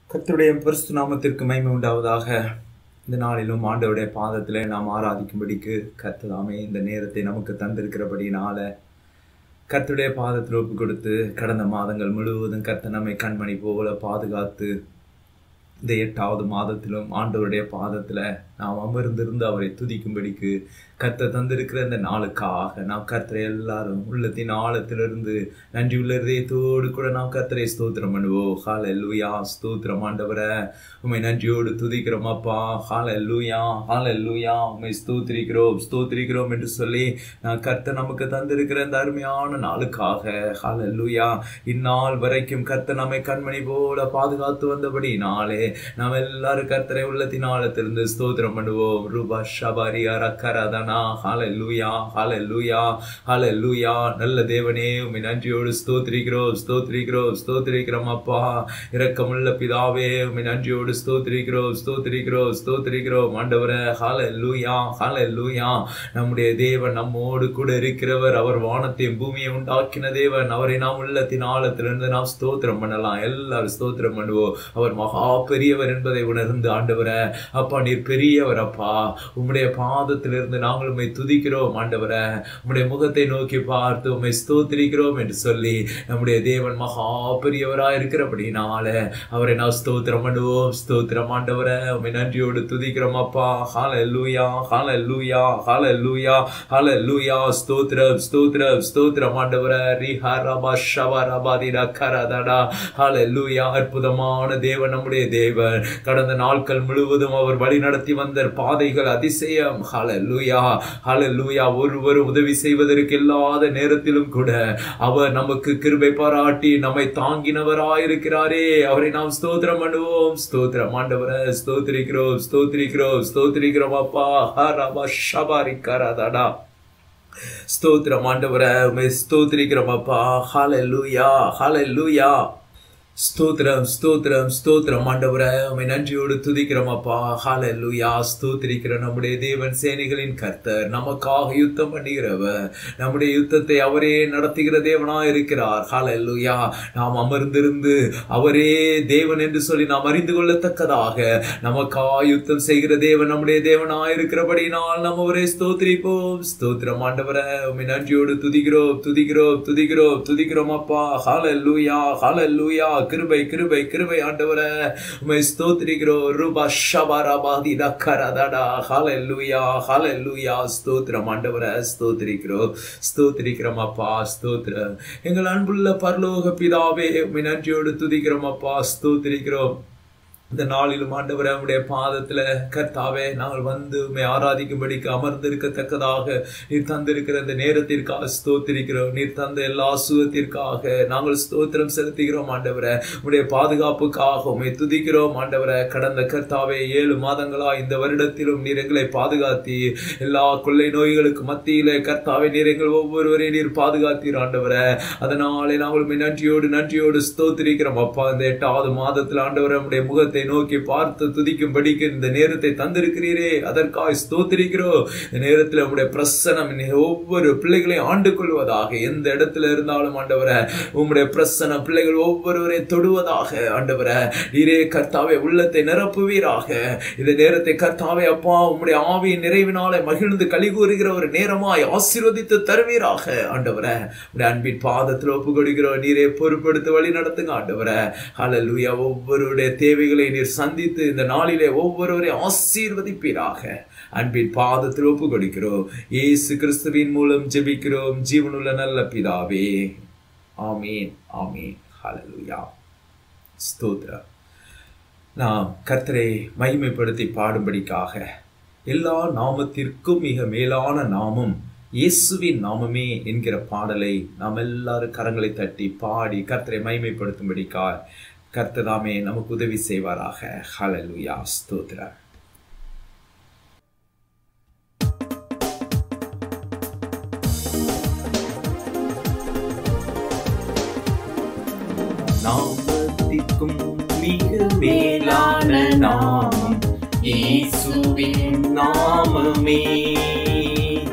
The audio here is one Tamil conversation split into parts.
கர்த்தருடைய பரிசு நாமத்திற்கு மகிமை உண்டாவதாக இந்த நாளிலும் ஆண்டவருடைய பாதத்திலே நாம் ஆராதிக்கும்படிக்கு கர்த்ததாமே இந்த நேரத்தை நமக்கு தந்திருக்கிறபடினால கர்த்தருடைய பாதத்தில் ஒப்பு கொடுத்து கடந்த மாதங்கள் முழுவதும் கர்த்தர் நம்மை கண்மணி போல பாதுகாத்து இந்த எட்டாவது மாதத்திலும் ஆண்டவருடைய பாதத்தில் நாம் அமர்ந்திருந்து அவரை துதிக்கும்படிக்கு கர்த்தர் தந்திருக்கிற இந்த நாளுக்காக நாம் கர்த்தரை எல்லாரும் உள்ளத்தின் ஆழத்திலிருந்து நன்றி உள்ள இதயத்தோடு கூட நாம் கர்த்தரை ஸ்தோத்திரம் பண்ணுவோம் ஹால லூயா ஸ்தோத்திரம் ஆண்டவரை உண்மை நன்றியோடு துதிக்கிறோம் அப்பா ஹால லூயா ஹால லூயா உண்மை ஸ்தோத்திரிக்கிறோம் ஸ்தோத்திரிக்கிறோம் என்று சொல்லி நான் கர்த்தர் நமக்கு தந்திருக்கிற இந்த அருமையான நாளுக்காக ஹால லூயா இந்நாள் வரைக்கும் கர்த்தர் நம்மை கண்மணி போல பாதுகாத்து வந்தபடி நாளே நாம் எல்லாரும் கர்த்தரை உள்ளத்தின் ஆழத்திலிருந்து ஸ்தோத்திரம் பண்ணுவோம் ரூபா ஷபாரி அரக்கரதனா ஹால லூயா ஹால லூயா ஹால லூயா நல்ல தேவனே உண்மை நன்றியோடு ஸ்தோத்திரிக்கிறோம் ஸ்தோத்திரிக்கிறோம் ஸ்தோத்திரிக்கிறோம் அப்பா இரக்கமுள்ள பிதாவே உண்மை நன்றியோடு ஸ்தோத்திரிக்கிறோம் ஸ்தோத்திரிக்கிறோம் ஸ்தோத்திரிக்கிறோம் ஆண்டவரே ஹால லூயா ஹால லூயா நம்முடைய தேவன் நம்மோடு கூட இருக்கிறவர் அவர் வானத்தையும் பூமியை உண்டாக்கின தேவன் அவரை நாம் உள்ளத்தின் ஆழத்திலிருந்து நாம் ஸ்தோத்திரம் பண்ணலாம் எல்லாரும் ஸ்தோத்திரம் பண்ணுவோம் அவர் மகா பெரியவர் என்பதை உணர்ந்து ஆண்டவரே அப்பா நீர் பெரியவர் அப்பா உம்முடைய பாதத்திலிருந்து நாங்கள் உண்மை துதிக்கிறோம் ஆண்டவரே உம்முடைய முகத்தை நோக்கி பார்த்து உண்மை ஸ்தோத்திரிக்கிறோம் என்று சொல்லி நம்முடைய தேவன் மகா பெரியவராய் இருக்கிறபடினால அவரை நான் ஸ்தோத்திரம் பண்ணுவோம் ஸ்தோத்திரம் ஆண்டவரை உண்மை நன்றியோடு துதிக்கிறோம் அப்பா ஹால லூயா ஹால லூயா ஹால லூயா ஹால லூயா ஸ்தோத்திரம் ஸ்தோத்திரம் ஸ்தோத்திரம் ஆண்டவரை ரிஹா ரபா ஷவா ரபாதி ரக்கரதடா ஹால லூயா அற்புதமான தேவன் நம்முடைய தேவன் கடந்த நாட்கள் முழுவதும் அவர் வழி நடத்தி வந்த பாதைகள் அதிசயம் ஹால லூயா ஹால லூயா ஒருவரும் உதவி செய்வதற்கு இல்லாத நேரத்திலும் கூட அவர் நமக்கு கிருபை பாராட்டி நம்மை தாங்கினவராயிருக்கிறாரே அவரை நாம் ஸ்தோத்திரம் பண்ணுவோம் ஸ்தோத்திரம் ஆண்டவரை ஸ்தோத்திரிக்கிறோம் ஸ்தோத்திரிக்கிறோம் ஸ்தோத்திரிக்கிறோம் அப்பா ஹரபா ஷபாரி கரதடா ஸ்தோத்திரம் ஆண்டவரை ஸ்தோத்திரிக்கிறோம் அப்பா ஹால லூயா ஹால லூயா ஸ்தோத்திரம் ஸ்தோத்திரம் ஸ்தோத்திரம் ஆண்டவரை உண்மை நன்றியோடு துதிக்கிறோம் அப்பா ஹால லூயா ஸ்தோத்திரிக்கிற நம்முடைய தேவன் சேனைகளின் கர்த்தர் நமக்காக யுத்தம் பண்ணுகிறவர் நம்முடைய யுத்தத்தை அவரே நடத்துகிற தேவனா இருக்கிறார் ஹால லூயா நாம் அமர்ந்திருந்து அவரே தேவன் என்று சொல்லி நாம் அறிந்து கொள்ளத்தக்கதாக நமக்கா யுத்தம் செய்கிற தேவன் நம்முடைய தேவனா இருக்கிறபடினால் நம்ம அவரை ஸ்தோத்திரிப்போம் ஸ்தோத்திரம் ஆண்டவரை உண்மை நன்றியோடு துதிக்கிறோம் துதிக்கிறோம் துதிக்கிறோம் துதிக்கிறோம் அப்பா ஹால லூயா ஹால லூயா கிருபை கிருபை கிருபை ஆண்டவர உமை ஸ்தோத்திரிக்கிறோம் ரூபா ஷபாராபாதி ரக்கரதடா ஹalleluya ஹalleluya ஸ்தோத்திரம் ஆண்டவர ஸ்தோத்திரிக்கிறோம் ஸ்தோத்திரிக்கிறோம் அப்பா ஸ்தோத்திரம் எங்கள் அன்புள்ள பரலோக பிதாவே உமை நன்றியோடு துதிக்கிறோம் அப்பா ஸ்தோத்திரிக்கிறோம் இந்த நாளிலும் ஆண்டவர் நம்முடைய பாதத்துல கர்த்தாவே நாங்கள் வந்து உண்மை ஆராதிக்கும்படிக்கு அமர்ந்திருக்கத்தக்கதாக நீர் தந்திருக்கிற இந்த நேரத்திற்காக ஸ்தோத்திரிக்கிறோம் நீர் தந்த எல்லா சுகத்திற்காக நாங்கள் ஸ்தோத்திரம் செலுத்துகிறோம் ஆண்டவரை உடைய பாதுகாப்புக்காக உண்மை துதிக்கிறோம் ஆண்டவரை கடந்த கர்த்தாவே ஏழு மாதங்களா இந்த வருடத்திலும் நீர் எங்களை பாதுகாத்தி எல்லா கொள்ளை நோய்களுக்கு மத்தியிலே கர்த்தாவே நீர் எங்கள் ஒவ்வொருவரையும் நீர் பாதுகாத்தீர் ஆண்டவரை அதனாலே நாங்கள் உண்மை நன்றியோடு நன்றியோடு ஸ்தோத்திரிக்கிறோம் அப்பா இந்த எட்டாவது மாதத்தில் ஆண்டவரை நம்முடைய முகத்தை முகத்தை நோக்கி பார்த்து துதிக்கும்படிக்கு இந்த நேரத்தை தந்திருக்கிறீரே அதற்காக ஸ்தோத்திரிக்கிறோம் இந்த நேரத்தில் உங்களுடைய பிரசனம் ஒவ்வொரு பிள்ளைகளையும் ஆண்டு கொள்வதாக எந்த இடத்துல இருந்தாலும் ஆண்டவர உங்களுடைய பிரசனம் பிள்ளைகள் ஒவ்வொருவரை தொடுவதாக ஆண்டவர நீரே கர்த்தாவை உள்ளத்தை நிரப்புவீராக இந்த நேரத்தை கர்த்தாவை அப்பா உங்களுடைய ஆவியின் நிறைவினாலே மகிழ்ந்து கழி கூறுகிற ஒரு நேரமாய் ஆசீர்வதித்து தருவீராக ஆண்டவர உடைய அன்பின் பாதத்தில் ஒப்பு கொடுக்கிறோம் நீரே பொறுப்படுத்தி வழி நடத்துங்க ஆண்டவர ஹalleluya ஒவ்வொருடைய தேவைகளை நீர் சந்தித்து இந்த நாளிலே ஒவ்வொருவரை ஆசீர்வதிப்பீராக அன்பின் பாதத்தில் ஒப்பு கொடுக்கிறோம் இயேசு கிறிஸ்துவின் மூலம் ஜெபிக்கிறோம் ஜீவனுள்ள நல்ல பிதாவே ஆமீன் ஆமீன் ஹalleluya ஸ்தோத்ரா நாம் கர்த்தரை மகிமைப்படுத்தி பாடும்படிக்காக எல்லா நாமத்திற்கும் மிக மேலான நாமம் இயேசுவின் நாமமே என்கிற பாடலை நாம் எல்லாரும் கரங்களை தட்டி பாடி கர்த்தரை மகிமைப்படுத்தும்படிக்காக கர்த்ததாமே நமக்கு உதவி செய்வாராக ஹalleluya ஸ்தோத்ரா நாமத்திற்கும் மிக மேலான நாமம் இயேசுவின் நாமமே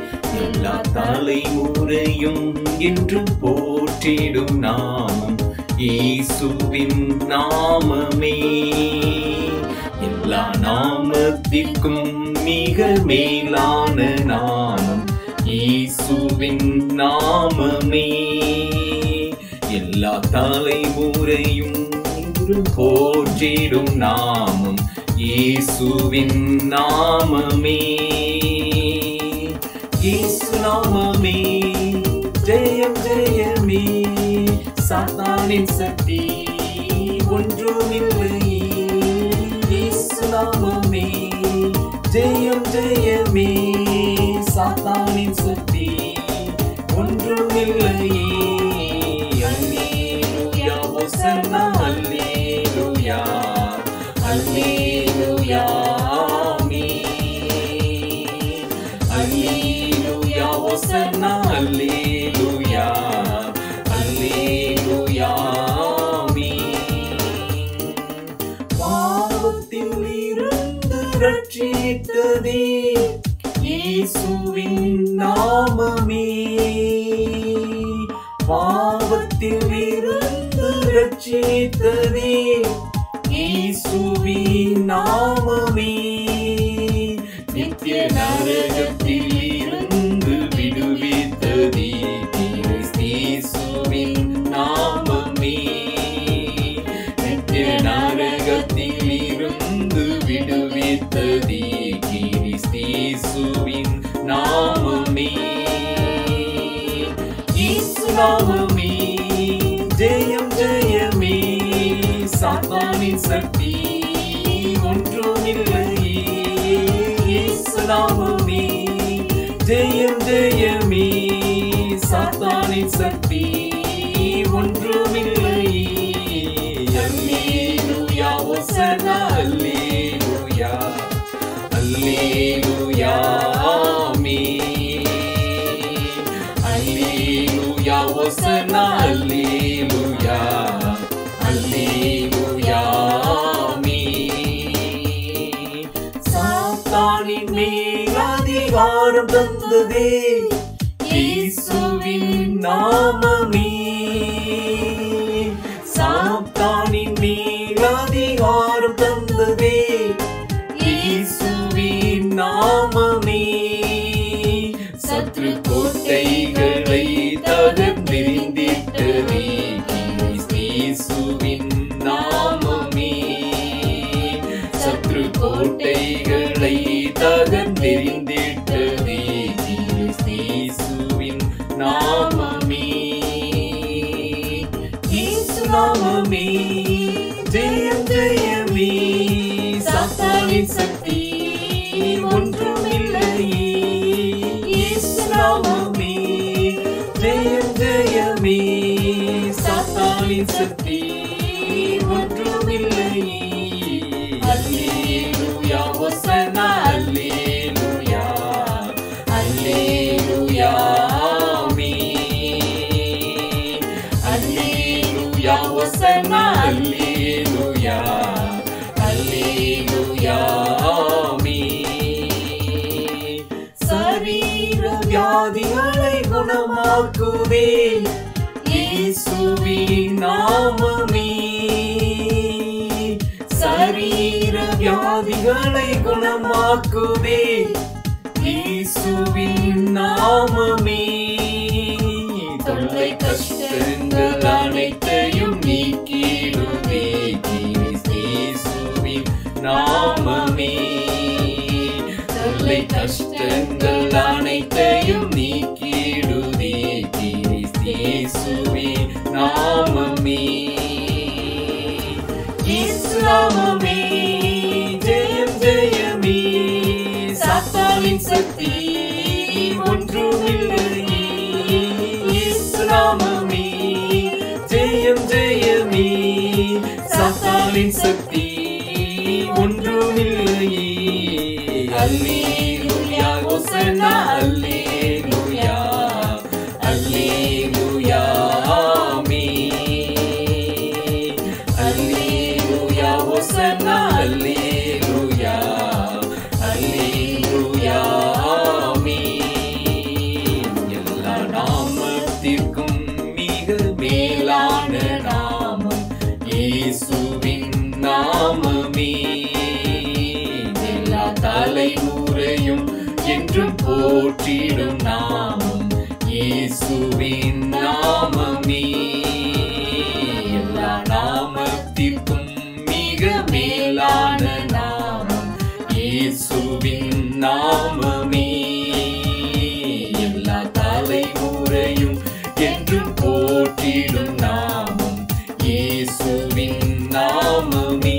எல்லா தலைமுறையும் என்றும் போற்றிடும் நாமம் இயேசுவின் நாமமே எல்லா நாமத்திற்கும் மிக மேலான நாமம் இயேசுவின் நாமமே எல்லா தலைமுறையும் போற்றிடும் நாமம் இயேசுவின் நாமமே இயேசு நாமமே ஜெயம் ஜெயமே சாத்தானின் சக்தி ஒன்றுமில்லை இயேசு நாமமே ஜெயம் ஜெயமே சாத்தானின் சக்தி ஒன்றுமில்லை அல்லேலூயா ஹோசன்னா அல்லேலூயா அல்லேலூயா ஆமென் அல்லேலூயா ஹோசன்னா அல்லேலூயா அல்லேலூயா ஆமென் பாவத்தில் இருந்து ரட்சித்ததே இயேசுவின் நாமமே பாவத்தில் இருந்து ரட்சித்ததே இயேசுவின் நாமமே நித்திய நரகத்தில் இருந்து விடுவித்ததே இயேசுவின் நாமமே நித்திய நரகத்தில் இருந்து விடுவித்ததே கிறிஸ்தேசுவின் நாமமே இயேசு நாமமே ஜெயம் ஜெயமே சாத்தானின் சக்தி ஒன்றுமில்லை இயேசு நாமமே ஜெயம் ஜெயமே சாத்தானின் சக்தி ஒன்றுமில்லை அல்லேலூயா ஒசனா அல்லேலூயா அல்லேலூயா ஆமென் அல்லேலூயா ஒசனா அல்லேலூயா அல்லேலூயா ஆமென் சாத்தானின் மேல் அதிகாரம் தந்ததே இயேசுவின் நாமமே சாத்தானின் மேல் அதிகாரம் தந்ததே இயேசுவின் நாமமே சத்ரு கோட்டைகளை தகர்ந்தெறிந்திட்டதே இயேசுவின் நாமமே சத்ரு கோட்டைகளை தகர்ந்தெறிந்திட்டதே இயேசுவின் நாமமே இயேசு நாமமே ஜெயம் ஜெயமே சாத்தானின் சக்தி ஒன்றுமில்லை இயேசு நாமமே ஜெயம் ஜெயமே சாத்தானின் சக்தி ஒன்றுமில்லை அல்லேலூயா ஹோசனா அல்லேலூயா அல்லேலூயா ஆமென் அல்லேலூயா ஹோசனா அல்லேலூயா அல்லேலூயா ஆமென் சரீர வியாதிகளை குணமாக்குவே இயேசுவின் நாமமே சரீர வியாதிகளை குணமாக்குவே இயேசுவின் நாமமே தொல்லை கஷ்டங்கள் அனைத்தையும் நீக்கிடுவே இயேசுவின் நாமமே தொல்லை கஷ்டங்கள் அனைத்தையும் நீக்கிடுவே இயேசுவின் நாமமே இயேசு நாமமே ஜெயம் ஜெயமே சாத்தானின் சக்தி ஒன்றுமில்லை இயேசு நாமமே ஜெயம் ஜெயமே சாத்தானின் சக்தி ஒன்றுமில்லை அல்லேலூயா ஹோசன்னா அல்லேலூயா அல்லேலூயா ஆமென் அல்லேலூயா ஹோசன்னா அல்லேலூயா அல்லேலூயா ஆமென் எல்லா நாமத்திற்கும் மிக மேலான நாமம் இயேசுவின் நாமமே எல்லா தலைமுறையும் என்றும் போற்றிடும் நாமம் இயேசுவின் நாமமே எல்லா நாமத்திற்கும் மிக மேலான நாமம் இயேசுவின் நாமமே எல்லா தலைமுறையும் என்றும் போற்றிடும் நாமம் இயேசுவின் நாமமே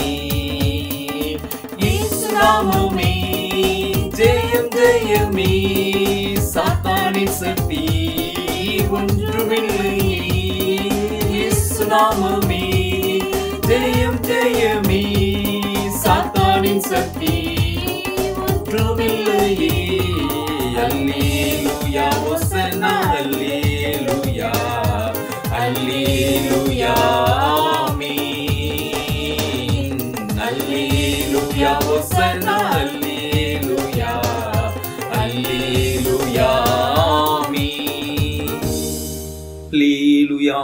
இயேசு நாமமே ஜெயம் ஜெயமே சாத்தானின் சக்தி ஒன்றுமில்லை இயேசு நாமமே ஜெயம் ஜெயமே சாத்தானின் சக்தி ஒன்றுமில்லையே அல்லேலூயா ஒசனா அல்லேலூயா அல்லேலூயா ஆமென் அல்லேலூயா ஒசனா அல்லேலூயா அல்லேலூயா ஆமென் லேலுயா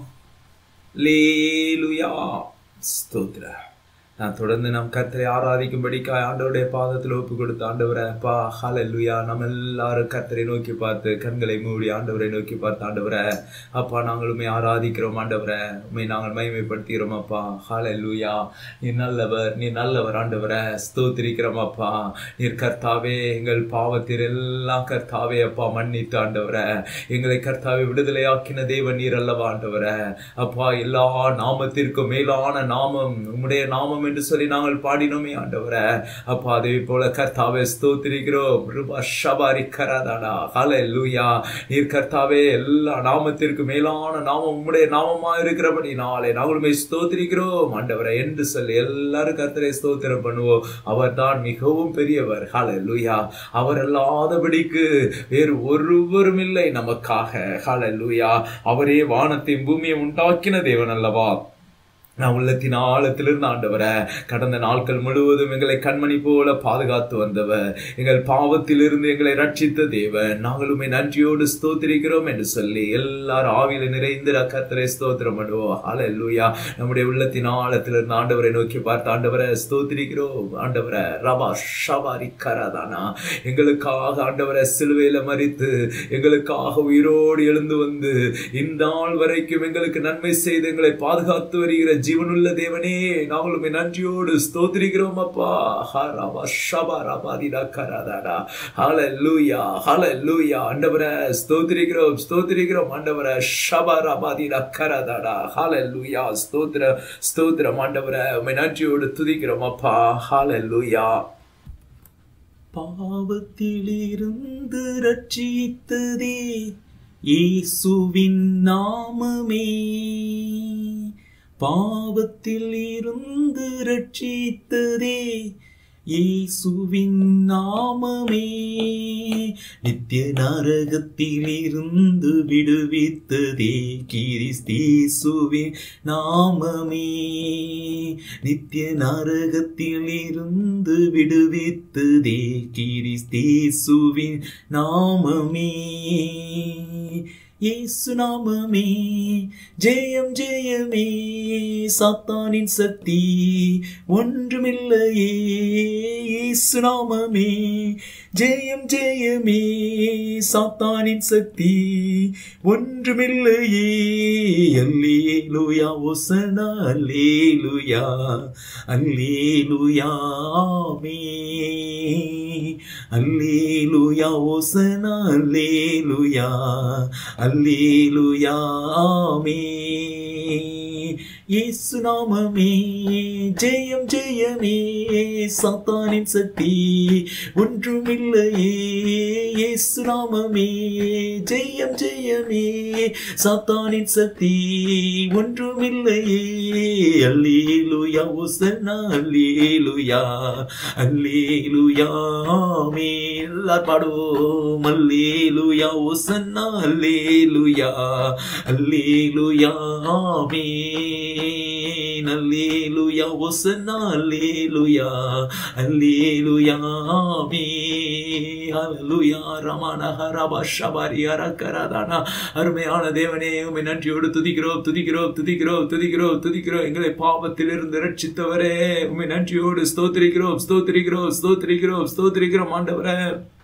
லேலுயா ஸ்தோத்ர நான் தொடர்ந்து நம் கர்த்தரை ஆராதிக்கும்படிக்காய் ஆண்டவருடைய பாதத்தில் ஒப்பு கொடுத்த ஆண்டவரை அப்பா ஹalleluya நம்ம எல்லாரும் கர்த்தரை நோக்கி பார்த்து கண்களை மூடி ஆண்டவரை நோக்கி பார்த்து ஆண்டவரை அப்பா நாங்கள் உண்மை ஆராதிக்கிறோம் ஆண்டவரை உண்மை நாங்கள் மகிமைப்படுத்துகிறோம் அப்பா ஹalleluya நீ நல்லவர் நீ நல்லவர் ஆண்டவரை ஸ்தோத்திரிக்கிறோம் அப்பா நீர் கர்த்தாவே எங்கள் பாவத்தில் எல்லாம் கர்த்தாவே அப்பா மன்னித்து ஆண்டவரை எங்களை கர்த்தாவை விடுதலையாக்கின தேவன் நீர் அல்லவா ஆண்டவரை அப்பா எல்லா நாமத்திற்கும் மேலான நாமம் உம்முடைய நாமம் என்று சொல்லி நாங்கள் பாடினோமே ஆண்டவரை அப்பா அதே போல கர்த்தாவே ஸ்தோத்திரிக்கிறோம் ரூபா ஷபாரி கராதாடா ஹலே லூயா நீர் கர்த்தாவே எல்லா நாமத்திற்கு மேலான நாமம் உம்முடைய நாமமா இருக்கிறபடி நாளை நாங்களுமே ஸ்தோத்திரிக்கிறோம் ஆண்டவரை என்று சொல்லி எல்லாரும் கர்த்தரை ஸ்தோத்திரம் பண்ணுவோம் அவர் தான் மிகவும் பெரியவர் ஹலே லூயா அவர் அல்லாதபடிக்கு வேறு ஒருவரும் இல்லை நமக்காக ஹலே லூயா அவரே வானத்தையும் பூமியை உண்டாக்கின தேவன் அல்லவா நான் உள்ளத்தின் ஆழத்திலிருந்து ஆண்டவரை கடந்த நாட்கள் முழுவதும் எங்களை கண்மணி போல பாதுகாத்து வந்தவர் எங்கள் பாவத்திலிருந்து எங்களை ரட்சித்த தேவன் நாங்களுமே நன்றியோடு ஸ்தோத்திரிக்கிறோம் என்று சொல்லி எல்லாரும் ஆவியில நிறைந்து கத்தரை ஸ்தோத்திரம் பண்ணுவோம் ஹalleluya நம்முடைய உள்ளத்தின் ஆழத்திலிருந்து ஆண்டவரை நோக்கி பார்த்து ஆண்டவரை ஸ்தோத்திரிக்கிறோம் ஆண்டவரை ரபா ஷபாரி கராதானா எங்களுக்காக ஆண்டவரை சிலுவையில மறித்து எங்களுக்காக உயிரோடு எழுந்து வந்து இந்த நாள் வரைக்கும் எங்களுக்கு நன்மை செய்து எங்களை பாதுகாத்து வருகிற ஜீவனுள்ள தேவனே நாங்களுமே நன்றியோடு ஸ்தோத்திரிக்கிறோம் அப்பா ஹரபா ஷபா ரபாதிடா கராதாடா ஹalleluya ஹalleluya ஆண்டவரே ஸ்தோத்திரிக்கிறோம் ஸ்தோத்திரிக்கிறோம் ஆண்டவரே ஷபா ரபாதிடா கராதாடா ஹalleluya ஸ்தோத்திர ஸ்தோத்திரம் ஆண்டவரே உம்மை நன்றியோடு துதிக்கிறோம் அப்பா ஹalleluya பாவத்திலிருந்து ரட்சித்ததே இயேசுவின் நாமமே பாவத்தில் இருந்து ரட்சித்ததே இயேசுவின் நாமமே நித்திய நரகத்தில் இருந்து விடுவித்ததே கிறிஸ்தேசுவின் நாமமே நித்திய நரகத்தில் இருந்து விடுவித்ததே கிறிஸ்தேசுவின் நாமமே இயேசு நாமமே ஜெயம் ஜெயமே சாத்தானின் சக்தி ஒன்றுமில்லையே இயேசு நாமமே ஜெயம் ஜெயமே சாத்தானின் சக்தி ஒன்றுமில்லையே அல்லேலூயா ஒசனா அல்லேலூயா அல்லேலூயா ஆமே அல்லேலூயா ஒசனா அல்லேலூயா அல்லேலூயா ஆமே இயேசு நாமமே ஜெயம் ஜெயமே சாத்தானின் சக்தி ஒன்றுமில்லையே இயேசு நாமமே ஜெயம் ஜெயமே சாத்தானின் சக்தி ஒன்றுமில்லையே அல்லேலூயா ஒசன்னா அல்லேலூயா அல்லேலூயா ஆமே எல்லார் பாடுவோம் அல்லேலூயா ஒசன்னா அல்லேலூயா அல்லேலூயா ஆமே ஆமீன் அல்லேலுயா ஒசன்னா அல்லேலுயா அல்லேலுயா ஆமீன் அல்லேலுயா ரமணஹரப ஷபரி அரக்கரதானா அருமையான தேவனே உம்மை நன்றியோடு துதிக்கிறோம் துதிக்கிறோம் துதிக்கிறோம் துதிக்கிறோம் துதிக்கிறோம் எங்களை பாவத்திலிருந்து ரட்சித்தவரே உம்மை நன்றியோடு ஸ்தோத்திரிக்கிறோம் ஸ்தோத்திரிக்கிறோம் ஸ்தோத்திரிக்கிறோம் ஸ்தோத்திரிக்கிறோம் ஆண்டவரே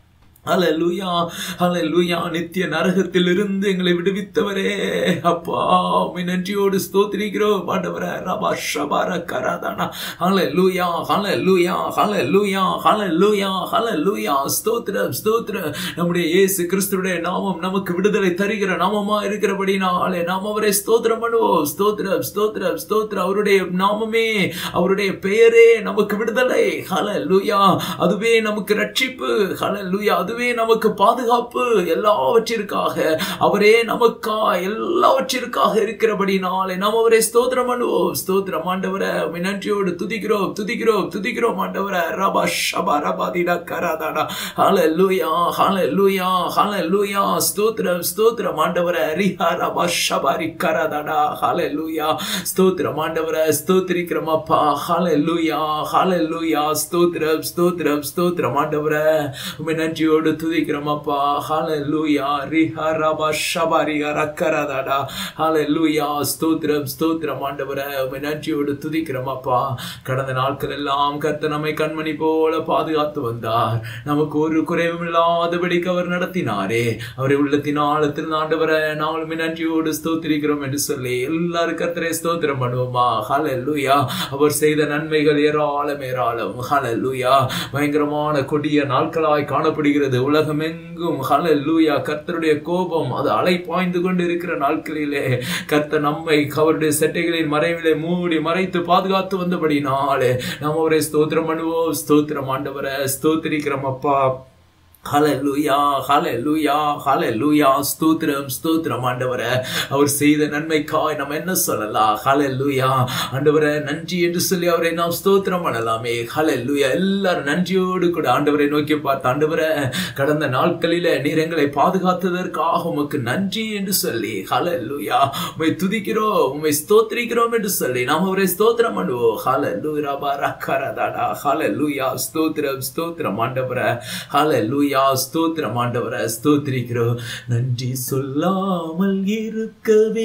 ஹalleluya ஹalleluya நித்திய நரகத்திலிருந்து எங்களை விடுவித்தவரே அப்பா உம்மை நன்றியோடு ஸ்தோத்திரிக்கிறோம் ஆண்டவரே ரபா ஷபார கராதானா ஹalleluya ஹalleluya ஹalleluya ஹalleluya ஹalleluya ஸ்தோத்திரம் ஸ்தோத்திரம் நம்முடைய இயேசு கிறிஸ்துவுடைய நாமம் நமக்கு விடுதலை தருகிற நாமமா இருக்கிறபடினாலே நாம் அவரை ஸ்தோத்திரம் பண்ணுவோம் ஸ்தோத்திரம் ஸ்தோத்திரம் ஸ்தோத்திரம் அவருடைய நாமமே அவருடைய பெயரே நமக்கு விடுதலை ஹalleluya அதுவே நமக்கு ரட்சிப்பு ஹalleluya அதுவே நமக்கு பாதுகாப்பு எல்லாவற்றிற்காக அவரே நமக்கா எல்லாவற்றிற்காக இருக்கிறபடினாலே நாம் அவரை ஸ்தோத்திரம் பண்ணுவோம் ஸ்தோத்திரம் ஆண்டவரை உம்மை நன்றியோடு துதிக்கிறோம் துதிக்கிறோம் துதிக்கிறோம் ஆண்டவரை ரபா ஷபா ரபாதிடா கராதாடா ஹalleluya ஹalleluya ஹalleluya ஸ்தோத்திரம் ஸ்தோத்திரம் ஆண்டவரை ரிஹா ரபா ஷபாரி கராதாடா ஹalleluya ஸ்தோத்திரம் ஆண்டவரை ஸ்தோத்திரிக்கிறோம் அப்பா ஹalleluya ஹalleluya ஸ்தோத்திரம் ஸ்தோத்திரம் ஸ்தோத்திரம் ஆண்டவரை உம்மை நன்றியோடு துதிக்கிறோம் அப்பா ஹalleluya ரிஹா ரபா ஷபாரி ரக்கராதாடா ஹalleluya ஸ்தோத்திரம் ஸ்தோத்திரம் ஆண்டவரை உம்மை நன்றியோடு துதிக்கிறோம் அப்பா கடந்த நாட்கள் எல்லாம் கர்த்தர் நம்மை கண்மணி போல பாதுகாத்து வந்தார் நமக்கு ஒரு குறைவும் இல்லாதபடிக்கு அவர் நடத்தினாரே அவரை உள்ளத்தின் ஆழத்தில் ஆண்டவரை நாங்களும் நன்றியோடு ஸ்தோத்திரிக்கிறோம் என்று சொல்லி எல்லாரும் கர்த்தரை ஸ்தோத்திரம் பண்ணுவோமா ஹalleluya அவர் செய்த நன்மைகள் ஏராளம் ஏராளம் ஹalleluya பயங்கரமான கொடிய நாட்களாய் காணப்படுகிறது உலகம் எங்கும் ஹalleluya கர்த்தருடைய கோபம் அது அலை பாய்ந்து கொண்டு இருக்கிற நாட்களிலே கர்த்தர் நம்மை அவருடைய செட்டைகளின் மறைவிலே மூடி மறைத்து பாதுகாத்து வந்தபடினாலே நாம் அவரை ஸ்தோத்திரம் பண்ணுவோம் ஸ்தோத்திரம் ஆண்டவரை ஸ்தோத்திரிக்கிறோம் அப்பா ஹalleluya ஹalleluya ஹalleluya ஸ்தோத்திரம் ஸ்தோத்திரம் ஆண்டவரே அவர் செய்த நன்மைக்காய் நம்ம என்ன சொல்லலாம் ஹalleluya ஆண்டவரே நன்றி என்று சொல்லி அவரை நாம் ஸ்தோத்திரம் பண்ணலாமே ஹalleluya எல்லாரும் நன்றியோடு கூட ஆண்டவரை நோக்கி பார்த்து ஆண்டவரே கடந்த நாட்களிலே நீர் எங்களை பாதுகாத்ததற்காக உமக்கு நன்றி என்று சொல்லி ஹalleluya உம்மை துதிக்கிறோம் உம்மை ஸ்தோத்திரிக்கிறோம் என்று சொல்லி நாம் அவரை ஸ்தோத்திரம் பண்ணுவோம் ஹalleluya பரக்கரதாடா ஹalleluya ஸ்தோத்திரம் ஸ்தோத்திரம் ஆண்டவரே ஹalleluya ஸ்தோத்திரம் ஆண்டவரை ஸ்தோத்திரிக்கிறோம் நன்றி சொல்லாமல் இருக்கவே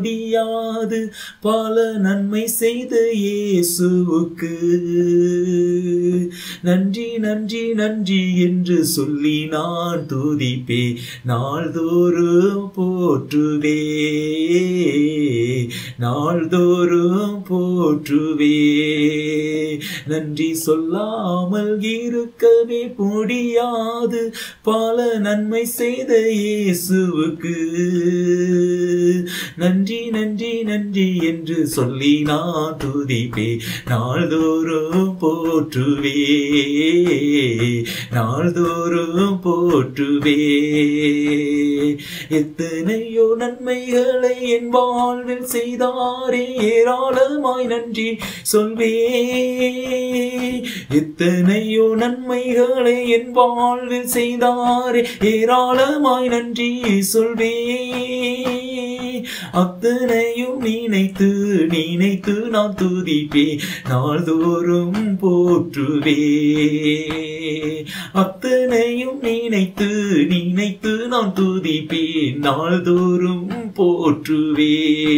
முடியாது பல நன்மை செய்த இயேசுவுக்கு நன்றி நன்றி நன்றி என்று சொல்லி நான் துதிப்பே நாள்தோறும் போற்றுவே நாள்தோறும் போற்றுவே நன்றி சொல்லாமல் இருக்கவே முடியாது பல நன்மை செய்த இயேசுவுக்கு நன்றி நன்றி நன்றி என்று சொல்லி நான் துதிப்பே நாள்தோறும் போற்றுவே நாள்தோறும் போற்றுவே எத்தனையோ நன்மைகளை என் வாழ்வில் செய்தாரே ஏராளமாய் நன்றி சொல்வே எத்தனையோ நன்மைகளை என் வாழ்வில் செய்தாரே ஏராளமாய் நன்றி சொல்வே அத்தனையும் நினைத்து நினைத்து நான் துதிப்பே நாள்தோறும் போற்றுவே அத்தனையும் நினைத்து நினைத்து நான் துதிப்பேன் நாள்தோறும் போற்றுவே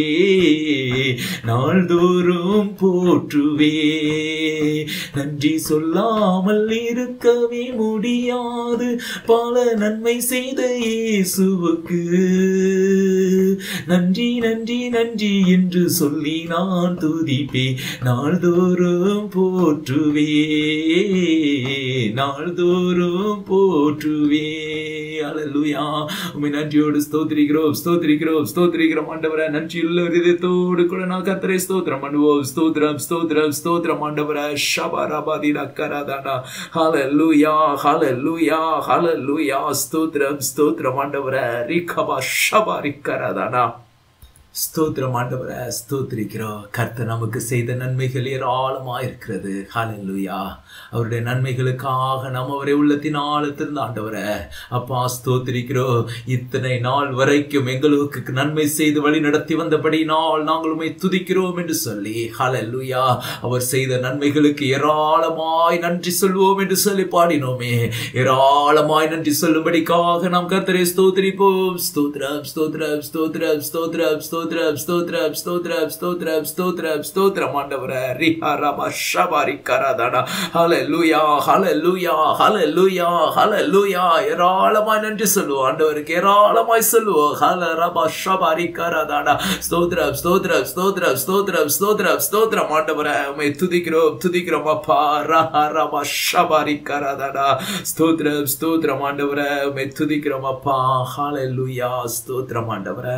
நாள்தோறும் போற்றுவே நன்றி சொல்லாமல் இருக்கவே முடியாது பல நன்மை செய்த இயேசுவுக்கு நன்றி நன்றி நன்றி என்று சொல்லி நான் துதிப்பே நாள்தோறும் போற்றுவே நாள்தோறும் போற்றுவே அல்லேலூயா உம்மை நன்றியோடு ஸ்தோத்திரிக்கிறோம் ஸ்தோத்திரிக்கிறோம் ஸ்தோத்திரிக்கிறோம் ஆண்டவரே நன்றியுள்ள இதயத்தோடு கூட நான் கத்தரை ஸ்தோத்திரம் பண்ணுவோம் ஸ்தோத்திரம் ஸ்தோத்திரம் ஸ்தோத்திரம் ஆண்டவரே ஷபரபாதிடா கராதானா ஹalleluya ஹalleluya ஹalleluya ஸ்தோத்திரம் ஸ்தோத்திரம் ஆண்டவரே ரிகபா ஷபரிக்கராதானா ஸ்தோத்திரம் ஆண்டவரை ஸ்தோத்திரிக்கிறோம் கர்த்தர் நமக்கு செய்த நன்மைகள் ஏராளமா இருக்கிறது ஹalleluya அவருடைய நன்மைகளுக்காக நாம் அவரை உள்ளத்தின் ஆழத்திலிருந்து ஆண்டவரை அப்பா ஸ்தோத்திரிக்கிறோம் இத்தனை நாள் வரைக்கும் எங்களுக்கு நன்மை செய்து வழி நடத்தி வந்தபடி நாள் நாங்கள் உம்மை துதிக்கிறோம் என்று சொல்லி ஹalleluya அவர் செய்த நன்மைகளுக்கு ஏராளமாய் நன்றி சொல்வோம் என்று சொல்லி பாடினோமே ஏராளமாய் நன்றி சொல்லும்படிக்காக நாம் கர்த்தரை ஸ்தோத்திரிப்போம் ஸ்தோத்ரம் ஸ்தோத்ரம் ஸ்தோத்ரம் ஸ்தோத்ரம் ஸ்தோத்ரம் ஸ்தோத்ரம் ஸ்தோத்ரம் ஸ்தோத்ரம் ஸ்தோத்ரம் ஸ்தோத்ரம் ஆண்டவரே ரிஹா ரபா ஷபாரி கராதாடா ஹalleluya ஹalleluya ஹalleluya ஹalleluya ஏராளமாய் நன்றி சொல்லுவோம் ஆண்டவருக்கு ஏராளமாய் சொல்லுவோம் ஹல ரபா ஷபாரி கராதாடா ஸ்தோத்ரம் ஸ்தோத்ரம் ஸ்தோத்ரம் ஸ்தோத்ரம் ஸ்தோத்ரம் ஸ்தோத்ரம் ஆண்டவரே உம்மை துதிக்கிறோம் துதிக்கிறோம் அப்பா ரஹா ரபா ஷபாரி கராதாடா ஸ்தோத்ரம் ஸ்தோத்ரம் ஆண்டவரே உம்மை துதிக்கிறோம் அப்பா ஹalleluya ஸ்தோத்ரம் ஆண்டவரே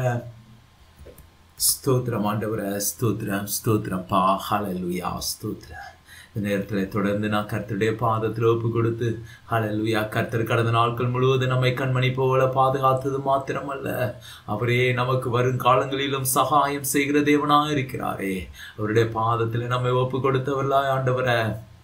ஸ்தோத்திரம் ஆண்டவரே ஸ்தோத்திரம் ஸ்தோத்திரம் பா ஹalleluya ஸ்தோத்திரம் இந்த நேரத்தில் தொடர்ந்து நான் கர்த்தருடைய பாதத்தில் ஒப்பு கொடுத்து ஹalleluya கர்த்தர் கடந்த நாட்கள் முழுவதும் நம்மை கண்மணி போல பாதுகாத்தது மாத்திரமல்ல அவரே நமக்கு வரும் காலங்களிலும் சகாயம் செய்கிற தேவனாக இருக்கிறாரே அவருடைய பாதத்தில் நம்மை ஒப்பு கொடுத்தவர்களாய் ஆண்டவரை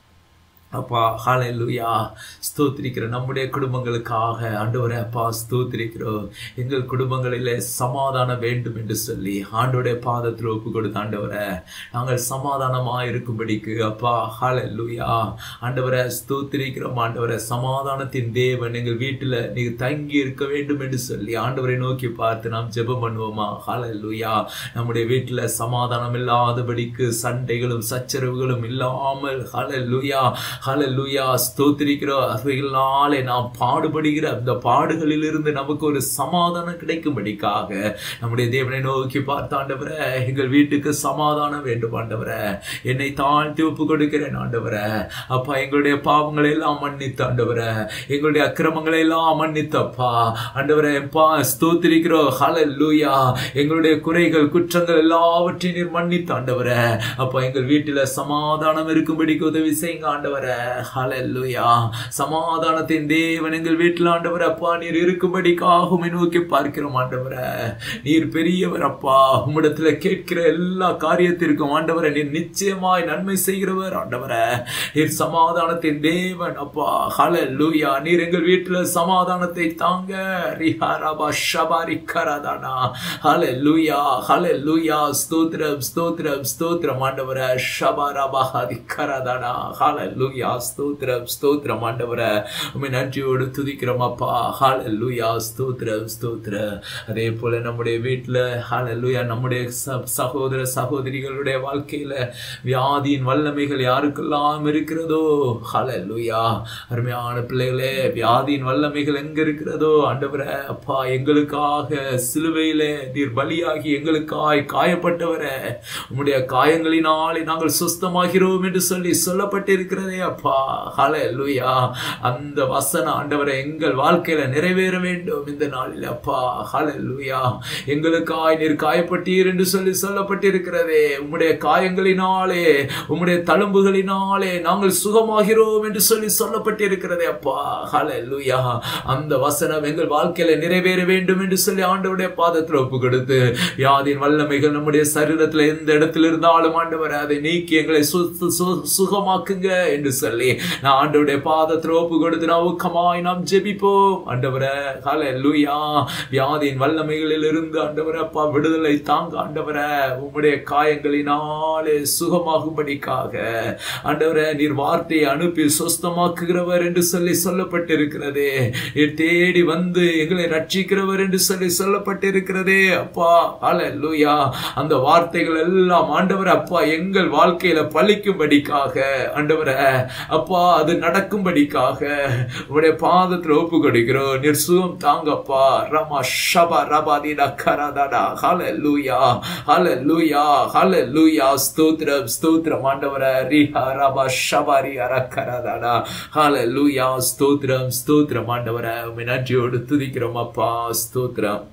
அப்பா ஹalleluya ஸ்தோத்திரிக்கிற நம்முடைய குடும்பங்களுக்காக ஆண்டவரே அப்பா ஸ்தோத்திரிக்கிறோம் எங்கள் குடும்பங்களிலே சமாதானம் வேண்டும் என்று சொல்லி ஆண்டோடைய பாதத்தில் ஒப்பு கொடுத்த ஆண்டவரே நாங்கள் சமாதானமாக இருக்கும்படிக்கு அப்பா ஹalleluya ஆண்டவரை ஸ்தோத்திரிக்கிறோம் ஆண்டவரை சமாதானத்தின் தேவன் எங்கள் வீட்டில் நீங்க தங்கி இருக்க வேண்டும் என்று சொல்லி ஆண்டவரை நோக்கி பார்த்து நாம் ஜெபம் பண்ணுவோமா ஹalleluya நம்முடைய வீட்டில் சமாதானம் இல்லாதபடிக்கு சண்டைகளும் சச்சரவுகளும் இல்லாமல் ஹalleluya ஹalleluya ஸ்தோத்திரிக்கிறோம் அவைகளாலே நாம் பாடுபடுகிற அந்த பாடுகளில் இருந்து நமக்கு ஒரு சமாதானம் கிடைக்கும்படிக்காக நம்முடைய தேவனை நோக்கி பார்த்த ஆண்டவரே எங்கள் வீட்டுக்கு சமாதானம் வேண்டும் ஆண்டவரே என்னை தாழ்த்தி ஒப்பு கொடுக்கிறேன் ஆண்டவரே அப்பா எங்களுடைய பாவங்களை எல்லாம் மன்னித்து ஆண்டவரே எங்களுடைய அக்கிரமங்களை எல்லாம் மன்னித்தப்பா ஆண்டவரே அப்பா ஸ்தோத்திரிக்கிறோம் ஹalleluya எங்களுடைய குறைகள் குற்றங்கள் எல்லாவற்றையும் நீர் மன்னித்து ஆண்டவரே அப்பா எங்கள் வீட்டில சமாதானம் இருக்கும்படிக்கு உதவி செய்யுங்க ஆண்டவரே ஹalleluya சமாதானத்தின் தேவன் எங்கள் வீட்டில் ஆண்டவர் அப்பா நீர் இருக்கும்படிக்காக உம்மை நோக்கி பார்க்கிறோம் ஆண்டவரே நீர் பெரியவர் அப்பா உம்மிடத்துல கேட்கிற எல்லா காரியத்திற்கும் ஆண்டவரை நீர் நிச்சயமாய் நன்மை செய்கிறவர் ஆண்டவரே நீர் சமாதானத்தின் தேவன் அப்பா ஹalleluya நீர் எங்கள் வீட்டில் சமாதானத்தை தாங்க ரிஹாரபா ஷபாரி கராதானா ஹalleluya ஹalleluya ஸ்தோத்திரம் ஸ்தோத்திரம் ஸ்தோத்திரம் ஆண்டவரே ஷபாரபா ஹதி கராதானா ஹalleluya ஸ்தோத்திரம் ஸ்தோத்திரம் ஆண்டவரே உம்மை நன்றியோடு துதிக்கிறோம் அப்பா ஹalleluya ஸ்தோத்திரம் ஸ்தோத்திரம் அதே போல நம்முடைய வீட்டில் ஹalleluya நம்முடைய ச- சகோதர சகோதரிகளுடைய வாழ்க்கையில வியாதியின் வல்லமைகள் யாருக்கெல்லாம் இருக்கிறதோ ஹalleluya அருமையான பிள்ளைகளே வியாதியின் வல்லமைகள் எங்க இருக்கிறதோ ஆண்டவரே அப்பா எங்களுக்காக சிலுவையிலே நீர் பலியாகி எங்களுக்காய் காயப்பட்டவரே உம்முடைய காயங்களினாலே நாங்கள் சுஸ்தமாகிறோம் என்று சொல்லி சொல்லப்பட்டிருக்கிறதே அப்பா ஹalleluya அந்த வசனம் ஆண்டவரை எங்கள் வாழ்க்கையில நிறைவேற வேண்டும் இந்த நாளில் அப்பா ஹalleluya எங்களுக்காய் நீர் காயப்பட்டீர் என்று சொல்லி சொல்லப்பட்டிருக்கிறதே உம்முடைய காயங்களினாலே உம்முடைய தழும்புகளினாலே நாங்கள் சுகமாகிறோம் என்று சொல்லி சொல்லப்பட்டிருக்கிறதே அப்பா ஹalleluya அந்த வசனம் எங்கள் வாழ்க்கையில நிறைவேற வேண்டும் என்று சொல்லி ஆண்டவருடைய பாதத்தில் ஒப்பு கொடுத்து யாதின் வல்லமைகள் நம்முடைய சரீரத்துல எந்த இடத்துல இருந்தாலும் ஆண்டவர் அதை நீக்கி எங்களை சு- சு- சு- சுகமாக்குங்க என்று சொல்லி நான் ஆண்டவருடைய பாதத்தில் ஒப்பு கொடுத்து நான் ஊக்கமாய் நாம் ஜெபிப்போம் ஆண்டவரே ஹalleluya வியாதியின் வல்லமைகளில் இருந்து ஆண்டவரே அப்பா விடுதலை தாங்க ஆண்டவரே உம்முடைய காயங்களினாலே சுகமாகும்படிக்காக ஆண்டவரே நீர் வார்த்தையை அனுப்பி சுஸ்தமாக்குகிறவர் என்று சொல்லி சொல்லப்பட்டிருக்கிறதே நீர் தேடி வந்து எங்களை ரட்சிக்கிறவர் என்று சொல்லி சொல்லப்பட்டிருக்கிறதே அப்பா ஹalleluya அந்த வார்த்தைகள் எல்லாம் ஆண்டவர் அப்பா எங்கள் வாழ்க்கையில பலிக்கும்படிக்காக ஆண்டவரே அப்பா அது நடக்கும்படிக்காக உடைய பாதத்தில் ஒப்பு கொடுக்கிறோம் நீர் சுகம் தாங்கப்பா ரமா ஷபா ரபாதி கரதடா ஹalleluya ஹalleluya ஹalleluya ஸ்தோத்திரம் ஸ்தோத்திரம் ஆண்டவரே ரிஹா ரபா ஷபாரி அரக்கரதடா ஹalleluya ஸ்தோத்திரம் ஸ்தோத்திரம் ஆண்டவரே உம்மை நன்றியோடு துதிக்கிறோம் அப்பா ஸ்தோத்திரம்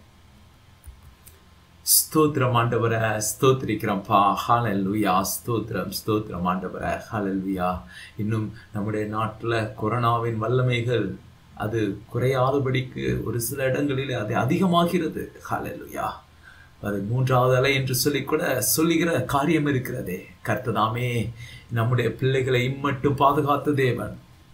ஸ்தோத்திரம் ஆண்டவரை ஸ்தோத்திரிக்கிறோம்ப்பா ஹalleluya ஸ்தோத்திரம் ஸ்தோத்திரம் ஆண்டவரை ஹalleluya இன்னும் நம்முடைய நாட்டில் கொரோனாவின் வல்லமைகள் அது குறையாதபடிக்கு ஒரு சில இடங்களில் அது அதிகமாகிறது ஹalleluya அது மூன்றாவது அலை என்று சொல்லி கூட சொல்லுகிற காரியம் இருக்கிறதே கர்த்ததாமே நம்முடைய பிள்ளைகளை இம்மட்டும் பாதுகாத்த தேவன்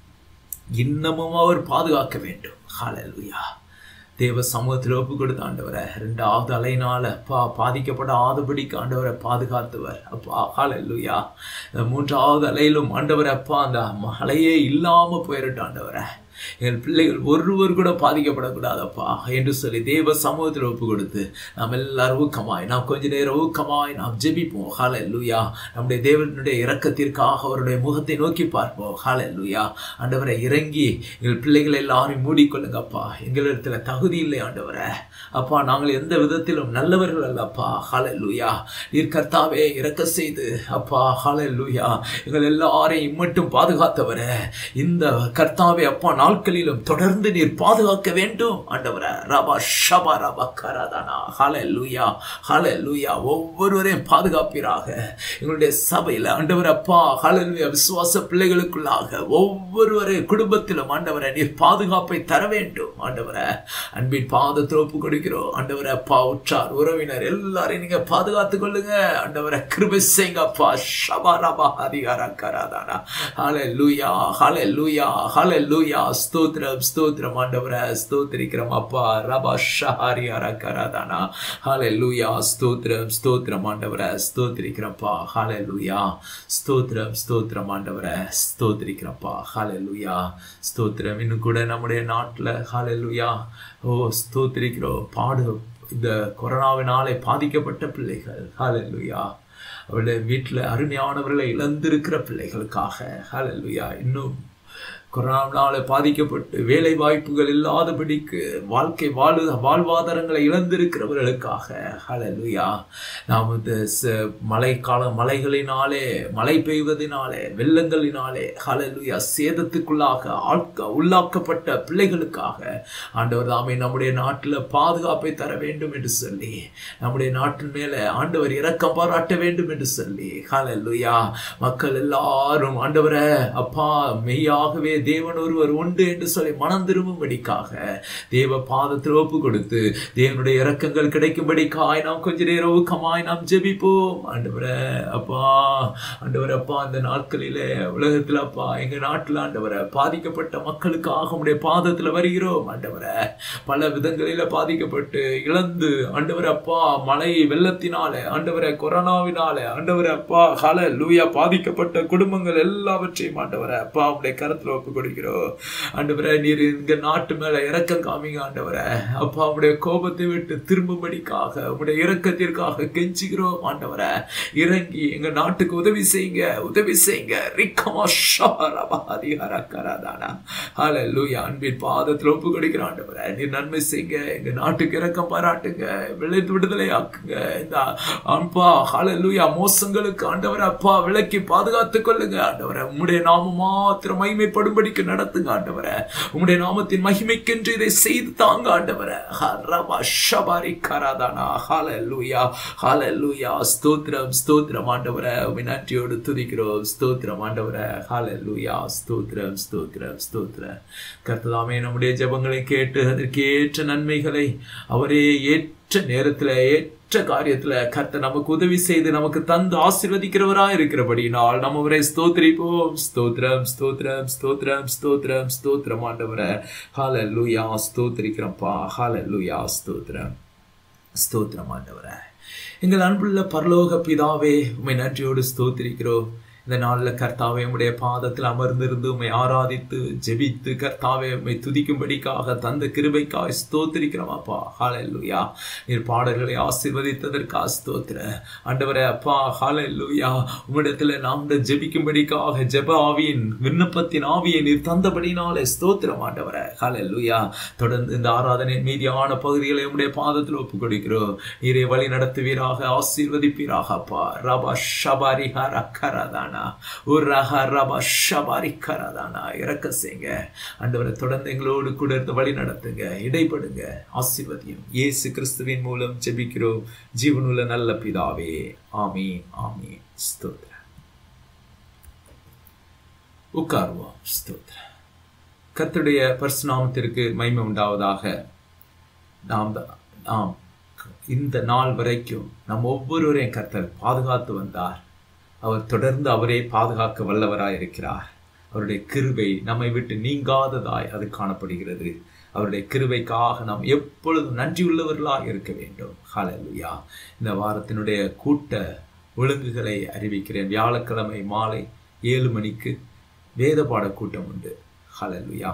இன்னமும் அவர் பாதுகாக்க வேண்டும் ஹalleluya தேவ சமூகத்தில் ஒப்பு கொடுத்த ஆண்டவரை ரெண்டாவது அலையினால அப்பா பாதிக்கப்பட ஆதபடிக்கு ஆண்டவரை பாதுகாத்தவர் அப்பா ஹalleluya இந்த மூன்றாவது அலையிலும் ஆண்டவரை அப்பா அந்த மலையே இல்லாம போயிரட்டும் ஆண்டவரை எங்கள் பிள்ளைகள் ஒருவர் கூட பாதிக்கப்படக்கூடாதப்பா என்று சொல்லி தேவ சமூகத்தில் ஒப்பு கொடுத்து நாம் எல்லாரும் ஊக்கமாய் நாம் கொஞ்ச நேரம் ஊக்கமாய் நாம் ஜெபிப்போம் ஹால லூயா நம்முடைய தேவனுடைய இரக்கத்திற்காக அவருடைய முகத்தை நோக்கி பார்ப்போம் ஹால லூயா ஆண்டவரை இறங்கி எங்கள் பிள்ளைகளை எல்லாரையும் மூடிக்கொள்ளுங்கப்பா எங்களிடத்துல தகுதி இல்லை ஆண்டவரை அப்பா நாங்கள் எந்த விதத்திலும் நல்லவர்கள் அல்லப்பா ஹால லூயா நீர் கர்த்தாவே இறக்க செய்து அப்பா ஹால லூயா எங்கள் எல்லாரையும் இம்மட்டும் பாதுகாத்தவரே இந்த கர்த்தாவே அப்பா நாட்களிலும் தொடர்ந்து நீர் பாதுகாக்க வேண்டும் ஆண்டவரே ரபா ஷபா ரபா கராதானா ஹால லூயா ஹால லூயா ஒவ்வொருவரையும் பாதுகாப்பீராக எங்களுடைய சபையில் ஆண்டவர் அப்பா ஹால லூயா விசுவாச பிள்ளைகளுக்குள்ளாக ஒவ்வொருவரை குடும்பத்திலும் ஆண்டவரை நீர் பாதுகாப்பை தர வேண்டும் ஆண்டவரை அன்பின் பாதத்தில் ஒப்பு கொடுக்கிறோம் ஆண்டவரை அப்பா உற்றார் உறவினர் எல்லாரையும் நீங்க பாதுகாத்துக் கொள்ளுங்க ஆண்டவரை கிருபை செய்யுங்க அப்பா ஷபா ரபா அதிகார கராதானா ஹால லூயா ஹால லூயா ஹால லூயா ஸ்தோத்திரம் ஸ்தோத்திரம் ஆண்டவரை ஸ்தோத்திரிக்கிறோம் அப்பா ரபா ஷஹாரி அரக்கராதானா ஹால லூயா ஸ்தோத்திரம் ஸ்தோத்திரம் ஆண்டவரை ஸ்தோத்திரிக்கிறப்பா ஹால லூயா ஸ்தோத்திரம் ஸ்தோத்திரம் ஆண்டவரை ஸ்தோத்திரிக்கிறப்பா ஹால லூயா ஸ்தோத்திரம் இன்னும் கூட நம்முடைய நாட்டில் ஹால லூயா ஓ ஸ்தோத்திரிக்கிறோம் பாடு இந்த கொரோனாவினாலே பாதிக்கப்பட்ட பிள்ளைகள் ஹால லூயா அவளுடைய வீட்டில் அருமையானவர்களை இழந்திருக்கிற பிள்ளைகளுக்காக ஹalleluya இன்னும் கொரோனாவினால பாதிக்கப்பட்டு வேலை வாய்ப்புகள் இல்லாதபடிக்கு வாழ்க்கை வாழு வாழ்வாதாரங்களை இழந்திருக்கிறவர்களுக்காக ஹalleluya நாம் இந்த ச- மழைக்கால மலைகளினாலே மழை பெய்வதினாலே வெள்ளங்களினாலே ஹalleluya சேதத்துக்குள்ளாக ஆட்க உள்ளாக்கப்பட்ட பிள்ளைகளுக்காக ஆண்டவர் தாமே நம்முடைய நாட்டில் பாதுகாப்பை தர வேண்டும் என்று சொல்லி நம்முடைய நாட்டின் மேலே ஆண்டவர் இரக்கம் பாராட்ட வேண்டும் என்று சொல்லி ஹalleluya மக்கள் எல்லாரும் ஆண்டவரே அப்பா மெய்யாகவே தேவன் ஒருவர் உண்டு என்று சொல்லி மனம் திரும்பும்படிக்காக தேவ பாதத்தில் ஒப்பு கொடுத்து தேவனுடைய இரக்கங்கள் கிடைக்கும்படிக்காய் நாம் கொஞ்ச நேரம் ஊக்கமாய் நாம் ஜெபிப்போம் ஆண்டவரே அப்பா ஆண்டவர் அப்பா இந்த நாட்களிலே உலகத்தில் அப்பா எங்க நாட்டில் ஆண்டவரை பாதிக்கப்பட்ட மக்களுக்காக உடைய பாதத்தில் வருகிறோம் ஆண்டவரை பல விதங்களில பாதிக்கப்பட்டு இழந்து ஆண்டவர் அப்பா மழை வெள்ளத்தினாலே ஆண்டவரை கொரோனாவினாலே ஆண்டவர் அப்பா ஹல லூயா பாதிக்கப்பட்ட குடும்பங்கள் எல்லாவற்றையும் ஆண்டவரை அப்பா உடைய கரத்துல ஒப்பு கொடுக்கிறோம் ஆண்டவரை நீர் இங்க நாட்டு மேல இரக்கம் காமிங்க ஆண்டவரை அப்பா உடைய கோபத்தை விட்டு திரும்பும்படிக்காக உடைய இரக்கத்திற்காக கெஞ்சுகிறோம் ஆண்டவரை இறங்கி எங்க நாட்டுக்கு உதவி செய்யுங்க உதவி செய்யுங்க ரிக்கமா ஷாரபா அதிகார கராதானா ஹalleluya அன்பின் பாதத்தில் ஒப்பு கொடுக்கிற ஆண்டவரே நீர் நன்மை செய்யுங்க எங்க நாட்டுக்கு இரக்கம் பாராட்டுங்க விளைத்து விடுதலை ஆக்குங்க இந்த அன்பா ஹalleluya மோசங்களுக்கு ஆண்டவரே அப்பா விலக்கி பாதுகாத்துக் கொள்ளுங்க ஆண்டவரே உம்முடைய நாமம் மாத்திரம் மகிமைப்படும்படிக்கு நடத்துங்க ஆண்டவரே உம்முடைய நாமத்தின் மகிமைக்கென்று இதை செய்து தாங்க ஆண்டவரே ஹரபா ஷபாரி கராதானா ஹalleluya ஹalleluya ஸ்தோத்திரம் ஸ்தோத்திரம் ஆண்டவரே உம்மை நன்றியோடு துதிக்கிறோம் ஸ்தோத்திரம் ஆண்டவரே ஹalleluya ஸ்தோத்திரம் ஸ்தோத்திரம் ஸ்தோத்திரம் கர்த்ததாமே நம்முடைய ஜெபங்களை கேட்டு அதற்கு ஏற்ற நன்மைகளை அவரே ஏற்ற நேரத்தில் ஏற்ற காரியத்துல கர்த்தர் நமக்கு உதவி செய்து நமக்கு தந்து ஆசீர்வதிக்கிறவரா இருக்கிறபடினால் நம்ம அவரை ஸ்தோத்திரிப்போம் ஸ்தோத்திரம் ஸ்தோத்திரம் ஸ்தோத்திரம் ஸ்தோத்திரம் ஸ்தோத்திரம் ஆண்டவரை ஹalleluya ஸ்தோத்திரிக்கிறோம்ப்பா ஹalleluya ஸ்தோத்திரம் ஸ்தோத்திரம் ஆண்டவரே எங்கள் அன்புள்ள பரலோக பிதாவே உம்மை நன்றியோடு ஸ்தோத்திரிக்கிறோம் இந்த நாளில் கர்த்தாவே உம்முடைய பாதத்தில் அமர்ந்திருந்து உம்மை ஆராதித்து ஜெபித்து கர்த்தாவே உம்மை துதிக்கும்படிக்காக தந்த கிருபைக்காய் ஸ்தோத்திரிக்கிறோம் அப்பா ஹalleluya நீர் பாடல்களை ஆசீர்வதித்ததற்காக ஸ்தோத்திர ஆண்டவரே அப்பா ஹalleluya உம்மிடத்தில் நாம் ஜெபிக்கும்படிக்காக ஜெப ஆவியின் விண்ணப்பத்தின் ஆவியை நீர் தந்தபடினாலே ஸ்தோத்திரம் ஆண்டவரே ஹalleluya தொடர்ந்து இந்த ஆராதனை மீதியான பகுதிகளை உம்முடைய பாதத்தில் ஒப்புக் கொடுக்கிறோம் நீரை வழி நடத்துவீராக ஆசீர்வதிப்பீராக அப்பா ரபா ஷபாரி ஹரகரதானா உரஹ ரபா ஷபாரி கரதானா இறக்க செய்யுங்க ஆண்டவரை தொடர்ந்து எங்களோடு கூட இருந்து வழி நடத்துங்க இடைப்படுங்க ஆசீர்வதியும் இயேசு கிறிஸ்துவின் மூலம் ஜெபிக்கிறோம் ஜீவனுள்ள நல்ல பிதாவே ஆமீன் ஆமீன் ஸ்தோத்திரம் உட்காருவோம் ஸ்தோத்திரம் கர்த்தருடைய பரிசுநாமத்திற்கு மகிமை உண்டாவதாக நாம் த- நாம் இந்த நாள் வரைக்கும் நம் ஒவ்வொருவரையும் கர்த்தர் பாதுகாத்து வந்தார் அவர் தொடர்ந்து அவரே பாதுகாக்க வல்லவராய் இருக்கிறார் அவருடைய கிருபை நம்மை விட்டு நீங்காததாய் அது காணப்படுகிறது அவருடைய கிருபைக்காக நாம் எப்பொழுதும் நன்றியுள்ளவர்களாக இருக்க வேண்டும் ஹalleluya இந்த வாரத்தினுடைய கூட்ட ஒழுங்குகளை அறிவிக்கிறேன் வியாழக்கிழமை மாலை ஏழு மணிக்கு வேத பாட கூட்டம் உண்டு ஹalleluya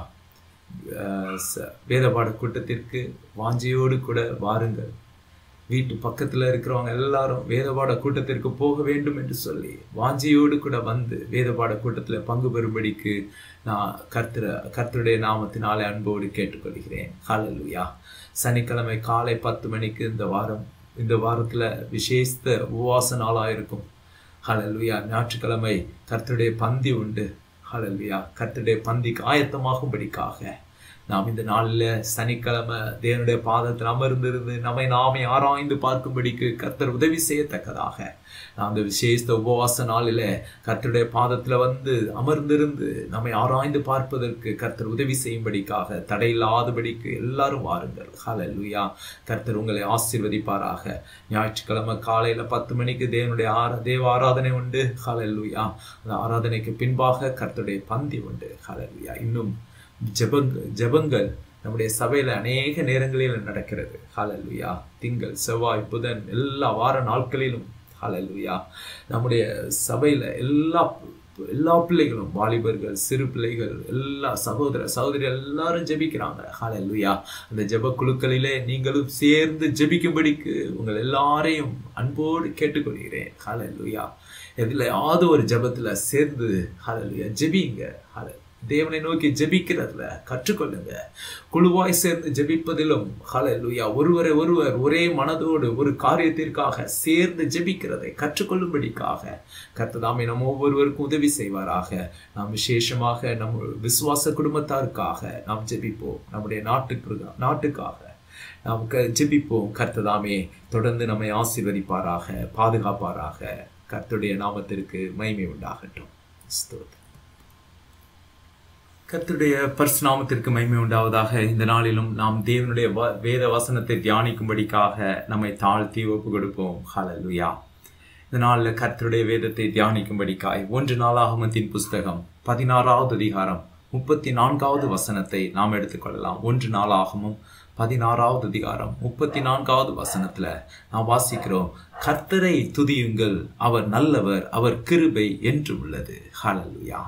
அஹ் ச- வேத பாட கூட்டத்திற்கு வாஞ்சையோடு கூட வாருங்கள் வீட்டு பக்கத்துல இருக்கிறவங்க எல்லாரும் வேதபாட கூட்டத்திற்கு போக வேண்டும் என்று சொல்லி வாஞ்சையோடு கூட வந்து வேதபாட கூட்டத்துல பங்கு பெறும்படிக்கு நான் கர்த்தர கர்த்தருடைய நாமத்தினாலே அன்போடு கேட்டுக்கொள்கிறேன் ஹalleluya சனிக்கிழமை காலை பத்து மணிக்கு இந்த வாரம் இந்த வாரத்துல விசேஷ உபவாச நாளா இருக்கும் ஹalleluya ஞாயிற்றுக்கிழமை கர்த்தருடைய பந்தி உண்டு ஹalleluya கர்த்தருடைய பந்திக்கு ஆயத்தமாகும்படிக்காக நாம் இந்த நாளில் சனிக்கிழமை தேவனுடைய பாதத்தில் அமர்ந்திருந்து நம்மை நாமே ஆராய்ந்து பார்க்கும்படிக்கு கர்த்தர் உதவி செய்யத்தக்கதாக நாம் அந்த விசேஷ உபவாச நாளில் கர்த்தருடைய பாதத்தில் வந்து அமர்ந்திருந்து நம்மை ஆராய்ந்து பார்ப்பதற்கு கர்த்தர் உதவி செய்யும்படிக்காக தடையில்லாதபடிக்கு எல்லாரும் வாருங்கள் ஹalleluya கர்த்தர் உங்களை ஆசீர்வதிப்பாராக ஞாயிற்றுக்கிழமை காலையில பத்து மணிக்கு தேவனுடைய ஆரா தேவ ஆராதனை உண்டு ஹalleluya அந்த ஆராதனைக்கு பின்பாக கர்த்தருடைய பந்தி உண்டு ஹalleluya இன்னும் ஜெபங்கள் ஜெபங்கள் நம்முடைய சபையில அநேக நேரங்களில் நடக்கிறது ஹalleluya திங்கள் செவ்வாய் புதன் எல்லா வார நாட்களிலும் ஹalleluya நம்முடைய சபையில எல்லா எல்லா பிள்ளைகளும் வாலிபர்கள் சிறு பிள்ளைகள் எல்லா சகோதர சகோதரி எல்லாரும் ஜெபிக்கிறாங்க ஹalleluya அந்த ஜெப குழுக்களிலே நீங்களும் சேர்ந்து ஜெபிக்கும்படிக்கு உங்கள் எல்லாரையும் அன்போடு கேட்டுக்கொள்கிறேன் ஹalleluya எதுலையாவது ஒரு ஜெபத்துல சேர்ந்து ஹalleluya ஜெபிங்க ஹalleluya தேவனை நோக்கி ஜெபிக்கிறதுல கற்றுக்கொள்ளுங்க குழுவாய் சேர்ந்து ஜெபிப்பதிலும் ஹalleluya ஒருவரை ஒருவர் ஒரே மனதோடு ஒரு காரியத்திற்காக சேர்ந்து ஜெபிக்கிறதை கற்றுக்கொள்ளும்படிக்காக கர்த்ததாமே நம்ம ஒவ்வொருவருக்கும் உதவி செய்வாராக நாம் விசேஷமாக நம் விசுவாச குடும்பத்தாருக்காக நாம் ஜெபிப்போம் நம்முடைய நாட்டுக்கு நாட்டுக்காக நாம் க- ஜெபிப்போம் கர்த்ததாமே தொடர்ந்து நம்மை ஆசீர்வதிப்பாராக பாதுகாப்பாராக கர்த்தருடைய நாமத்திற்கு மகிமை உண்டாகட்டும் ஸ்தோத்திரம் கர்த்தருடைய பரிசுநாமத்திற்கு மகிமை உண்டாவதாக இந்த நாளிலும் நாம் தேவனுடைய வ- வேத வசனத்தை தியானிக்கும்படிக்காக நம்மை தாழ்த்தி ஒப்பு கொடுப்போம் ஹalleluya இந்த நாளில் கர்த்தருடைய வேதத்தை தியானிக்கும்படிக்காய் ஒன்று நாளாகமத்தின் புஸ்தகம் பதினாறாவது அதிகாரம் முப்பத்தி நான்காவது வசனத்தை நாம் எடுத்துக்கொள்ளலாம் ஒன்று நாளாகமும் பதினாறாவது அதிகாரம் முப்பத்தி நான்காவது வசனத்துல நாம் வாசிக்கிறோம் கர்த்தரை துதியுங்கள் அவர் நல்லவர் அவர் கிருபை என்று உள்ளது ஹalleluya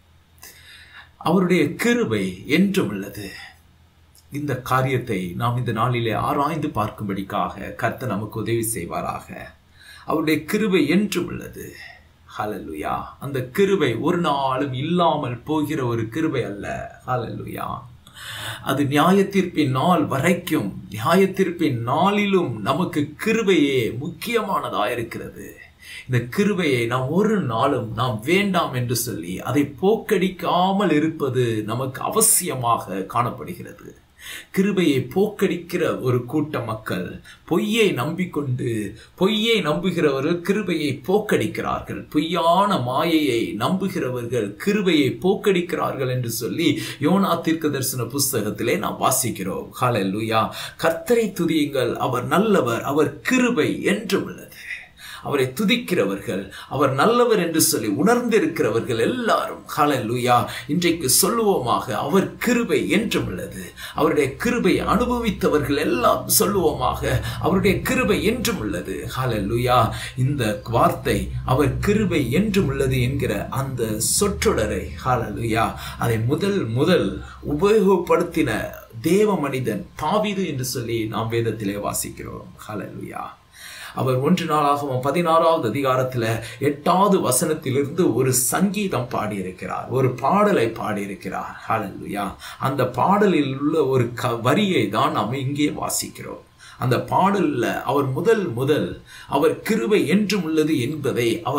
அவருடைய கிருபை என்றும் உள்ளது இந்த காரியத்தை நாம் இந்த நாளிலே ஆராய்ந்து பார்க்கும்படிக்காக கர்த்தர் நமக்கு உதவி செய்வாராக அவருடைய கிருபை என்றும் உள்ளது ஹalleluya அந்த கிருபை ஒரு நாளும் இல்லாமல் போகிற ஒரு கிருபை அல்ல ஹalleluya அது நியாயத்தீர்ப்பின் நாள் வரைக்கும் நியாயத்தீர்ப்பின் நாளிலும் நமக்கு கிருபையே முக்கியமானதாயிருக்கிறது இந்த கிருபையை நாம் ஒரு நாளும் நாம் வேண்டாம் என்று சொல்லி அதை போக்கடிக்காமல் இருப்பது நமக்கு அவசியமாக காணப்படுகிறது கிருபையை போக்கடிக்கிற ஒரு கூட்ட மக்கள் பொய்யை நம்பிக்கொண்டு பொய்யை நம்புகிறவர்கள் கிருபையை போக்கடிக்கிறார்கள் பொய்யான மாயையை நம்புகிறவர்கள் கிருபையை போக்கடிக்கிறார்கள் என்று சொல்லி யோனா தீர்க்க தரிசன புஸ்தகத்திலே நாம் வாசிக்கிறோம் ஹalleluya கர்த்தரை துதியுங்கள் அவர் நல்லவர் அவர் கிருபை என்றும் உள்ளது அவரை துதிக்கிறவர்கள் அவர் நல்லவர் என்று சொல்லி உணர்ந்திருக்கிறவர்கள் எல்லாரும் ஹalleluya இன்றைக்கு சொல்லுவோமாக அவர் கிருபை என்றும் உள்ளது அவருடைய கிருபை அனுபவித்தவர்கள் எல்லாம் சொல்லுவோமாக அவருடைய கிருபை என்றும் உள்ளது ஹalleluya இந்த வார்த்தை அவர் கிருபை என்றும் உள்ளது என்கிற அந்த சொற்றொடரை ஹalleluya அதை முதல் முதல் உபயோகப்படுத்தின தேவ மனிதன் தாவீது என்று சொல்லி நாம் வேதத்திலே வாசிக்கிறோம் ஹalleluya அவர் ஒன்று நாளாகவும் பதினாறாவது அதிகாரத்துல எட்டாவது வசனத்திலிருந்து ஒரு சங்கீதம் பாடியிருக்கிறார் ஒரு பாடலை பாடியிருக்கிறார் ஹalleluya அந்த பாடலில் உள்ள ஒரு க வரியை தான் நாம் இங்கே வாசிக்கிறோம் அந்த பாடல்ல அவர் முதல் முதல் அவர் கிருபை என்றும் உள்ளது என்பதை அவர்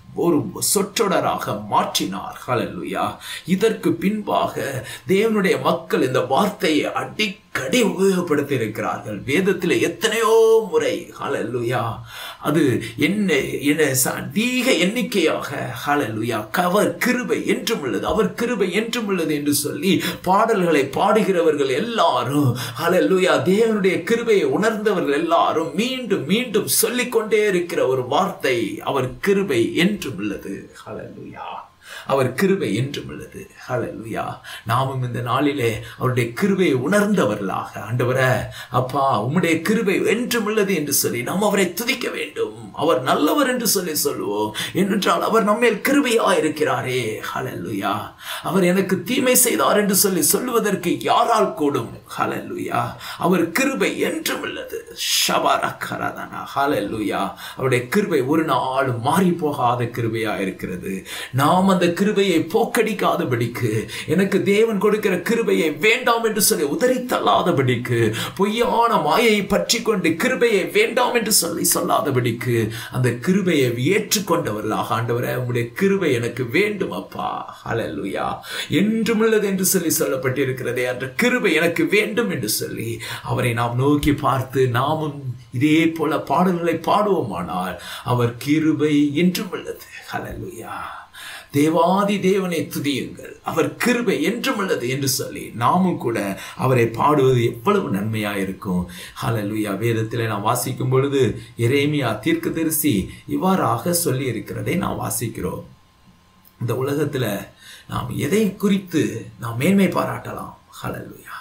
ஒரு சொற்றொடராக மாற்றினார் ஹalleluya இதற்கு பின்பாக தேவனுடைய மக்கள் இந்த வார்த்தையை அடிக்கடி உபயோகப்படுத்தி இருக்கிறார்கள் வேதத்தில் எத்தனையோ முறை ஹalleluya அது என்ன என்ன ச- அதிக எண்ணிக்கையாக ஹalleluya அவர் கிருபை என்றும் உள்ளது அவர் கிருபை என்றும் உள்ளது என்று சொல்லி பாடல்களை பாடுகிறவர்கள் எல்லாரும் ஹalleluya தேவனுடைய கிருபையை உணர்ந்தவர்கள் எல்லாரும் மீண்டும் மீண்டும் சொல்லிக்கொண்டே இருக்கிற ஒரு வார்த்தை அவர் கிருபை என்றும் உள்ளது ஹalleluya அவர் கிருபை என்றும் உள்ளது ஹalleluya நாமும் இந்த நாளிலே அவருடைய கிருபையை உணர்ந்தவர்களாக ஆண்டவரே அப்பா உம்முடைய கிருபை என்றும் உள்ளது என்று சொல்லி நாம் அவரை துதிக்க வேண்டும் அவர் நல்லவர் என்று சொல்லி சொல்லுவோம் ஏனென்றால் அவர் நம்மேல் கிருபையா இருக்கிறாரே ஹalleluya அவர் எனக்கு தீமை செய்தார் என்று சொல்லி சொல்லுவதற்கு யாரால் கூடும் ஹalleluya அவர் கிருபை என்றும் உள்ளது ஷபரக்கரதனா ஹalleluya அவருடைய கிருபை ஒரு நாளும் மாறி போகாத கிருபையா இருக்கிறது நாம் அந்த கிருபையை போக்கடிக்காதபடிக்கு எனக்கு தேவன் கொடுக்கிற கிருபையை வேண்டாம் என்று சொல்லி உதறி தள்ளாதபடிக்கு பொய்யான மாயையை பற்றி கொண்டு கிருபையை வேண்டாம் என்று சொல்லி சொல்லாதபடிக்கு அந்த கிருபையை ஏற்றுக்கொண்டவர்களாக ஆண்டவரே உம்முடைய கிருபை எனக்கு வேண்டும் அப்பா ஹalleluya என்றும் உள்ளது என்று சொல்லி சொல்லப்பட்டிருக்கிறதே அந்த கிருபை எனக்கு வேண்டும் என்று சொல்லி அவரை நாம் நோக்கி பார்த்து நாமும் இதே போல பாடல்களை பாடுவோமானால் அவர் கிருபை என்றும் உள்ளது ஹalleluya தேவாதி தேவனை துதியுங்கள் அவர் கிருபை என்றும் உள்ளது என்று சொல்லி நாமும் கூட அவரை பாடுவது எவ்வளவு நன்மையா இருக்கும் ஹalleluya வேதத்திலே நாம் வாசிக்கும் பொழுது எரேமியா தீர்க்கதரிசி இவ்வாறாக சொல்லி இருக்கிறதை நாம் வாசிக்கிறோம் இந்த உலகத்துல நாம் எதை குறித்து நாம் மேன்மை பாராட்டலாம் ஹalleluya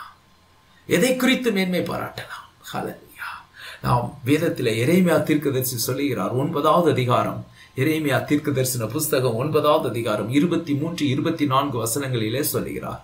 எதை குறித்து மேன்மை பாராட்டலாம் ஹalleluya நாம் வேதத்தில் எரேமியா தீர்க்கதரிசி சொல்லுகிறார் ஒன்பதாவது அதிகாரம் எரேமியா தீர்க்கதரிசன புஸ்தகம் ஒன்பதாவது அதிகாரம் இருபத்தி மூன்று இருபத்தி நான்கு வசனங்களிலே சொல்லுகிறார்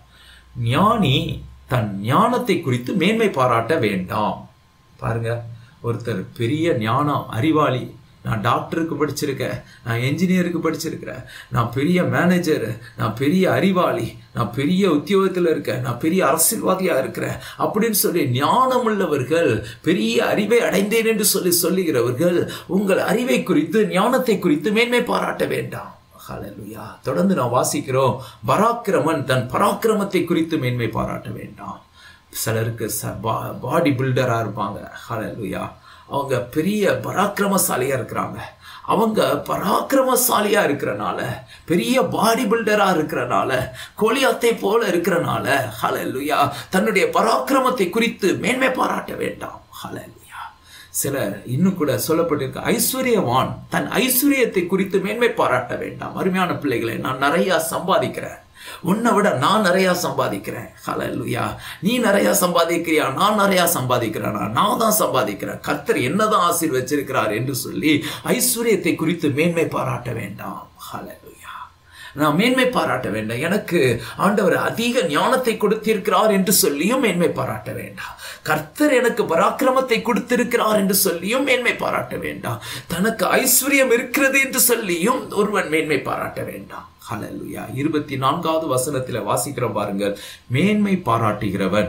ஞானி தன் ஞானத்தை குறித்து மேன்மை பாராட்ட வேண்டாம் பாருங்க ஒருத்தர் பெரிய ஞானம் அறிவாளி நான் டாக்டருக்கு படிச்சிருக்கேன் நான் என்ஜினியருக்கு படிச்சிருக்கிறேன் நான் பெரிய மேனேஜர் நான் பெரிய அறிவாளி நான் பெரிய உத்தியோகத்தில் இருக்கேன் நான் பெரிய அரசியல்வாதியா இருக்கிறேன் அப்படின்னு சொல்லி ஞானம் உள்ளவர்கள் பெரிய அறிவை அடைந்தேன் என்று சொல்லி சொல்லுகிறவர்கள் உங்கள் அறிவை குறித்து ஞானத்தை குறித்து மேன்மை பாராட்ட வேண்டாம் ஹalleluya தொடர்ந்து நாம் வாசிக்கிறோம் பராக்கிரமன் தன் பராக்கிரமத்தை குறித்து மேன்மை பாராட்ட வேண்டாம் சிலருக்கு பாடி பில்டரா இருப்பாங்க ஹalleluya அவங்க பெரிய பராக்கிரமசாலியா இருக்கிறாங்க அவங்க பராக்கிரமசாலியா இருக்கிறனால பெரிய பாடி பில்டரா இருக்கிறனால கோலியாத்தை போல இருக்கிறனால ஹalleluya தன்னுடைய பராக்கிரமத்தை குறித்து மேன்மை பாராட்ட வேண்டாம் ஹalleluya சிலர் இன்னும் கூட சொல்லப்பட்டிருக்கு ஐஸ்வர்யவான் தன் ஐஸ்வர்யத்தை குறித்து மேன்மை பாராட்ட வேண்டாம் அருமையான பிள்ளைகளை நான் நிறைய சம்பாதிக்கிறேன் உன்னை விட நான் நிறைய சம்பாதிக்கிறேன் ஹalleluya நீ நிறைய சம்பாதிக்கிறியா நான் நிறைய சம்பாதிக்கிறேனா நான் தான் சம்பாதிக்கிறேன் கர்த்தர் என்னதான் ஆசீர்வச்சிருக்கிறார் என்று சொல்லி ஐஸ்வர்யத்தை குறித்து மேன்மை பாராட்ட வேண்டாம் ஹalleluya நான் மேன்மை பாராட்ட வேண்டாம் எனக்கு ஆண்டவர் அதிக ஞானத்தை கொடுத்திருக்கிறார் என்று சொல்லியும் மேன்மை பாராட்ட வேண்டாம் கர்த்தர் எனக்கு பராக்கிரமத்தை கொடுத்திருக்கிறார் என்று சொல்லியும் மேன்மை பாராட்ட வேண்டாம் தனக்கு ஐஸ்வர்யம் இருக்கிறது என்று சொல்லியும் ஒருவன் மேன்மை பாராட்ட வேண்டாம் ஹalleluya இருபத்தி நான்காவது வசனத்துல வாசிக்கிறோம் பாருங்கள் மேன்மை பாராட்டுகிறவன்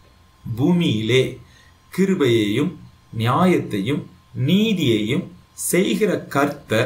பூமியிலே கிருபையையும் நியாயத்தையும் நீதியையும் செய்கிற கர்த்தர்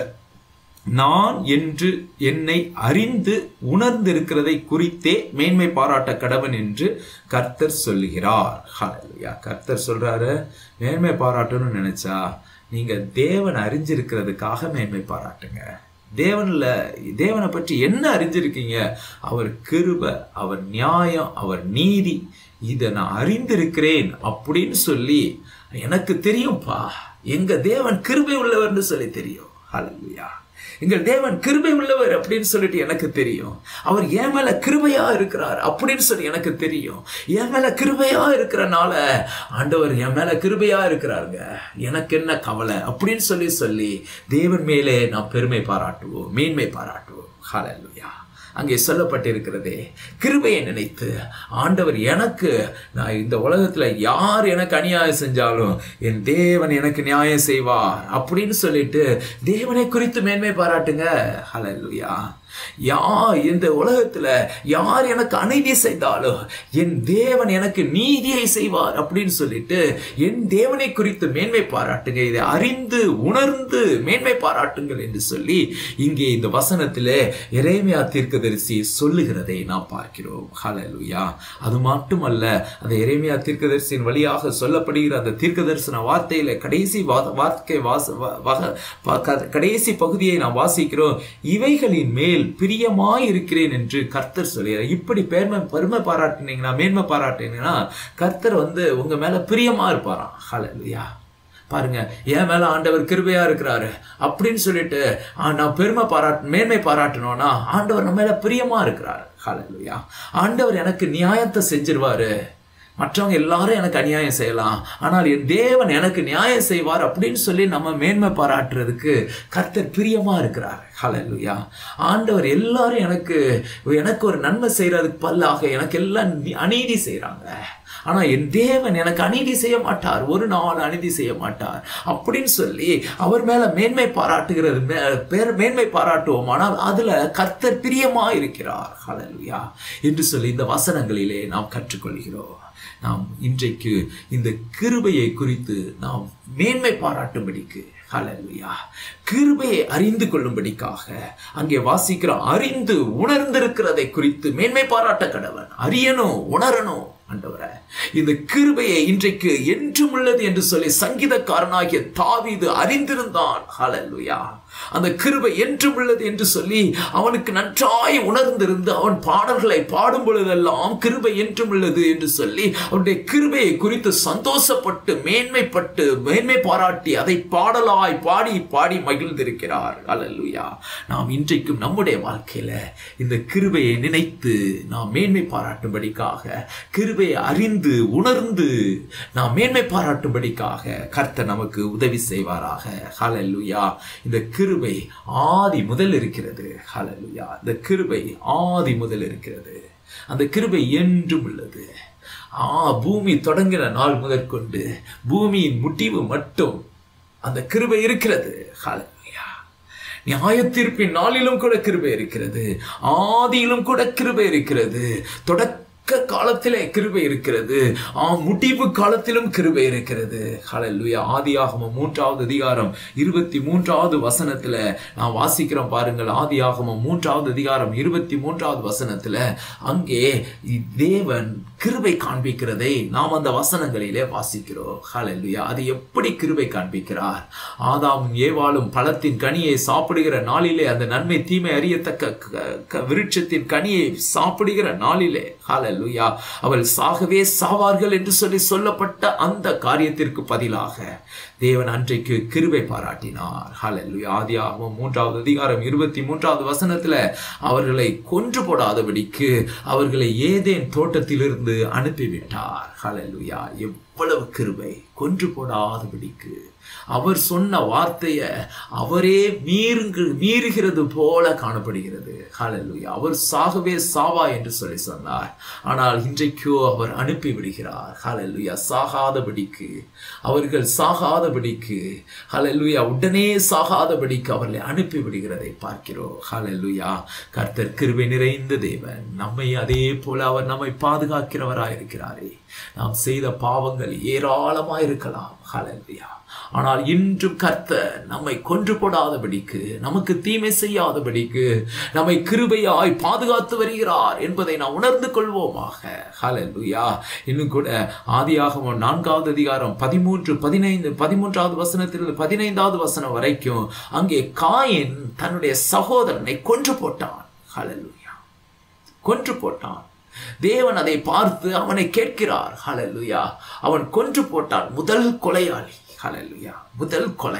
நான் என்று என்னை அறிந்து உணர்ந்திருக்கிறதை குறித்தே மேன்மை பாராட்ட கடவன் என்று கர்த்தர் சொல்லுகிறார் ஹalleluya கர்த்தர் சொல்றாரு மேன்மை பாராட்டணும்னு நினைச்சா நீங்க தேவன் அறிஞ்சிருக்கிறதுக்காக மேன்மை பாராட்டுங்க தேவன்ல தேவனை பற்றி என்ன அறிஞ்சிருக்கீங்க அவர் கிருப அவர் நியாயம் அவர் நீதி இதை நான் அறிந்திருக்கிறேன் அப்படின்னு சொல்லி எனக்கு தெரியும்பா எங்க தேவன் கிருபை உள்ளவர்னு சொல்லி தெரியும் ஹalleluya எங்கள் தேவன் கிருபை உள்ளவர் அப்படின்னு சொல்லிட்டு எனக்கு தெரியும் அவர் என் மேல கிருபையா இருக்கிறார் அப்படின்னு சொல்லி எனக்கு தெரியும் என் மேல கிருபையா இருக்கிறனால ஆண்டவர் என் மேல கிருபையா இருக்கிறாருங்க எனக்கு என்ன கவலை அப்படின்னு சொல்லி சொல்லி தேவன் மேலே நாம் பெருமை பாராட்டுவோம் மேன்மை பாராட்டுவோம் ஹalleluya அங்கே சொல்லப்பட்டிருக்கிறதே கிருபையை நினைத்து ஆண்டவர் எனக்கு நான் இந்த உலகத்துல யார் எனக்கு அநியாயம் செஞ்சாலும் என் தேவன் எனக்கு நியாயம் செய்வார் அப்படின்னு சொல்லிட்டு தேவனை குறித்து மேன்மை பாராட்டுங்க ஹalleluya யா இந்த உலகத்துல யார் எனக்கு அநீதி செய்தாலும் என் தேவன் எனக்கு நீதியை செய்வார் அப்படின்னு சொல்லிட்டு என் தேவனை குறித்து மேன்மை பாராட்டுங்க இதை அறிந்து உணர்ந்து மேன்மை பாராட்டுங்கள் என்று சொல்லி இங்கே இந்த வசனத்திலே எரேமியா தீர்க்கதரிசி சொல்லுகிறதை நாம் பார்க்கிறோம் ஹalleluya அது மட்டுமல்ல அந்த எரேமியா தீர்க்கதரிசியின் வழியாக சொல்லப்படுகிற அந்த தீர்க்க தரிசன வார்த்தையில கடைசி வா- வார்த்தை வாச வ- வக- ப- க- கடைசி பகுதியை நாம் வாசிக்கிறோம் இவைகளின் மேல் பிரியமாய் இருக்கிறேன் என்று கர்த்தர் சொல்கிறார் இப்படி பெருமை பெருமை பாராட்டினீங்கன்னா மேன்மை பாராட்டினீங்கன்னா கர்த்தர் வந்து உங்க மேல பிரியமா இருப்பாராம் ஹalleluya பாருங்க என் மேல ஆண்டவர் கிருபையா இருக்கிறாரு அப்படின்னு சொல்லிட்டு ஆ, நான் பெருமை பாராட்டு மேன்மை பாராட்டணும்னா ஆண்டவர் நம்ம மேல பிரியமா இருக்கிறாரு ஹalleluya ஆண்டவர் எனக்கு நியாயத்தை செஞ்சிருவாரு மற்றவங்க எல்லாரும் எனக்கு அநியாயம் செய்யலாம் ஆனால் என் தேவன் எனக்கு நியாயம் செய்வார் அப்படின்னு சொல்லி நம்ம மேன்மை பாராட்டுறதுக்கு கர்த்தர் பிரியமா இருக்கிறார் ஹalleluya ஆண்டவர் எல்லாரும் எனக்கு எனக்கு ஒரு நன்மை செய்யறதுக்கு பல்லாக எனக்கு எல்லாம் நி- அநீதி செய்றாங்க ஆனா என் தேவன் எனக்கு அநீதி செய்ய மாட்டார் ஒரு நாள் அநீதி செய்ய மாட்டார் அப்படின்னு சொல்லி அவர் மேல மேன்மை பாராட்டுகிறது மே- பேர் மேன்மை பாராட்டுவோம் ஆனால் அதுல கர்த்தர் பிரியமா இருக்கிறார் ஹalleluya என்று சொல்லி இந்த வசனங்களிலே நாம் கற்றுக்கொள்கிறோம் நாம் இன்றைக்கு இந்த கிருபையை குறித்து நாம் மேன்மை பாராட்டும்படிக்கு ஹalleluya கிருபையை அறிந்து கொள்ளும்படிக்காக அங்கே வாசிக்கிறோம் அறிந்து உணர்ந்திருக்கிறதை குறித்து மேன்மை பாராட்ட கடவன் அறியணும் உணரணும் ஆண்டவரே இந்த கிருபையை இன்றைக்கு என்றும் உள்ளது என்று சொல்லி சங்கீதக்காரனாகிய தாவீது அறிந்திருந்தான் ஹalleluya அந்த கிருபை என்றும் உள்ளது என்று சொல்லி அவனுக்கு நன்றாய் உணர்ந்திருந்து அவன் பாடல்களை பாடும் பொழுதெல்லாம் கிருபை என்றும் உள்ளது என்று சொல்லி அவனுடைய கிருபையை குறித்து சந்தோஷப்பட்டு மேன்மைப்பட்டு மேன்மை பாராட்டி அதை பாடலாய் பாடி பாடி மகிழ்ந்திருக்கிறார் அல்லேலூயா நாம் இன்றைக்கும் நம்முடைய வாழ்க்கையில இந்த கிருபையை நினைத்து நாம் மேன்மை பாராட்டும்படிக்காக கிருபையை அறிந்து உணர்ந்து நாம் மேன்மை பாராட்டும்படிக்காக கர்த்தர் நமக்கு உதவி செய்வாராக ஹalleluya இந்த கிருபை ஆதி முதல் இருக்கிறது ஹalleluya இந்த கிருபை ஆதி முதல் இருக்கிறது அந்த கிருபை என்றும் உள்ளது ஆ பூமி தொடங்கின நாள் முதற்கொண்டு பூமியின் முடிவு மட்டும் அந்த கிருபை இருக்கிறது ஹalleluya நியாய தீர்ப்பின் நாளிலும் கூட கிருபை இருக்கிறது ஆதியிலும் கூட கிருபை இருக்கிறது தொடக்க காலத்திலே கிருபை இருக்கிறது ஆ முடிவு காலத்திலும் கிருபை இருக்கிறது ஹalleluya ஆதியாகமம் மூன்றாவது அதிகாரம் இருபத்தி மூன்றாவது வசனத்துல நான் வாசிக்கிறோம் பாருங்கள் ஆதியாகமம் மூன்றாவது அதிகாரம் இருபத்தி மூன்றாவது வசனத்துல அங்கே தேவன் கிருபை காண்பிக்கிறதை நாம் அந்த வசனங்களிலே வாசிக்கிறோம் ஹalleluya அது எப்படி கிருபை காண்பிக்கிறார் ஆதாமும் ஏவாளும் பழத்தின் கனியை சாப்பிடுகிற நாளிலே அந்த நன்மை தீமை அறியத்தக்க க- க- விருட்சத்தின் கனியை சாப்பிடுகிற நாளிலே ஹalleluya அவள் சாகவே சாவார்கள் என்று சொல்லி சொல்லப்பட்ட அந்த காரியத்திற்கு பதிலாக தேவன் அன்றைக்கு கிருபை பாராட்டினார் ஹalleluya ஆதியாகமம் மூன்றாவது அதிகாரம் இருபத்தி மூன்றாவது வசனத்துல அவர்களை கொன்று போடாதபடிக்கு அவர்களை ஏதேன் தோட்டத்திலிருந்து அனுப்பிவிட்டார் ஹalleluya எவ்வளவு கிருபை கொன்று போடாதபடிக்கு அவர் சொன்ன வார்த்தைய அவரே மீறுங்கு மீறுகிறது போல காணப்படுகிறது ஹalleluya அவர் சாகவே சாவா என்று சொல்லி சொன்னார் ஆனால் இன்றைக்கோ அவர் அனுப்பி விடுகிறார் ஹalleluya சாகாதபடிக்கு அவர்கள் சாகாதபடிக்கு ஹalleluya உடனே சாகாதபடிக்கு அவர்களை அனுப்பி விடுகிறதை பார்க்கிறோம் ஹalleluya கர்த்தர் கிருபை நிறைந்த தேவன் நம்மை அதே போல அவர் நம்மை பாதுகாக்கிறவராய் இருக்கிறாரே நாம் செய்த பாவங்கள் ஏராளமாய் இருக்கலாம் ஹalleluya ஆனால் இன்றும் கர்த்தர் நம்மை கொன்று போடாதபடிக்கு நமக்கு தீமை செய்யாதபடிக்கு நம்மை கிருபையாய் பாதுகாத்து வருகிறார் என்பதை நாம் உணர்ந்து கொள்வோமாக ஹalleluya இன்னும் கூட ஆதியாகமம் நான்காவது அதிகாரம் பதிமூன்று பதினைந்து பதிமூன்றாவது வசனத்திலிருந்து பதினைந்தாவது வசனம் வரைக்கும் அங்கே காயின் தன்னுடைய சகோதரனை கொன்று போட்டான் ஹalleluya கொன்று போட்டான் தேவன் அதை பார்த்து அவனை கேட்கிறார் ஹalleluya அவன் கொன்று போட்டான் முதல் கொலையாளி ஹalleluya முதல் கொலை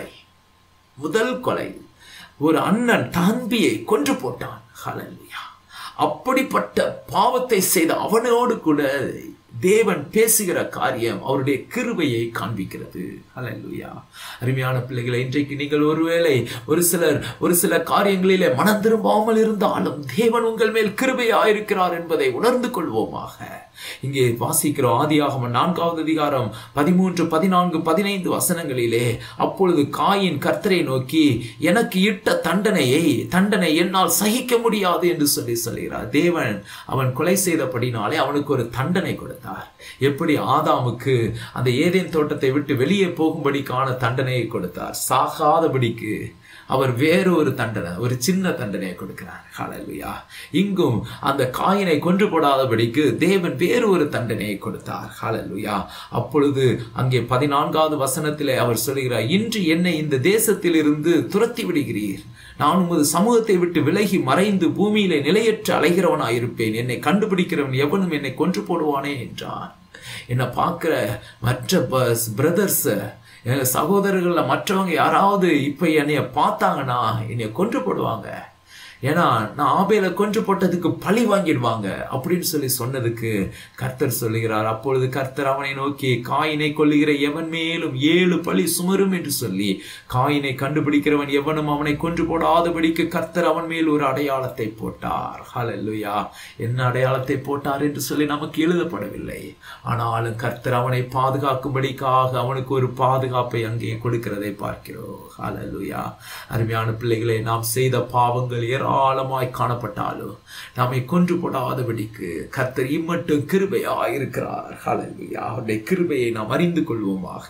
முதல் கொலை ஒரு அண்ணன் தம்பியை கொன்று போட்டான் ஹalleluya அப்படிப்பட்ட பாவத்தை செய்த அவனோடு கூட தேவன் பேசுகிற காரியம் அவருடைய கிருபையை காண்பிக்கிறது ஹalleluya அருமையான பிள்ளைகளை இன்றைக்கு நீங்கள் ஒருவேளை ஒரு சிலர் ஒரு சில காரியங்களிலே மனம் திரும்பாமல் இருந்தாலும் தேவன் உங்கள் மேல் கிருபையாயிருக்கிறார் என்பதை உணர்ந்து கொள்வோமாக இங்கே வாசிக்கிறோம் ஆதியாகம நான்காவது அதிகாரம் பதிமூன்று பதினான்கு பதினைந்து வசனங்களிலே அப்பொழுது காயின் கர்த்தரை நோக்கி எனக்கு இட்ட தண்டனையை தண்டனை என்னால் சகிக்க முடியாது என்று சொல்லி சொல்கிறார் தேவன் அவன் கொலை செய்தபடினாலே அவனுக்கு ஒரு தண்டனை கொடுத்தார் எப்படி ஆதாமுக்கு அந்த ஏதேன் தோட்டத்தை விட்டு வெளியே போகும்படிக்கான தண்டனையை கொடுத்தார் சாகாதபடிக்கு அவர் வேறு ஒரு தண்டனை ஒரு சின்ன தண்டனையை கொடுக்கிறார் ஹalleluya இங்கும் அந்த காயினை கொன்று போடாதபடிக்கு தேவன் வேறு ஒரு தண்டனையை கொடுத்தார் ஹalleluya அப்பொழுது அங்கே பதினான்காவது வசனத்திலே அவர் சொல்கிறார் இன்று என்னை இந்த தேசத்தில் இருந்து துரத்தி விடுகிறீர் நான் உமது சமூகத்தை விட்டு விலகி மறைந்து பூமியிலே நிலையற்ற அலைகிறவனாயிருப்பேன் என்னை கண்டுபிடிக்கிறவன் எவனும் என்னை கொன்று போடுவானே என்றான் என்னை பார்க்கிற மற்ற பிரதர்ஸ் எங்க சகோதரர்கள்ல மற்றவங்க யாராவது இப்ப என்னைய பார்த்தாங்கன்னா என்னைய கொன்று போடுவாங்க ஏன்னா நான் ஆபேல கொன்று போட்டதுக்கு பழி வாங்கிடுவாங்க அப்படின்னு சொல்லி சொன்னதுக்கு கர்த்தர் சொல்லுகிறார் அப்பொழுது கர்த்தர் அவனை நோக்கி காயினை கொல்லுகிற எவன் மேலும் ஏழு பழி சுமரும் என்று சொல்லி காயினை கண்டுபிடிக்கிறவன் எவனும் அவனை கொன்று போடாதபடிக்கு கர்த்தர் அவன் மேல் ஒரு அடையாளத்தை போட்டார் ஹalleluya என்ன அடையாளத்தை போட்டார் என்று சொல்லி நமக்கு எழுதப்படவில்லை ஆனாலும் கர்த்தர் அவனை பாதுகாக்கும்படிக்காக அவனுக்கு ஒரு பாதுகாப்பை அங்கே கொடுக்கிறதை பார்க்கிறோம் ஹalleluya அருமையான பிள்ளைகளை நாம் செய்த பாவங்கள் ஏராளமாய் காணப்பட்டாலும் நம்மை கொன்று போடாதபடிக்கு கர்த்தர் இம்மட்டும் கிருபையாய் இருக்கிறார் ஹalleluya அவருடைய கிருபையை நாம் அறிந்து கொள்வோமாக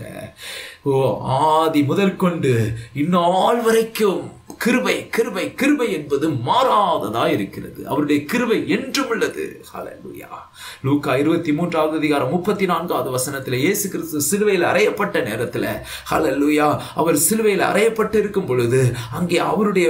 ஓ ஆதி முதற்கொண்டு இந்நாள் வரைக்கும் கிருபை கிருபை கிருபை என்பது மாறாததா இருக்கிறது அவருடைய கிருபை என்றும் உள்ளது ஹalleluya லூக்கா இருபத்தி மூன்றாவது அதிகாரம் முப்பத்தி நான்காவது வசனத்தில் இயேசு கிறிஸ்து சிலுவையில் அறையப்பட்ட நேரத்தில் ஹalleluya அவர் சிலுவையில் அறையப்பட்டு இருக்கும் பொழுது அங்கே அவருடைய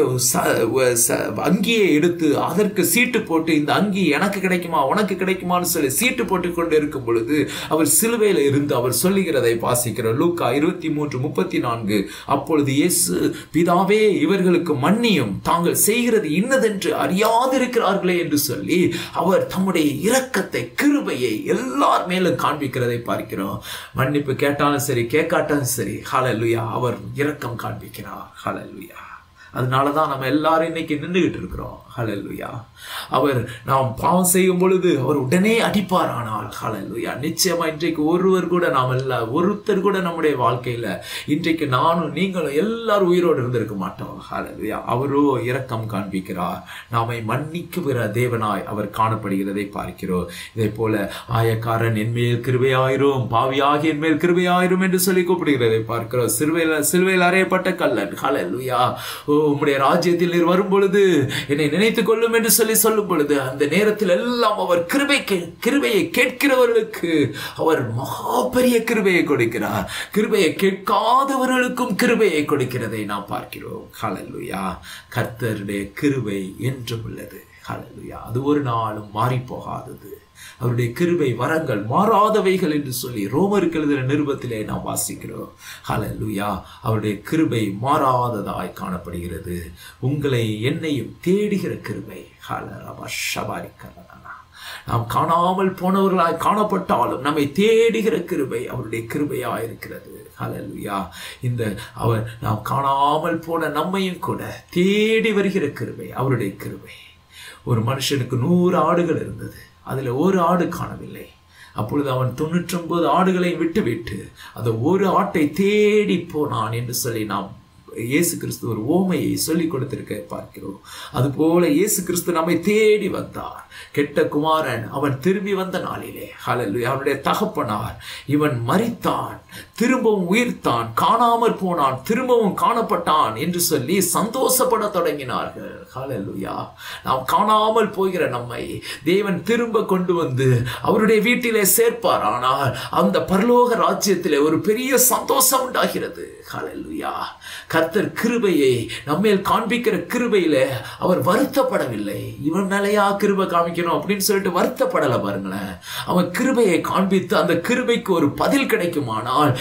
அங்கியை எடுத்து அதற்கு சீட்டு போட்டு இந்த அங்கி எனக்கு கிடைக்குமா உனக்கு கிடைக்குமான்னு சொல்லி சீட்டு போட்டு கொண்டு இருக்கும் பொழுது அவர் சிலுவையில் இருந்து அவர் சொல்லுகிறதை வாசிக்கிறார் லூக்கா இருபத்தி மூன்று முப்பத்தி நான்கு அப்பொழுது இயேசு பிதாவே இவர்களுக்கு மன்னியும் தாங்கள் செய்கிறது இன்னதென்று அறியாதிருக்கிறார்களே என்று சொல்லி அவர் தம்முடைய இரக்கத்தை கிருபையை எல்லார் மேலும் காண்பிக்கிறதை பார்க்கிறோம் மன்னிப்பு கேட்டாலும் சரி கேட்காட்டாலும் சரி ஹalleluya அவர் இரக்கம் காண்பிக்கிறார் ஹalleluya அதனால தான் நம்ம எல்லாரும் இன்னைக்கு நின்றுகிட்டு இருக்கிறோம் ஹalleluya அவர் நாம் பாவம் செய்யும் பொழுது அவர் உடனே அடிப்பார் ஆனால் ஹalleluya நிச்சயமா இன்றைக்கு ஒருவர் கூட நாம் இல்ல ஒருத்தர் கூட நம்முடைய வாழ்க்கையில இன்றைக்கு நானும் நீங்களும் எல்லாரும் உயிரோடு இருந்திருக்க மாட்டோம் ஹalleluya அவரோ இரக்கம் காண்பிக்கிறார் நாமை மன்னிக்குகிற தேவனாய் அவர் காணப்படுகிறதை பார்க்கிறோம் இதே போல ஆயக்காரன் என்மேல் கிருபையாயிரும் பாவியாகி என்மேல் கிருபையாயிரும் என்று சொல்லி கூப்பிடுகிறதை பார்க்கிறோம் சிறுவையில் சிறுவையில் அறையப்பட்ட கல்லன் ஹalleluya ஓ உம்முடைய ராஜ்யத்தில் நீர் வரும் பொழுது என்னை நினைத்துக் கொள்ளும் என்று சொல்லி சொல்லும் பொழுது அந்த நேரத்தில் எல்லாம் அவர் கிருபை கிருபையை கேட்கிறவர்களுக்கு அவர் மகா பெரிய கிருபையை கொடுக்கிறார் கிருபையை கேட்காதவர்களுக்கும் கிருபையை கொடுக்கிறதை நாம் பார்க்கிறோம் ஹalleluya கர்த்தருடைய கிருபை என்றும் உள்ளது ஹalleluya அது ஒரு நாளும் மாறி போகாதது அவருடைய கிருபை வரங்கள் மாறாதவைகள் என்று சொல்லி ரோமருக்கு எழுதின நிருபத்திலே நாம் வாசிக்கிறோம் ஹalleluya அவருடைய கிருபை மாறாததாய் காணப்படுகிறது உங்களை என்னையும் தேடுகிற கிருபை ஹலரப ஷபாரிக்கரனா நாம் காணாமல் போனவர்களாய் காணப்பட்டாலும் நம்மை தேடுகிற கிருபை அவருடைய கிருபையா இருக்கிறது ஹalleluya இந்த அவர் நாம் காணாமல் போன நம்மையும் கூட தேடி வருகிற கிருபை அவருடைய கிருபை ஒரு மனுஷனுக்கு நூறு ஆடுகள் இருந்தது அதுல ஒரு ஆடு காணவில்லை அப்பொழுது அவன் தொண்ணூற்றி ஒன்பது ஆடுகளை விட்டுவிட்டு அந்த ஒரு ஆட்டை தேடி போனான் என்று சொல்லி நாம் இயேசு கிறிஸ்து ஒரு ஓமையை சொல்லிக் கொடுத்திருக்க பார்க்கிறோம் அதுபோல இயேசு கிறிஸ்து நம்மை தேடி வந்தார் கெட்ட குமாரன் அவன் திரும்பி வந்த நாளிலே ஹalleluya அவனுடைய தகப்பனார் இவன் மரித்தான் திரும்பவும் உயிர்த்தான் காணாமற் போனான் திரும்பவும் காணப்பட்டான் என்று சொல்லி சந்தோஷப்பட தொடங்கினார்கள் ஹalleluya நாம் காணாமல் போகிற நம்மை தேவன் திரும்ப கொண்டு வந்து அவருடைய வீட்டிலே சேர்ப்பார் ஆனால் அந்த பரலோக ராஜ்யத்திலே ஒரு பெரிய சந்தோஷம் உண்டாகிறது ஹalleluya கர்த்தர் கிருபையை நம்மேல் காண்பிக்கிற கிருபையில அவர் வருத்தப்படவில்லை இவன் மேலையா கிருபை காமிக்கணும் அப்படின்னு சொல்லிட்டு வருத்தப்படல பாருங்களேன் அவன் கிருபையை காண்பித்து அந்த கிருபைக்கு ஒரு பதில் கிடைக்குமானால்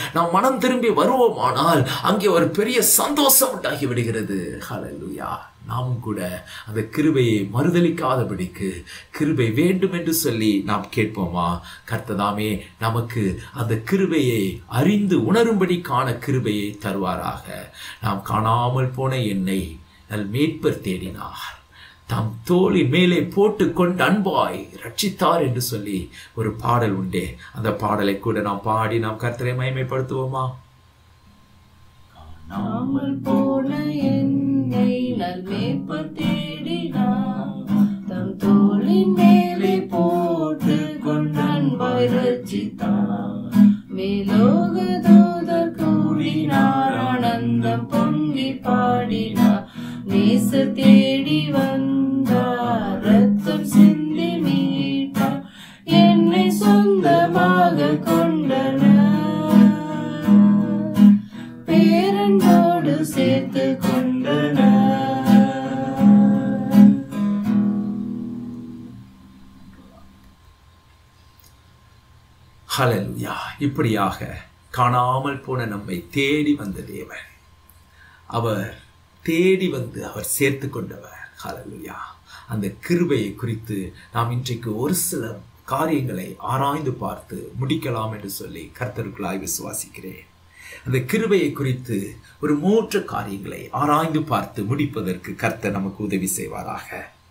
நாம் மனம் திரும்பி வருவோமானால் அங்கே ஒரு பெரிய சந்தோஷம் உண்டாகி விடுகிறது ஹalleluya நாமும் கூட அந்த கிருபையை மறுதலிக்காதபடிக்கு கிருபை வேண்டும் என்று சொல்லி நாம் கேட்போமா கர்த்ததாமே நமக்கு அந்த கிருபையை அறிந்து உணரும்படிக்கான கிருபையை தருவாராக நாம் காணாமல் போன என்னை நல் மீட்பர் தேடினார் தம் தோளின் மேலே போட்டு கொண்டு அன்பாய் ரட்சித்தார் என்று சொல்லி ஒரு பாடல் உண்டே அந்த பாடலை கூட நாம் பாடி நாம் கர்த்தரை மகிமைப்படுத்துவோமா நாமல் போன என்னை நல்மேய்ப்பர் தேடினார் தம் தோளின் மேலே போட்டு கொண்டன்பாய் ரட்சித்தார் மேலோக தூதர் கூடினார் ஆனந்தம் பொங்கி பாடினார் நேச தேடி வந்தார் ரத்தம் சிந்தி மீட்டார் என்னை சொந்தமாக கொண்டனர் பேரன்போடு சேர்த்து கொண்டனர் ஹalleluya இப்படியாக காணாமல் போன நம்மை தேடி வந்த தேவன் அவர் தேடி வந்து அவர் சேர்த்து கொண்டவர் ஹalleluya அந்த கிருபையை குறித்து நாம் இன்றைக்கு ஒரு சில காரியங்களை ஆராய்ந்து பார்த்து முடிக்கலாம் என்று சொல்லி கர்த்தருக்குள்ளாய் விசுவாசிக்கிறேன் அந்த கிருபையை குறித்து ஒரு மூன்று காரியங்களை ஆராய்ந்து பார்த்து முடிப்பதற்கு கர்த்தர் நமக்கு உதவி செய்வாராக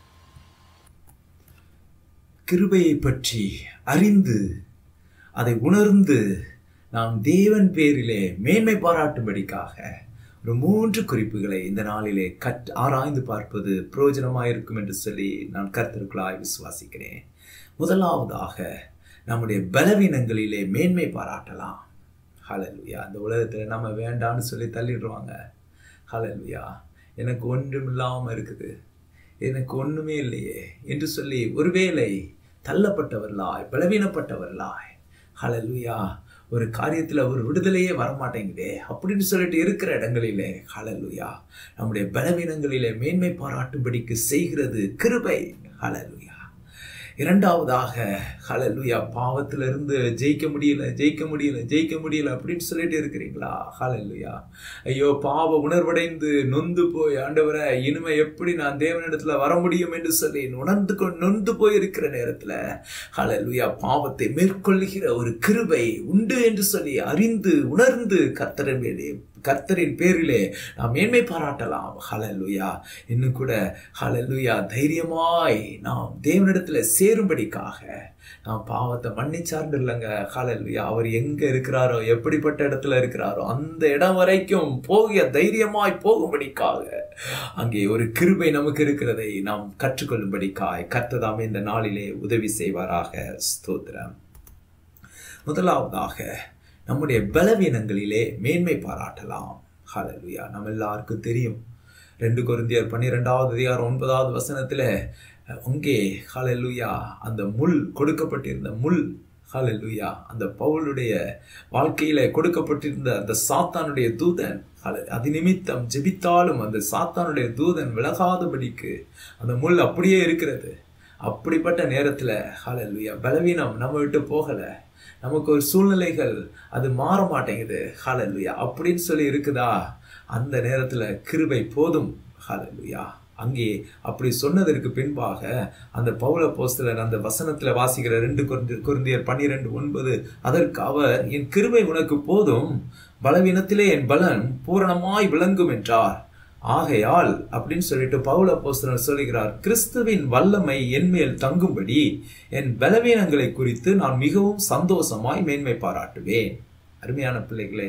கிருபையை பற்றி அறிந்து அதை உணர்ந்து நாம் தேவன் பேரிலே மேன்மை பாராட்டும்படிக்காக ஒரு மூன்று குறிப்புகளை இந்த நாளிலே கட் ஆராய்ந்து பார்ப்பது பிரயோஜனமாயிருக்கும் என்று சொல்லி நான் கர்த்தருக்குள்ளாய் விசுவாசிக்கிறேன் முதலாவதாக நம்முடைய பலவீனங்களிலே மேன்மை பாராட்டலாம் ஹalleluya அந்த உலகத்தில் நம்ம வேண்டாம்னு சொல்லி தள்ளிடுவாங்க ஹalleluya எனக்கு ஒன்றும் இல்லாமல் இருக்குது எனக்கு ஒன்றுமே இல்லையே என்று சொல்லி ஒருவேளை தள்ளப்பட்டவர்களாய் பலவீனப்பட்டவர்களாய் ஹalleluya ஒரு காரியத்தில் ஒரு விடுதலையே வரமாட்டேங்குதே அப்படின்னு சொல்லிட்டு இருக்கிற இடங்களிலே ஹalleluya நம்முடைய பலவீனங்களிலே மேன்மை பாராட்டும்படிக்கு செய்கிறது கிருபை ஹalleluya இரண்டாவதாக ஹalleluya பாவத்திலிருந்து ஜெயிக்க முடியல ஜெயிக்க முடியல ஜெயிக்க முடியல அப்படின்னு சொல்லிட்டு இருக்கிறீங்களா ஹalleluya ஐயோ பாவ உணர்வடைந்து நொந்து போய் ஆண்டவரை இனிமே எப்படி நான் தேவனிடத்துல வர முடியும் என்று சொல்லி உணர்ந்து கொண்டு நொந்து போய் இருக்கிற நேரத்துல ஹalleluya பாவத்தை மேற்கொள்ளுகிற ஒரு கிருபை உண்டு என்று சொல்லி அறிந்து உணர்ந்து கர்த்தரின் மேலே கர்த்தரின் பேரிலே நாம் மேன்மை பாராட்டலாம் ஹalleluya இன்னும் கூட ஹalleluya தைரியமாய் நாம் தேவனிடத்துல சேரும்படிக்காக நாம் பாவத்தை மன்னிச்சார்ந்து இல்லைங்க ஹalleluya அவர் எங்க இருக்கிறாரோ எப்படிப்பட்ட இடத்துல இருக்கிறாரோ அந்த இடம் வரைக்கும் போகிய தைரியமாய் போகும்படிக்காக அங்கே ஒரு கிருபை நமக்கு இருக்கிறதை நாம் கற்றுக்கொள்ளும்படிக்காய் கர்த்ததாமே இந்த நாளிலே உதவி செய்வாராக ஸ்தோத்திரம் முதலாவதாக நம்முடைய பலவீனங்களிலே மேன்மை பாராட்டலாம் ஹalleluya நம்ம எல்லாருக்கும் தெரியும் ரெண்டு கொரிந்தியர் பன்னிரெண்டாவது அதிகாரம் ஒன்பதாவது வசனத்துல அங்கே ஹalleluya அந்த முள் கொடுக்கப்பட்டிருந்த முள் ஹalleluya அந்த பவுலுடைய வாழ்க்கையில கொடுக்கப்பட்டிருந்த அந்த சாத்தானுடைய தூதன் ஹalleluya, அது நிமித்தம் ஜெபித்தாலும் அந்த சாத்தானுடைய தூதன் விலகாதபடிக்கு அந்த முள் அப்படியே இருக்கிறது அப்படிப்பட்ட நேரத்துல ஹalleluya பலவீனம் நம்ம விட்டு போகல நமக்கு ஒரு சூழ்நிலைகள் அது மாற மாட்டேங்குது ஹalleluya அப்படின்னு சொல்லி இருக்குதா அந்த நேரத்துல கிருபை போதும் ஹalleluya அங்கே அப்படி சொன்னதற்கு பின்பாக அந்த பவுல போஸ்தலர் அந்த வசனத்துல வாசிக்கிற ரெண்டு குருந்தி- குருந்தியர் பன்னிரெண்டு ஒன்பது அதற்கு அவர் என் கிருபை உனக்கு போதும் பலவீனத்திலே என் பலன் பூரணமாய் விளங்கும் என்றார் ஆகையால் அப்படின்னு சொல்லிட்டு பவுல போஸ்தலர் சொல்லுகிறார் கிறிஸ்துவின் வல்லமை என்மேல் தங்கும்படி என் பலவீனங்களை குறித்து நான் மிகவும் சந்தோஷமாய் மேன்மை பாராட்டுவேன் அருமையான பிள்ளைகளே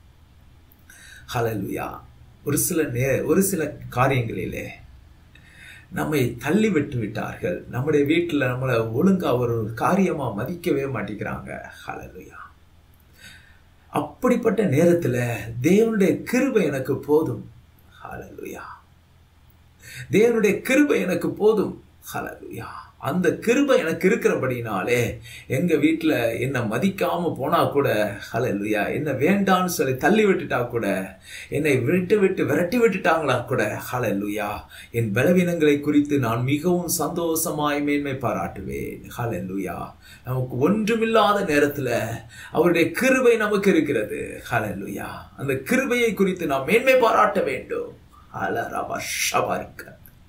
ஹalleluya ஒரு சில நே ஒரு சில காரியங்களிலே நம்மை தள்ளி விட்டு விட்டார்கள் நம்முடைய வீட்டில் நம்மளை ஒழுங்கா ஒரு காரியமா மதிக்கவே மாட்டேங்கிறாங்க ஹalleluya அப்படிப்பட்ட நேரத்துல தேவனுடைய கிருபை எனக்கு போதும் ஹalleluya தேவனுடைய கிருபை எனக்கு போதும் ஹalleluya அந்த கிருபை எனக்கு இருக்கிறபடினாலே எங்க வீட்டில் என்னை மதிக்காம போனா கூட ஹalleluya என்ன வேண்டான்னு சொல்லி தள்ளி விட்டுட்டா கூட என்னை விட்டு விட்டு விரட்டி விட்டுட்டாங்களா கூட ஹalleluya என் பலவீனங்களை குறித்து நான் மிகவும் சந்தோஷமாய் மேன்மை பாராட்டுவேன் ஹalleluya நமக்கு ஒன்றுமில்லாத நேரத்துல அவருடைய கிருபை நமக்கு இருக்கிறது ஹalleluya அந்த கிருபையை குறித்து நாம் மேன்மை பாராட்ட வேண்டும் அலரபா ஷபரிக்க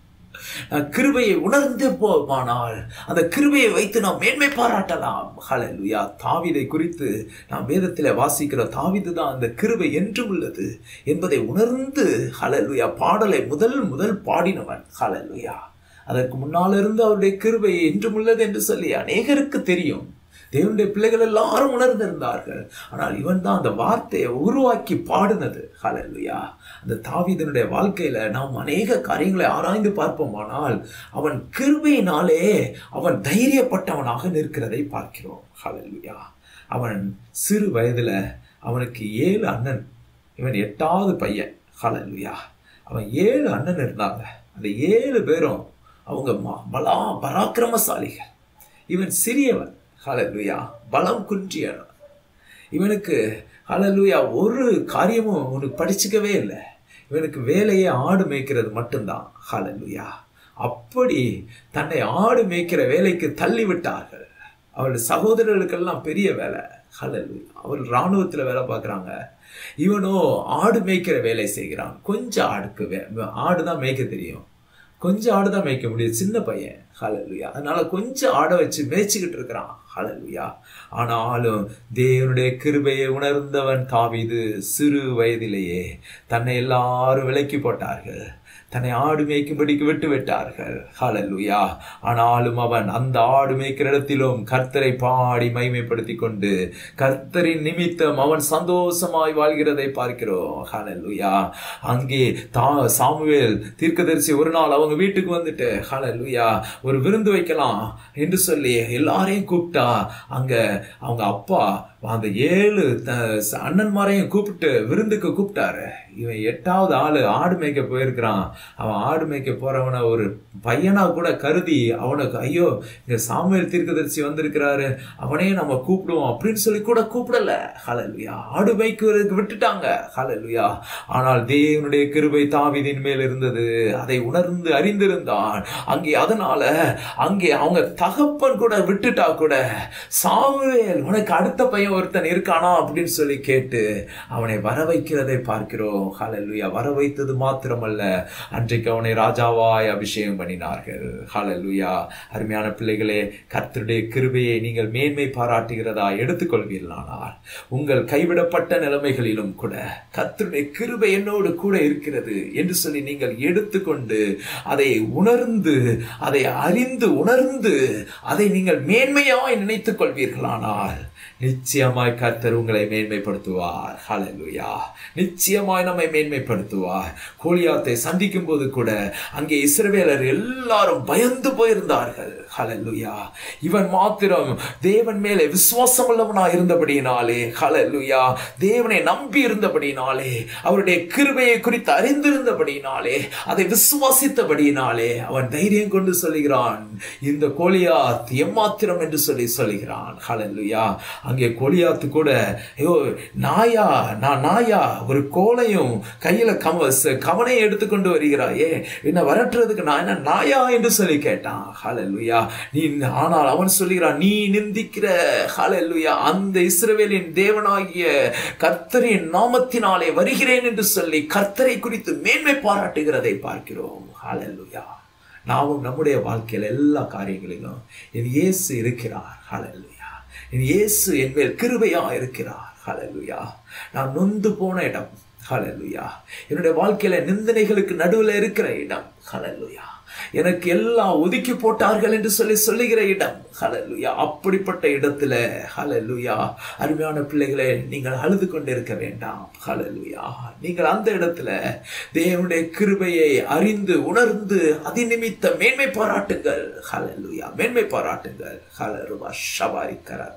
நான் கிருபையை உணர்ந்து போமானால் அந்த கிருபையை வைத்து நாம் மேன்மை பாராட்டலாம் ஹalleluya தாவீதை குறித்து நாம் வேதத்தில் வாசிக்கிற தாவீது தான் அந்த கிருபை என்றும் உள்ளது என்பதை உணர்ந்து ஹalleluya பாடலை முதல் முதல் பாடினவன் ஹalleluya அதற்கு முன்னால் இருந்து அவருடைய கிருபை என்றும் உள்ளது என்று சொல்லி அநேகருக்கு தெரியும் தேவனுடைய பிள்ளைகள் எல்லாரும் உணர்ந்திருந்தார்கள் ஆனால் இவன் தான் அந்த வார்த்தையை உருவாக்கி பாடினது ஹalleluya அந்த தாவீதனுடைய வாழ்க்கையில நாம் அநேக காரியங்களை ஆராய்ந்து பார்ப்போமானால் அவன் கிருபையினாலே அவன் தைரியப்பட்டவனாக நிற்கிறதை பார்க்கிறோம் ஹalleluya அவன் சிறு வயதுல அவனுக்கு ஏழு அண்ணன் இவன் எட்டாவது பையன் ஹalleluya அவன் ஏழு அண்ணன் இருந்தாங்க அந்த ஏழு பேரும் அவங்க ம- பலா பராக்கிரமசாலிகள் இவன் சிறியவன் ஹalleluya பலம் குன்றியவன் இவனுக்கு ஹalleluya ஒரு காரியமும் உனக்கு படிச்சுக்கவே இல்லை இவனுக்கு வேலையே ஆடு மேய்க்கிறது மட்டும்தான் ஹalleluya அப்படி தன்னை ஆடு மேய்க்கிற வேலைக்கு தள்ளி விட்டார்கள் அவள் சகோதரர்களுக்கெல்லாம் பெரிய வேலை ஹalleluya அவள் இராணுவத்தில் வேலை பார்க்குறாங்க இவனோ ஆடு மேய்க்கிற வேலை செய்கிறான் கொஞ்சம் ஆடுக்கு வே ஆடு தான் மேய்க்க தெரியும் கொஞ்சம் ஆடு தான் மேய்க்க முடியும் சின்ன பையன் ஹalleluya அதனால கொஞ்சம் ஆடை வச்சு மேய்ச்சிக்கிட்டு இருக்கிறான் ஹalleluya ஆனாலும் தேவனுடைய கிருபையை உணர்ந்தவன் தாவீது சிறு வயதிலேயே தன்னை எல்லாரும் விலக்கி போட்டார்கள் தன்னை ஆடு மேய்க்கும்படிக்கு விட்டு விட்டார்கள் ஹalleluya ஆனாலும் அவன் அந்த ஆடு மேய்க்கிற இடத்திலும் கர்த்தரை பாடி மைமைப்படுத்தி கொண்டு கர்த்தரின் நிமித்தம் அவன் சந்தோஷமாய் வாழ்கிறதை பார்க்கிறோம் ஹalleluya அங்கே தா சாமுவேல் தீர்க்கதரிசி ஒரு நாள் அவங்க வீட்டுக்கு வந்துட்டு ஹalleluya ஒரு விருந்து வைக்கலாம் என்று சொல்லி எல்லாரையும் கூப்பிட்டா அங்க அவங்க அப்பா அந்த ஏழு த- அண்ணன்மாரையும் கூப்பிட்டு விருந்துக்கு கூப்பிட்டாரு இவன் எட்டாவது ஆளு ஆடு மேய்க்க போயிருக்கிறான் அவன் ஆடு மேய்க்க போறவனை ஒரு பையனா கூட கருதி அவனுக்கு ஐயோ இங்க சாமுவேல் தீர்க்கதரிசி வந்திருக்கிறாரு அவனையும் நம்ம கூப்பிடுவோம் அப்படின்னு சொல்லி கூட கூப்பிடல ஹalleluya ஆடு மேய்க்கிறதுக்கு விட்டுட்டாங்க ஹalleluya ஆனால் தேவனுடைய கிருபை தாவீதின் மேல் இருந்தது அதை உணர்ந்து அறிந்திருந்தான் அங்கே அதனால அங்கே அவங்க தகப்பன் கூட விட்டுட்டா கூட சாமுவேல் உனக்கு அடுத்த பையன் ஒருத்தன் இருக்கானா அப்படின்னு சொல்லி கேட்டு அவனை வர வைக்கிறதை பார்க்கிறோம் ஹalleluya வர வைத்தது மாத்திரமல்ல அன்றைக்கு அவனை ராஜாவாய் அபிஷேகம் பண்ணினார்கள் ஹalleluya அருமையான பிள்ளைகளே கர்த்தருடைய கிருபையை நீங்கள் மேன்மை பாராட்டுகிறதா எடுத்துக்கொள்வீர்களானால் உங்கள் கைவிடப்பட்ட நிலைமைகளிலும் கூட கர்த்தருடைய கிருபை என்னோடு கூட இருக்கிறது என்று சொல்லி நீங்கள் எடுத்துக்கொண்டு அதை உணர்ந்து அதை அறிந்து உணர்ந்து அதை நீங்கள் மேன்மையாய் நினைத்துக் கொள்வீர்களானால் நிச்சயமாய் கர்த்தர் உங்களை மேன்மைப்படுத்துவார் ஹalleluya நிச்சயமாய் நம்மை மேன்மைப்படுத்துவார் கோலியாத்தை சந்திக்கும் போது கூட அங்கே இஸ்ரவேலர் எல்லாரும் பயந்து போயிருந்தார்கள் ஹalleluya இவன் மாத்திரம் தேவன் மேலே விசுவாசம் உள்ளவனாய் இருந்தபடியினாலே ஹalleluya தேவனை நம்பி இருந்தபடியினாலே அவருடைய கிருபையை குறித்து அறிந்திருந்தபடியினாலே அதை விசுவாசித்தபடியினாலே அவன் தைரியம் கொண்டு சொல்லுகிறான் இந்த கோலியாத் எம்மாத்திரம் என்று சொல்லி சொல்லுகிறான் ஹalleluya அங்கே கோலியாத்து கூட ஐயோ நாயா நான் நாயா ஒரு கோலையும் கையில கம ச- கவனை எடுத்துக்கொண்டு வருகிறாயே என்ன வரட்டுறதுக்கு நான் என்ன நாயா என்று சொல்லி கேட்டான் ஹalleluya நீ ஆனால் அவன் சொல்லுகிறான் நீ நிந்திக்கிற ஹalleluya அந்த இஸ்ரவேலின் தேவனாகிய கர்த்தரின் நாமத்தினாலே வருகிறேன் என்று சொல்லி கர்த்தரை குறித்து மேன்மை பாராட்டுகிறதை பார்க்கிறோம் ஹalleluya நாமும் நம்முடைய வாழ்க்கையில் எல்லா காரியங்களிலும் என் இயேசு இருக்கிறார் ஹalleluya என் இயேசு என் மேல் கிருபையா இருக்கிறார் ஹalleluya நான் நொந்து போன இடம் ஹalleluya என்னுடைய வாழ்க்கையில நிந்தனைகளுக்கு நடுவில் இருக்கிற இடம் ஹalleluya எனக்கு எல்லாம் ஒதுக்கி போட்டார்கள் என்று சொல்லி சொல்லுகிற இடம் ஹalleluya அப்படிப்பட்ட இடத்துல ஹalleluya அருமையான பிள்ளைகளே நீங்கள் அழுது கொண்டிருக்க வேண்டாம் ஹalleluya நீங்கள் அந்த இடத்துல தேவனுடைய கிருபையை அறிந்து உணர்ந்து அதிநிமித்த மேன்மை பாராட்டுங்கள் ஹalleluya மேன்மை பாராட்டுங்கள் ஹalleluya ஷபாரிக்கரதா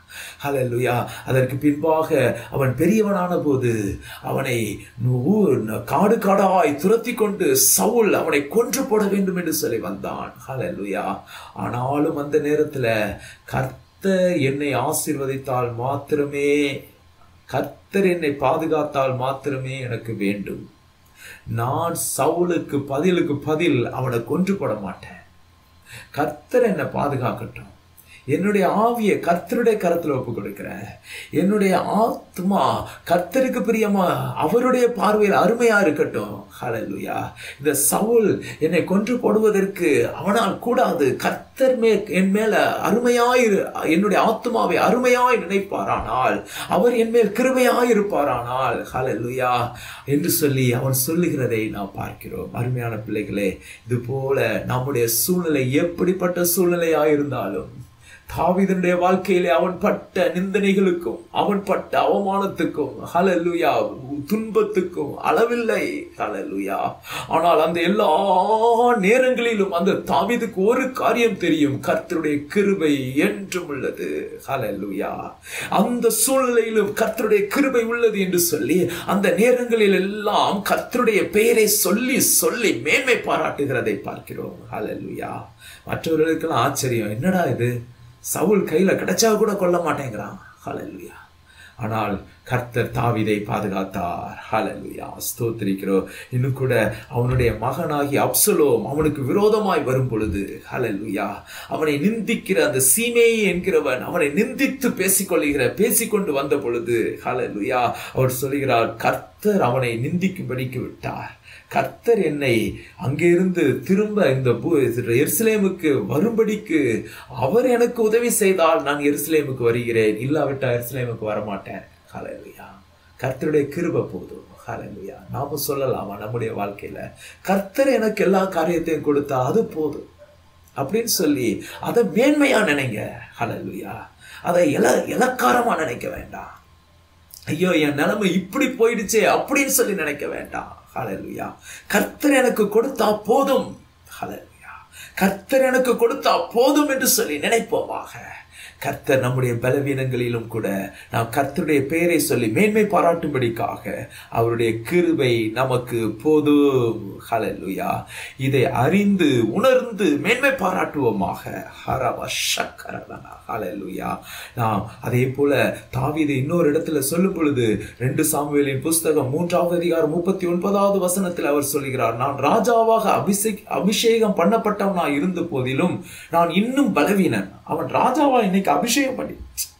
ஹalleluya அதற்கு பின்பாக அவன் பெரியவனான போது அவனை ஊ- காடு காடாய் துரத்தி கொண்டு சவுல் அவனை கொன்று போட வேண்டும் என்று சொல்லி வந்தான் ஹalleluya ஆனாலும் அந்த நேரத்துல கர்த்தர் என்னை ஆசீர்வதித்தால் மாத்திரமே கர்த்தர் என்னை பாதுகாத்தால் மாத்திரமே எனக்கு வேண்டும் நான் சவுலுக்கு பதிலுக்கு பதில் அவனை கொன்று போட மாட்டேன் கர்த்தர் என்னை பாதுகாக்கட்டும் என்னுடைய ஆவியை கர்த்தருடைய கரத்துல ஒப்பு கொடுக்கிறேன் என்னுடைய ஆத்மா கர்த்தருக்கு பிரியமா அவருடைய பார்வையில் அருமையா இருக்கட்டும் ஹalleluya இந்த சவுல் என்னை கொன்று போடுவதற்கு அவனால் கூடாது கர்த்தர் மே என் மேல அருமையாய் இரு- என்னுடைய ஆத்மாவை அருமையாய் நினைப்பாரானால் அவர் என் மேல் கிருபையாய் இருப்பாரானால் ஹalleluya என்று சொல்லி அவன் சொல்லுகிறதை நாம் பார்க்கிறோம் அருமையான பிள்ளைகளே இது போல நம்முடைய சூழ்நிலை எப்படிப்பட்ட சூழ்நிலையாய் இருந்தாலும் தாவீதனுடைய வாழ்க்கையிலே அவன் பட்ட நிந்தனைகளுக்கும் அவன் பட்ட அவமானத்துக்கும் ஹalleluya துன்பத்துக்கும் அளவில்லை ஹalleluya ஆனால் அந்த எல்லா நேரங்களிலும் அந்த தாவீதுக்கு ஒரு காரியம் தெரியும் கர்த்தருடைய கிருபை என்றும் உள்ளது ஹalleluya அந்த சூழ்நிலையிலும் கர்த்தருடைய கிருபை உள்ளது என்று சொல்லி அந்த நேரங்களில் எல்லாம் கர்த்தருடைய பெயரை சொல்லி சொல்லி மேன்மை பாராட்டுகிறதை பார்க்கிறோம் ஹalleluya மற்றவர்களுக்கெல்லாம் ஆச்சரியம் என்னடா இது சவுல் கையில கிடைச்சா கூட கொல்ல மாட்டேங்கிறான் ஹalleluya ஆனால் கர்த்தர் தாவீதை பாதுகாத்தார் ஹalleluya ஸ்தோத்திரிக்கிறோம் இன்னும் கூட அவனுடைய மகனாகி அப்சலோம் அவனுக்கு விரோதமாய் வரும் பொழுது ஹalleluya அவனை நிந்திக்கிற அந்த சீமேயி என்கிறவன் அவனை நிந்தித்து பேசிக்கொள்ளுகிற பேசிக்கொண்டு வந்த பொழுது ஹalleluya அவர் சொல்கிறார் கர்த்தர் அவனை நிந்திக்கும்படிக்கு விட்டார் கர்த்தர் என்னை அங்கிருந்து திரும்ப இந்த பூ- எருசலேமுக்கு வரும்படிக்கு அவர் எனக்கு உதவி செய்தால் நான் எருசலேமுக்கு வருகிறேன் இல்லாவிட்டா எருசலேமுக்கு வரமாட்டேன் ஹalleluya கர்த்தருடைய கிருபை போதும் ஹalleluya நாம சொல்லலாமா நம்முடைய வாழ்க்கையில கர்த்தர் எனக்கு எல்லா காரியத்தையும் கொடுத்தா அது போதும் அப்படின்னு சொல்லி அதை மேன்மையா நினைங்க ஹalleluya அதை இல இலக்காரமா நினைக்க வேண்டாம் ஐயோ என் நிலைமை இப்படி போயிடுச்சே அப்படின்னு சொல்லி நினைக்க வேண்டாம் ஹalleluya கர்த்தர் எனக்கு கொடுத்தா போதும் ஹalleluya கர்த்தர் எனக்கு கொடுத்தா போதும் என்று சொல்லி நினைப்போமாக கர்த்தர் நம்முடைய பலவீனங்களிலும் கூட நாம் கர்த்தருடைய பெயரை சொல்லி மேன்மை பாராட்டும்படிக்காக அவருடைய கிருபை நமக்கு போதும் ஹalleluya இதை அறிந்து உணர்ந்து மேன்மை பாராட்டுவோமாக ஹரவ சக்கரதனா ஹalleluya நாம் அதே போல தாவீது இன்னொரு இடத்துல சொல்லும் பொழுது ரெண்டு சாமுவேலின் புஸ்தகம் மூன்றாவது அதிகாரம் முப்பத்தி ஒன்பதாவது வசனத்தில் அவர் சொல்கிறார் நான் ராஜாவாக அபிஷேக் அபிஷேகம் பண்ணப்பட்டவனா இருந்த போதிலும் நான் இன்னும் பலவீனன் அவன் ராஜாவா இன்னைக்கு அபிஷேகம் பண்ணி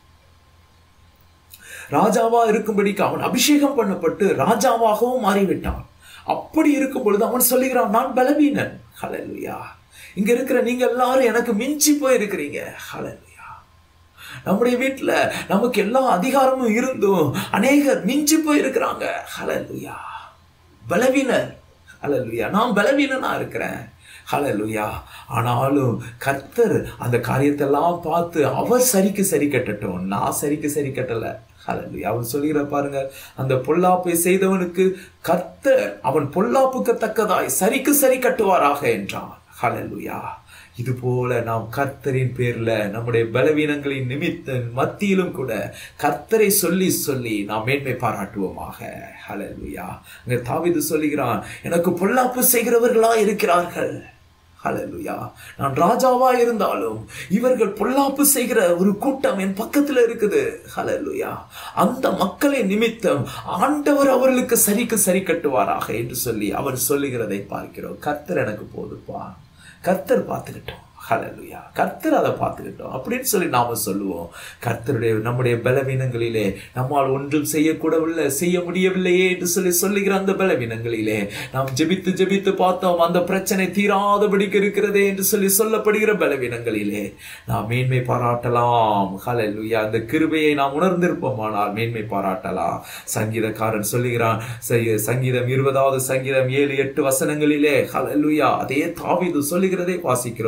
ராஜாவா இருக்கும்படிக்கு அவன் அபிஷேகம் பண்ணப்பட்டு ராஜாவாகவும் மாறிவிட்டான் அப்படி இருக்கும் பொழுது அவன் சொல்லுகிறான் நான் பலவீனன் ஹalleluya இங்க இருக்கிற நீங்க எல்லாரும் எனக்கு மிஞ்சி போய் இருக்கிறீங்க ஹalleluya நம்முடைய வீட்டுல நமக்கு எல்லா அதிகாரமும் இருந்தும் அநேகர் மிஞ்சி போய் இருக்கிறாங்க ஹalleluya பலவீனர் ஹalleluya நான் பலவீனனா இருக்கிறேன் ஹalleluya ஆனாலும் கர்த்தர் அந்த காரியத்தெல்லாம் பார்த்து அவர் சரிக்கு சரி கட்டட்டும் நான் சரிக்கு சரி கட்டல ஹalleluya அவர் சொல்லுகிற பாருங்க அந்த பொல்லாப்பை செய்தவனுக்கு கர்த்தர் அவன் பொல்லாப்புக்கு தக்கதாய் சரிக்கு சரி கட்டுவாராக என்றான் ஹalleluya இது போல நாம் கர்த்தரின் பேர்ல நம்முடைய பலவீனங்களின் நிமித்த மத்தியிலும் கூட கர்த்தரை சொல்லி சொல்லி நாம் மேன்மை பாராட்டுவோமாக ஹalleluya அங்க தாவீது சொல்லுகிறான் எனக்கு பொல்லாப்பு செய்கிறவர்களா இருக்கிறார்கள் ஹalleluya நான் ராஜாவா இருந்தாலும் இவர்கள் பொல்லாப்பு செய்கிற ஒரு கூட்டம் என் பக்கத்துல இருக்குது ஹalleluya அந்த மக்களின் நிமித்தம் ஆண்டவர் அவர்களுக்கு சரிக்கு சரி கட்டுவாராக என்று சொல்லி அவர் சொல்லுகிறதை பார்க்கிறோம் கர்த்தர் எனக்கு போதுப்பா கர்த்தர் பார்த்துக்கிட்டோம் ஹalleluya கர்த்தர் அதை பார்த்துக்கிட்டோம் அப்படின்னு சொல்லி நாம சொல்லுவோம் கர்த்தருடைய நம்முடைய பலவீனங்களிலே நம்மால் ஒன்றும் செய்யக்கூடவில்லை செய்ய முடியவில்லையே என்று சொல்லி சொல்லுகிற அந்த பலவீனங்களிலே நாம் ஜெபித்து ஜெபித்து பார்த்தோம் அந்த பிரச்சனை தீராதபடிக்கு இருக்கிறதே என்று சொல்லி சொல்லப்படுகிற பலவீனங்களிலே நாம் மேன்மை பாராட்டலாம் ஹalleluya அந்த கிருபையை நாம் உணர்ந்திருப்போமானால் மேன்மை பாராட்டலாம் சங்கீதக்காரன் சொல்லுகிறான் ச- சங்கீதம் இருபதாவது சங்கீதம் ஏழு எட்டு வசனங்களிலே ஹalleluya அதே தாவீது சொல்லுகிறதை வாசிக்கிறோம் சிலர்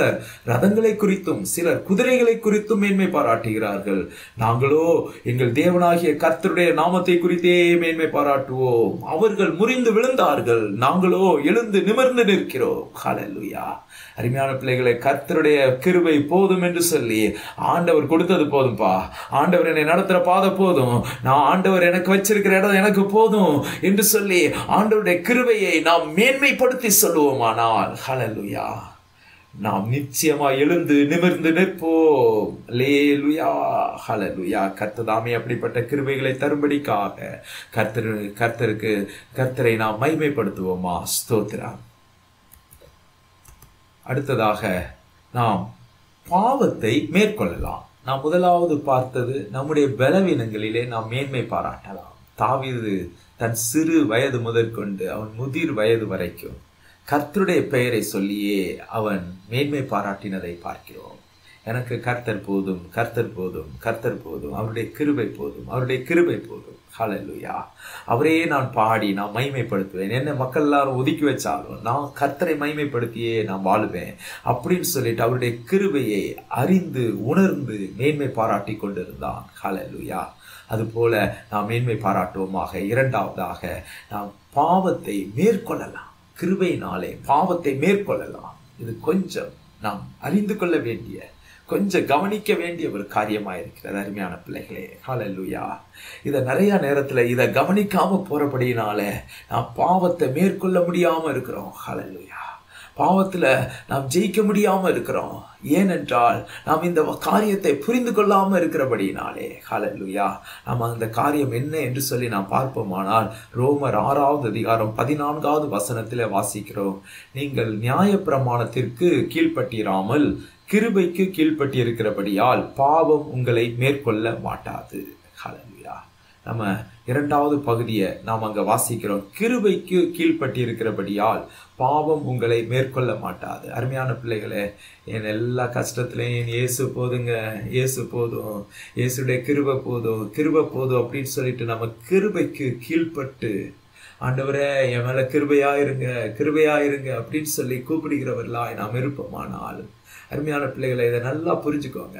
சிலர் ரதங்களை குறித்தும் சிலர் குதிரைகளை குறித்தும் மேன்மை பாராட்டுகிறார்கள் நாங்களோ எங்கள் தேவனாகிய கர்த்தருடைய நாமத்தை குறித்தே மேன்மை பாராட்டுவோம் அவர்கள் முறிந்து விழுந்தார்கள் நாங்களோ எழுந்து நிமிர்ந்து நிற்கிறோம் ஹalleluya அருமையான பிள்ளைகளை கர்த்தருடைய கிருபை போதும் என்று சொல்லி ஆண்டவர் கொடுத்தது போதும்பா ஆண்டவர் என்னை நடத்துற பாதை போதும் நான் ஆண்டவர் எனக்கு வச்சிருக்கிற இடம் எனக்கு போதும் என்று சொல்லி ஆண்டவருடைய கிருபையை நாம் மேன்மைப்படுத்தி சொல்லுவோமானால் ஹalleluya நாம் நிச்சயமா எழுந்து நிமிர்ந்து நிற்போம் லேலுயா ஹalleluya கர்த்ததாமே அப்படிப்பட்ட கிருபைகளை தரும்படிக்காக கர்த்தர் கர்த்தருக்கு கர்த்தரை நாம் மைமைப்படுத்துவோமா ஸ்தோத்திரம் அடுத்ததாக நாம் பாவத்தை மேற்கொள்ளலாம் நாம் முதலாவது பார்த்தது நம்முடைய பலவீனங்களிலே நாம் மேன்மை பாராட்டலாம் தாவீது தன் சிறு வயது முதற்கொண்டு அவன் முதிர் வயது வரைக்கும் கர்த்தருடைய பெயரை சொல்லியே அவன் மேன்மை பாராட்டினதை பார்க்கிறோம் எனக்கு கர்த்தர் போதும் கர்த்தர் போதும் கர்த்தர் போதும் அவருடைய கிருபை போதும் அவருடைய கிருபை போதும் ஹalleluya அவரே நான் பாடி நான் மைமைப்படுத்துவேன் என்ன மக்கள் எல்லாரும் ஒதுக்கி வச்சாலும் நான் கர்த்தரை மைமைப்படுத்தியே நான் வாழுவேன் அப்படின்னு சொல்லிட்டு அவருடைய கிருபையை அறிந்து உணர்ந்து மேன்மை பாராட்டி கொண்டிருந்தான் ஹalleluya அதுபோல நாம் மேன்மை பாராட்டுவோமாக இரண்டாவதாக நாம் பாவத்தை மேற்கொள்ளலாம் கிருபையினாலே பாவத்தை மேற்கொள்ளலாம் இது கொஞ்சம் நாம் அறிந்து கொள்ள வேண்டிய கொஞ்சம் கவனிக்க வேண்டிய ஒரு காரியமா இருக்கிறது அருமையான பிள்ளைகளே ஹalleluya இதை நிறைய நேரத்துல இதை கவனிக்காம போறபடியினால நாம் பாவத்தை மேற்கொள்ள முடியாம இருக்கிறோம் ஹalleluya பாவத்துல நாம் ஜெயிக்க முடியாம இருக்கிறோம் ஏனென்றால் நாம் இந்த காரியத்தை புரிந்து கொள்ளாம இருக்கிறபடியினாலே ஹalleluya நாம் அந்த காரியம் என்ன என்று சொல்லி நாம் பார்ப்போமானால் ரோமர் ஆறாவது அதிகாரம் பதினான்காவது வசனத்திலே வாசிக்கிறோம் நீங்கள் நியாயப்பிரமாணத்திற்கு கீழ்ப்பட்டிராமல் கிருபைக்கு கீழ்ப்பட்டி இருக்கிறபடியால் பாவம் உங்களை மேற்கொள்ள மாட்டாது ஹalleluya நம்ம இரண்டாவது பகுதியை நாம் அங்க வாசிக்கிறோம் கிருபைக்கு கீழ்ப்பட்டி இருக்கிறபடியால் பாவம் உங்களை மேற்கொள்ள மாட்டாது அருமையான பிள்ளைகளே என் எல்லா கஷ்டத்துலையும் என் இயேசு போதுங்க இயேசு போதும் இயேசுடைய கிருபை போதும் கிருபை போதும் அப்படின்னு சொல்லிட்டு நம்ம கிருபைக்கு கீழ்ப்பட்டு ஆண்டவரே என் மேல கிருபையா இருங்க கிருபையா இருங்க அப்படின்னு சொல்லி கூப்பிடுகிறவர்களாய் நாம் இருப்போமானால் அருமையான பிள்ளைகளை இதை நல்லா புரிஞ்சுக்கோங்க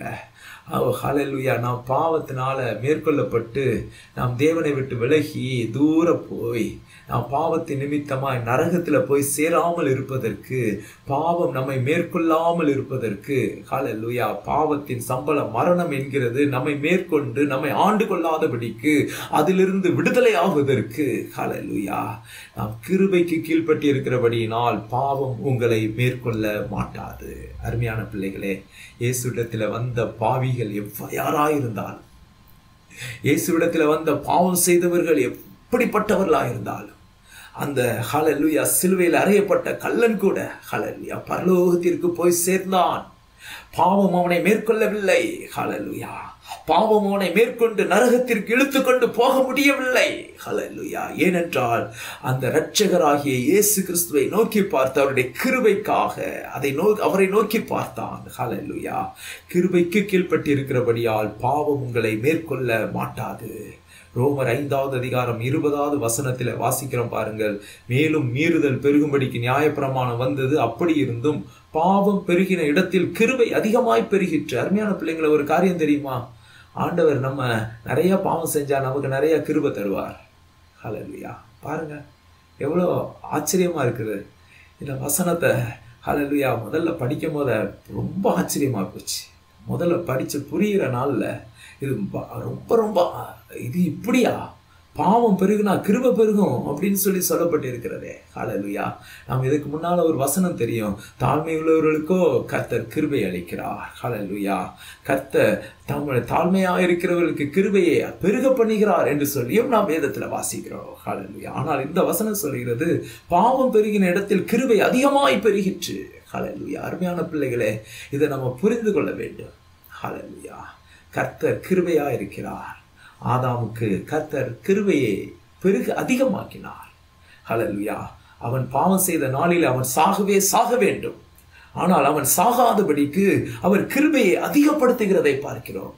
ஹalleluya நாம் பாவத்தினால மேற்கொள்ளப்பட்டு நாம் தேவனை விட்டு விலகி தூர போய் நாம் பாவத்தின் நிமித்தமாய் நரகத்துல போய் சேராமல் இருப்பதற்கு பாவம் நம்மை மேற்கொள்ளாமல் இருப்பதற்கு ஹalleluya பாவத்தின் சம்பளம் மரணம் என்கிறது நம்மை மேற்கொண்டு நம்மை ஆண்டு கொள்ளாதபடிக்கு அதிலிருந்து விடுதலை ஆகுவதற்கு ஹalleluya நாம் கிருபைக்கு கீழ்ப்பட்டி இருக்கிறபடியினால் பாவம் உங்களை மேற்கொள்ள மாட்டாது அருமையான பிள்ளைகளே இயேசுவிடத்துல வந்த பாவிகள் எவ்வ யாராயிருந்தாலும் இயேசுவிடத்துல வந்த பாவம் செய்தவர்கள் எப்படிப்பட்டவர்களாயிருந்தாலும் அந்த ஹalleluya சிலுவையில் அறையப்பட்ட கள்ளன் கூட ஹalleluya பரலோகத்திற்கு போய் சேர்ந்தான் பாவம் அவனை மேற்கொள்ளவில்லை ஹalleluya பாவம் அவனை மேற்கொண்டு நரகத்திற்கு இழுத்து கொண்டு போக முடியவில்லை ஹalleluya ஏனென்றால் அந்த இரட்சகராகிய இயேசு கிறிஸ்துவை நோக்கி பார்த்து அவருடைய கிருபைக்காக அதை நோ அவரை நோக்கி பார்த்தான் ஹalleluya கிருபைக்கு கீழ்ப்பட்டு இருக்கிறபடியால் பாவம் உங்களை மேற்கொள்ள மாட்டாது ரோமர் ஐந்தாவது அதிகாரம் இருபதாவது வசனத்தில் வாசிக்கிறோம் பாருங்கள் மேலும் மீறுதல் பெருகும்படிக்கு நியாயப்பிரமாணம் வந்தது அப்படி இருந்தும் பாவம் பெருகின இடத்தில் கிருபை அதிகமாய் பெருகிற்று அருமையான பிள்ளைங்களை ஒரு காரியம் தெரியுமா ஆண்டவர் நம்ம நிறைய பாவம் செஞ்சா நமக்கு நிறைய கிருபை தருவார் ஹalleluya பாருங்க எவ்வளோ ஆச்சரியமா இருக்குது இந்த வசனத்தை ஹalleluya முதல்ல படிக்கும் போத ரொம்ப ஆச்சரியமா போச்சு முதல்ல படிச்சு புரிகிற நாள்ல இது ப- ரொம்ப ரொம்ப இது இப்படியா பாவம் பெருகுனா கிருபை பெருகும் அப்படின்னு சொல்லி சொல்லப்பட்டிருக்கிறதே ஹalleluya நாம் இதுக்கு முன்னால ஒரு வசனம் தெரியும் தாழ்மை உள்ளவர்களுக்கோ கர்த்தர் கிருபை அளிக்கிறார் ஹalleluya கர்த்தர் தாழ்மை தாழ்மையா இருக்கிறவர்களுக்கு கிருபையை பெருக பண்ணுகிறார் என்று சொல்லியும் நாம் வேதத்துல வாசிக்கிறோம் ஹalleluya ஆனால் இந்த வசனம் சொல்கிறது பாவம் பெருகின இடத்தில் கிருபை அதிகமாய் பெருகிற்று ஹalleluya அருமையான பிள்ளைகளே இதை நம்ம புரிந்து கொள்ள வேண்டும் ஹalleluya கர்த்தர் கிருபையா இருக்கிறார் ஆதாமுக்கு கர்த்தர் கிருபையை பெருக அதிகமாக்கினார் ஹalleluya அவன் பாவம் செய்த நாளில் அவன் சாகவே சாக வேண்டும் ஆனால் அவன் சாகாதபடிக்கு அவர் கிருபையை அதிகப்படுத்துகிறதை பார்க்கிறோம்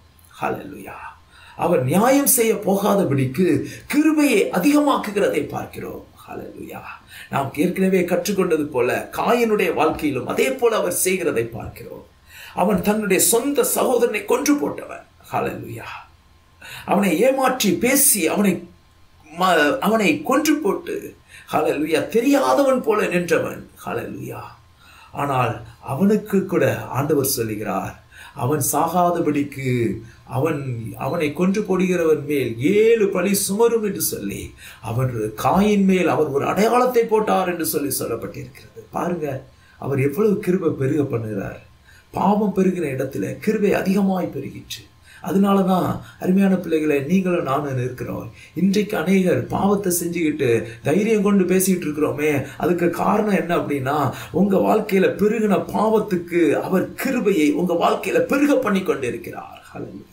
ஹalleluya அவர் நியாயம் செய்ய போகாதபடிக்கு கிருபையை அதிகமாக்குகிறதை பார்க்கிறோம் ஹalleluya நாம் ஏற்கனவே கற்றுக்கொண்டது போல காயனுடைய வாழ்க்கையிலும் அதே போல அவர் செய்கிறதை பார்க்கிறோம் அவன் தன்னுடைய சொந்த சகோதரனை கொன்று போட்டவன் ஹalleluya அவனை ஏமாற்றி பேசி அவனை ம- அவனை கொன்று போட்டு ஹalleluya தெரியாதவன் போல நின்றவன் ஹalleluya ஆனால் அவனுக்கு கூட ஆண்டவர் சொல்லுகிறார் அவன் சாகாதபடிக்கு அவன் அவனை கொன்று போடுகிறவன் மேல் ஏழு பழி சுமரும் என்று சொல்லி அவர் காயின் மேல் அவர் ஒரு அடையாளத்தை போட்டார் என்று சொல்லி சொல்லப்பட்டிருக்கிறது பாருங்க அவர் எவ்வளவு கிருபை பெருக பண்ணுகிறார் பாவம் பெருகிற இடத்துல கிருபை அதிகமாய் பெருகிற்று அதனால தான் அருமையான பிள்ளைகளை நீங்களும் நானும் இருக்கிறோம் இன்றைக்கு அநேகர் பாவத்தை செஞ்சுக்கிட்டு தைரியம் கொண்டு பேசிட்டு இருக்கிறோமே அதுக்கு காரணம் என்ன அப்படின்னா உங்க வாழ்க்கையில பெருகின பாவத்துக்கு அவர் கிருபையை உங்க வாழ்க்கையில பெருக பண்ணி கொண்டு இருக்கிறார் ஹalleluya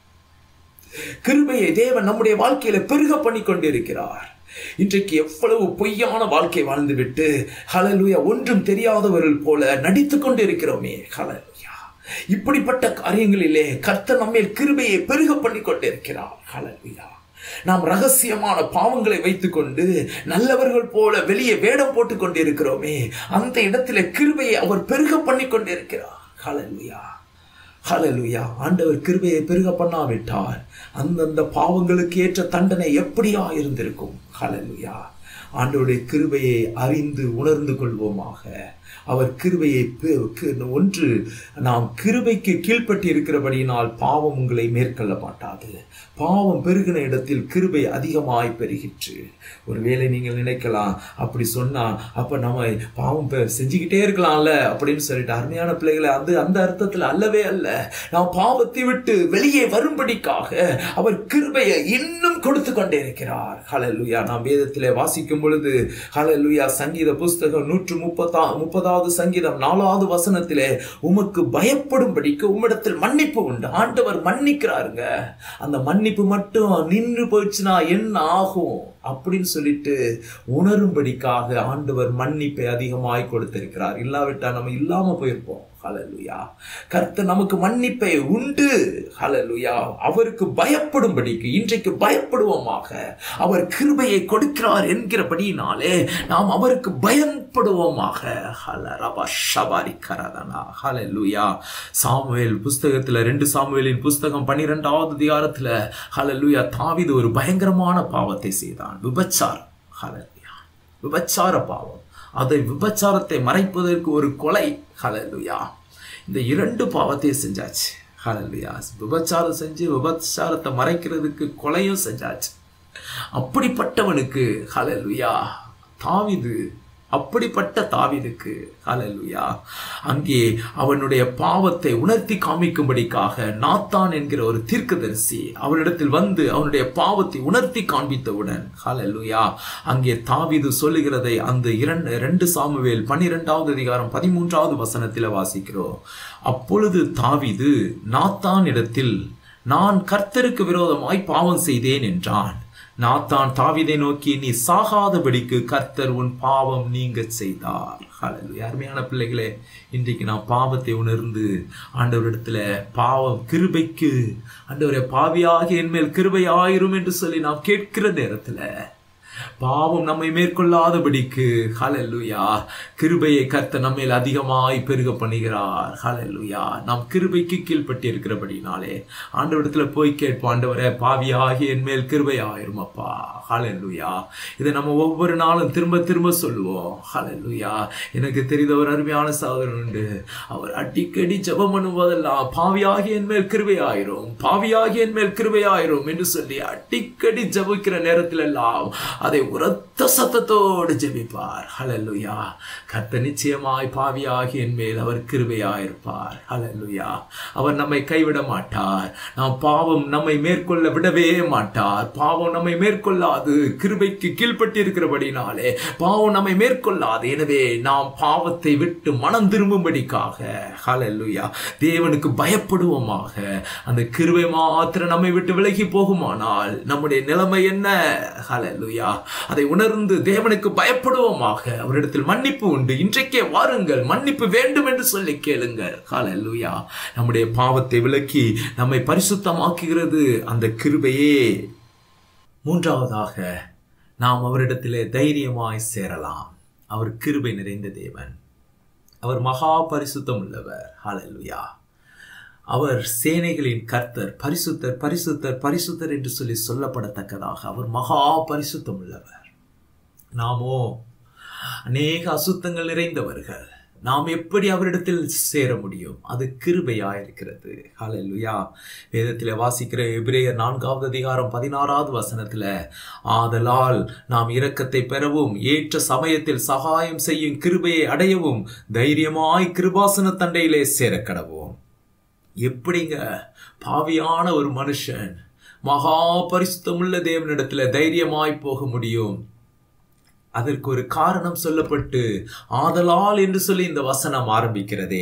கிருபையை தேவன் நம்முடைய வாழ்க்கையில பெருக பண்ணி கொண்டிருக்கிறார் இன்றைக்கு எவ்வளவு பொய்யான வாழ்க்கை வாழ்ந்துவிட்டு ஹalleluya ஒன்றும் தெரியாதவர்கள் போல நடித்துக் கொண்டிருக்கிறோமே ஹalleluya இப்படிப்பட்ட காரியங்களிலே கர்த்தர் நம்மேல் கிருபையை பெருக பண்ணி கொண்டிருக்கிறார் ஹalleluya நாம் ரகசியமான பாவங்களை வைத்துக்கொண்டு நல்லவர்கள் போல வெளியே வேடம் போட்டுக் கொண்டிருக்கிறோமே அந்த இடத்திலே கிருபையை அவர் பெருக பண்ணி கொண்டிருக்கிறார் ஹalleluya ஹalleluya ஆண்டவர் கிருபையை பெருக பண்ணாவிட்டார் அந்தந்த பாவங்களுக்கு ஏற்ற தண்டனை எப்படியா இருந்திருக்கும் ஹalleluya ஆண்டவருடைய கிருபையை அறிந்து உணர்ந்து கொள்வோமாக அவர் கிருபையை பெ- கி- ஒன்று நாம் கிருபைக்கு கீழ்ப்பட்டு இருக்கிறபடியினால் பாவம் உங்களை மேற்கொள்ள மாட்டாது பாவம் பெருகின இடத்தில் கிருபை அதிகமாய் பெருகிற்று ஒருவேளை நீங்கள் நினைக்கலாம் அப்படி சொன்னா அப்ப நம்ம பாவம் பெ- செஞ்சுக்கிட்டே இருக்கலாம்ல அப்படின்னு சொல்லிட்டு அருமையான பிள்ளைகளை அது அந்த அர்த்தத்தில் அல்லவே அல்ல நாம் பாவத்தை விட்டு வெளியே வரும்படிக்காக அவர் கிருபையை இன்னும் கொடுத்து கொண்டே இருக்கிறார் ஹalleluya நாம் வேதத்திலே வாசிக்கும் பொழுது ஹalleluya சங்கீத புஸ்தகம் நூற்று முப்பத்தா முப்பதாவது சங்கீதம் நாலாவது வசனத்திலே உமக்கு பயப்படும்படிக்கு உம்மிடத்தில் மன்னிப்பு உண்டு ஆண்டவர் மன்னிக்கிறாருங்க அந்த மன்னிப்பு மட்டும் நின்று போயிடுச்சுன்னா என்ன ஆகும் அப்படின்னு சொல்லிட்டு உணரும்படிக்காக ஆண்டவர் மன்னிப்பை அதிகமாய் கொடுத்திருக்கிறார் இல்லாவிட்டா நம்ம இல்லாம போயிருப்போம் ஹalleluya கர்த்தர் நமக்கு மன்னிப்பை உண்டு ஹalleluya அவருக்கு பயப்படும்படிக்கு இன்றைக்கு பயப்படுவோமாக அவர் கிருபையை கொடுக்கிறார் என்கிறபடியினாலே நாம் அவருக்கு பயப்படுவோமாக ஹலரபா ஷபாரி கரதனா ஹalleluya சாமுவேல் புஸ்தகத்துல ரெண்டு சாமுவேலின் புஸ்தகம் பன்னிரெண்டாவது அதிகாரத்துல ஹalleluya தாவீது ஒரு பயங்கரமான பாவத்தை செய்தான் விபச்சாரம் ஹalleluya விபச்சார பாவம் அதை விபச்சாரத்தை மறைப்பதற்கு ஒரு கொலை ஹalleluya இந்த இரண்டு பாவத்தையும் செஞ்சாச்சு ஹalleluya விபச்சாரம் செஞ்சு விபச்சாரத்தை மறைக்கிறதுக்கு கொலையும் செஞ்சாச்சு அப்படிப்பட்டவனுக்கு ஹalleluya தாவீது அப்படிப்பட்ட தாவீதுக்கு ஹalleluya அங்கே அவனுடைய பாவத்தை உணர்த்தி காமிக்கும்படிக்காக நாத்தான் என்கிற ஒரு தீர்க்கதரிசி அவனிடத்தில் வந்து அவனுடைய பாவத்தை உணர்த்தி காண்பித்தவுடன் ஹalleluya அங்கே தாவீது சொல்லுகிறதை அந்த இரண்டு ரெண்டு சாமுவேல் பன்னிரெண்டாவது அதிகாரம் பதிமூன்றாவது வசனத்தில் வாசிக்கிறோம் அப்பொழுது தாவீது நாத்தான் இடத்தில் நான் கர்த்தருக்கு விரோதமாய் பாவம் செய்தேன் என்றான் நாத்தான் தாவீதை நோக்கி நீ சாகாதபடிக்கு கர்த்தர் உன் பாவம் நீங்க செய்தார் ஹalleluya அருமையான பிள்ளைகளே இன்றைக்கு நான் பாவத்தை உணர்ந்து ஆண்டவரிடத்துல பாவம் கிருபைக்கு ஆண்டவரே பாவியாக என் மேல் கிருபை ஆயிரும் என்று சொல்லி நாம் கேட்கிற நேரத்துல பாவம் நம்மை மேற்கொள்ளாதபடிக்கு ஹalleluya கிருபையை கர்த்தர் நம்மேல் அதிகமாய் பெருக பண்ணுகிறார் ஹalleluya நாம் கிருபைக்கு கீழ்ப்பட்டு இருக்கிறபடினாலே ஆண்டவரிடத்துல போய் கேட்போம் ஆண்டவரே பாவியாகி என் மேல் கிருபை ஆயிரும் அப்பா ஹalleluya இதை நம்ம ஒவ்வொரு நாளும் திரும்ப திரும்ப சொல்லுவோம் ஹalleluya எனக்கு தெரிந்த ஒரு அருமையான சகோதரன் உண்டு அவர் அடிக்கடி ஜெபம் பண்ணும்போதெல்லாம் பாவியாகி என் மேல் கிருபை ஆயிரும் பாவியாகி என் மேல் கிருபை ஆயிரும் என்று சொல்லி அடிக்கடி ஜெபிக்கிற நேரத்தில் எல்லாம் அதை உரத்த சத்தத்தோடு ஜெபிப்பார் ஹalleluya கர்த்தர் நிச்சயமாய் பாவியாகி என் மேல் அவர் கிருபையாயிருப்பார் ஹalleluya அவர் நம்மை கைவிட மாட்டார் நாம் பாவம் நம்மை மேற்கொள்ள விடவே மாட்டார் பாவம் நம்மை மேற்கொள்ளாது கிருபைக்கு கீழ்ப்பட்டு இருக்கிறபடினாலே பாவம் நம்மை மேற்கொள்ளாது எனவே நாம் பாவத்தை விட்டு மனம் திரும்பும்படிக்காக ஹalleluya தேவனுக்கு பயப்படுவோமாக அந்த கிருபை மாத்திரம் நம்மை விட்டு விலகி போகுமானால் நம்முடைய நிலைமை என்ன ஹalleluya அதை உணர்ந்து தேவனுக்கு பயப்படுவோமாக அவரிடத்தில் மன்னிப்பு உண்டு இன்றைக்கே வாருங்கள் மன்னிப்பு வேண்டும் என்று சொல்லி கேளுங்கள் ஹalleluya நம்முடைய பாவத்தை விலக்கி நம்மை பரிசுத்தமாக்குகிறது அந்த கிருபையே மூன்றாவதாக நாம் அவரிடத்திலே தைரியமாய் சேரலாம் அவர் கிருபை நிறைந்த தேவன் அவர் மகா பரிசுத்தம் உள்ளவர் ஹalleluya அவர் சேனைகளின் கர்த்தர் பரிசுத்தர் பரிசுத்தர் பரிசுத்தர் என்று சொல்லி சொல்லப்படத்தக்கதாக அவர் மகா பரிசுத்தம் உள்ளவர் நாமோ அநேக அசுத்தங்கள் நிறைந்தவர்கள் நாம் எப்படி அவரிடத்தில் சேர முடியும் அது கிருபையாயிருக்கிறது ஹalleluya வேதத்தில் வாசிக்கிற எபிரேயர் நான்காவது அதிகாரம் பதினாறாவது வசனத்துல ஆதலால் நாம் இரக்கத்தை பெறவும் ஏற்ற சமயத்தில் சகாயம் செய்யும் கிருபையை அடையவும் தைரியமாய் கிருபாசன தண்டையிலே சேர கடவோம் எப்படிங்க பாவியான ஒரு மனுஷன் மகா பரிசுத்தமுள்ள தேவனிடத்துல தைரியமாய் போக முடியும் அதற்கு ஒரு காரணம் சொல்லப்பட்டு ஆதலால் என்று சொல்லி இந்த வசனம் ஆரம்பிக்கிறதே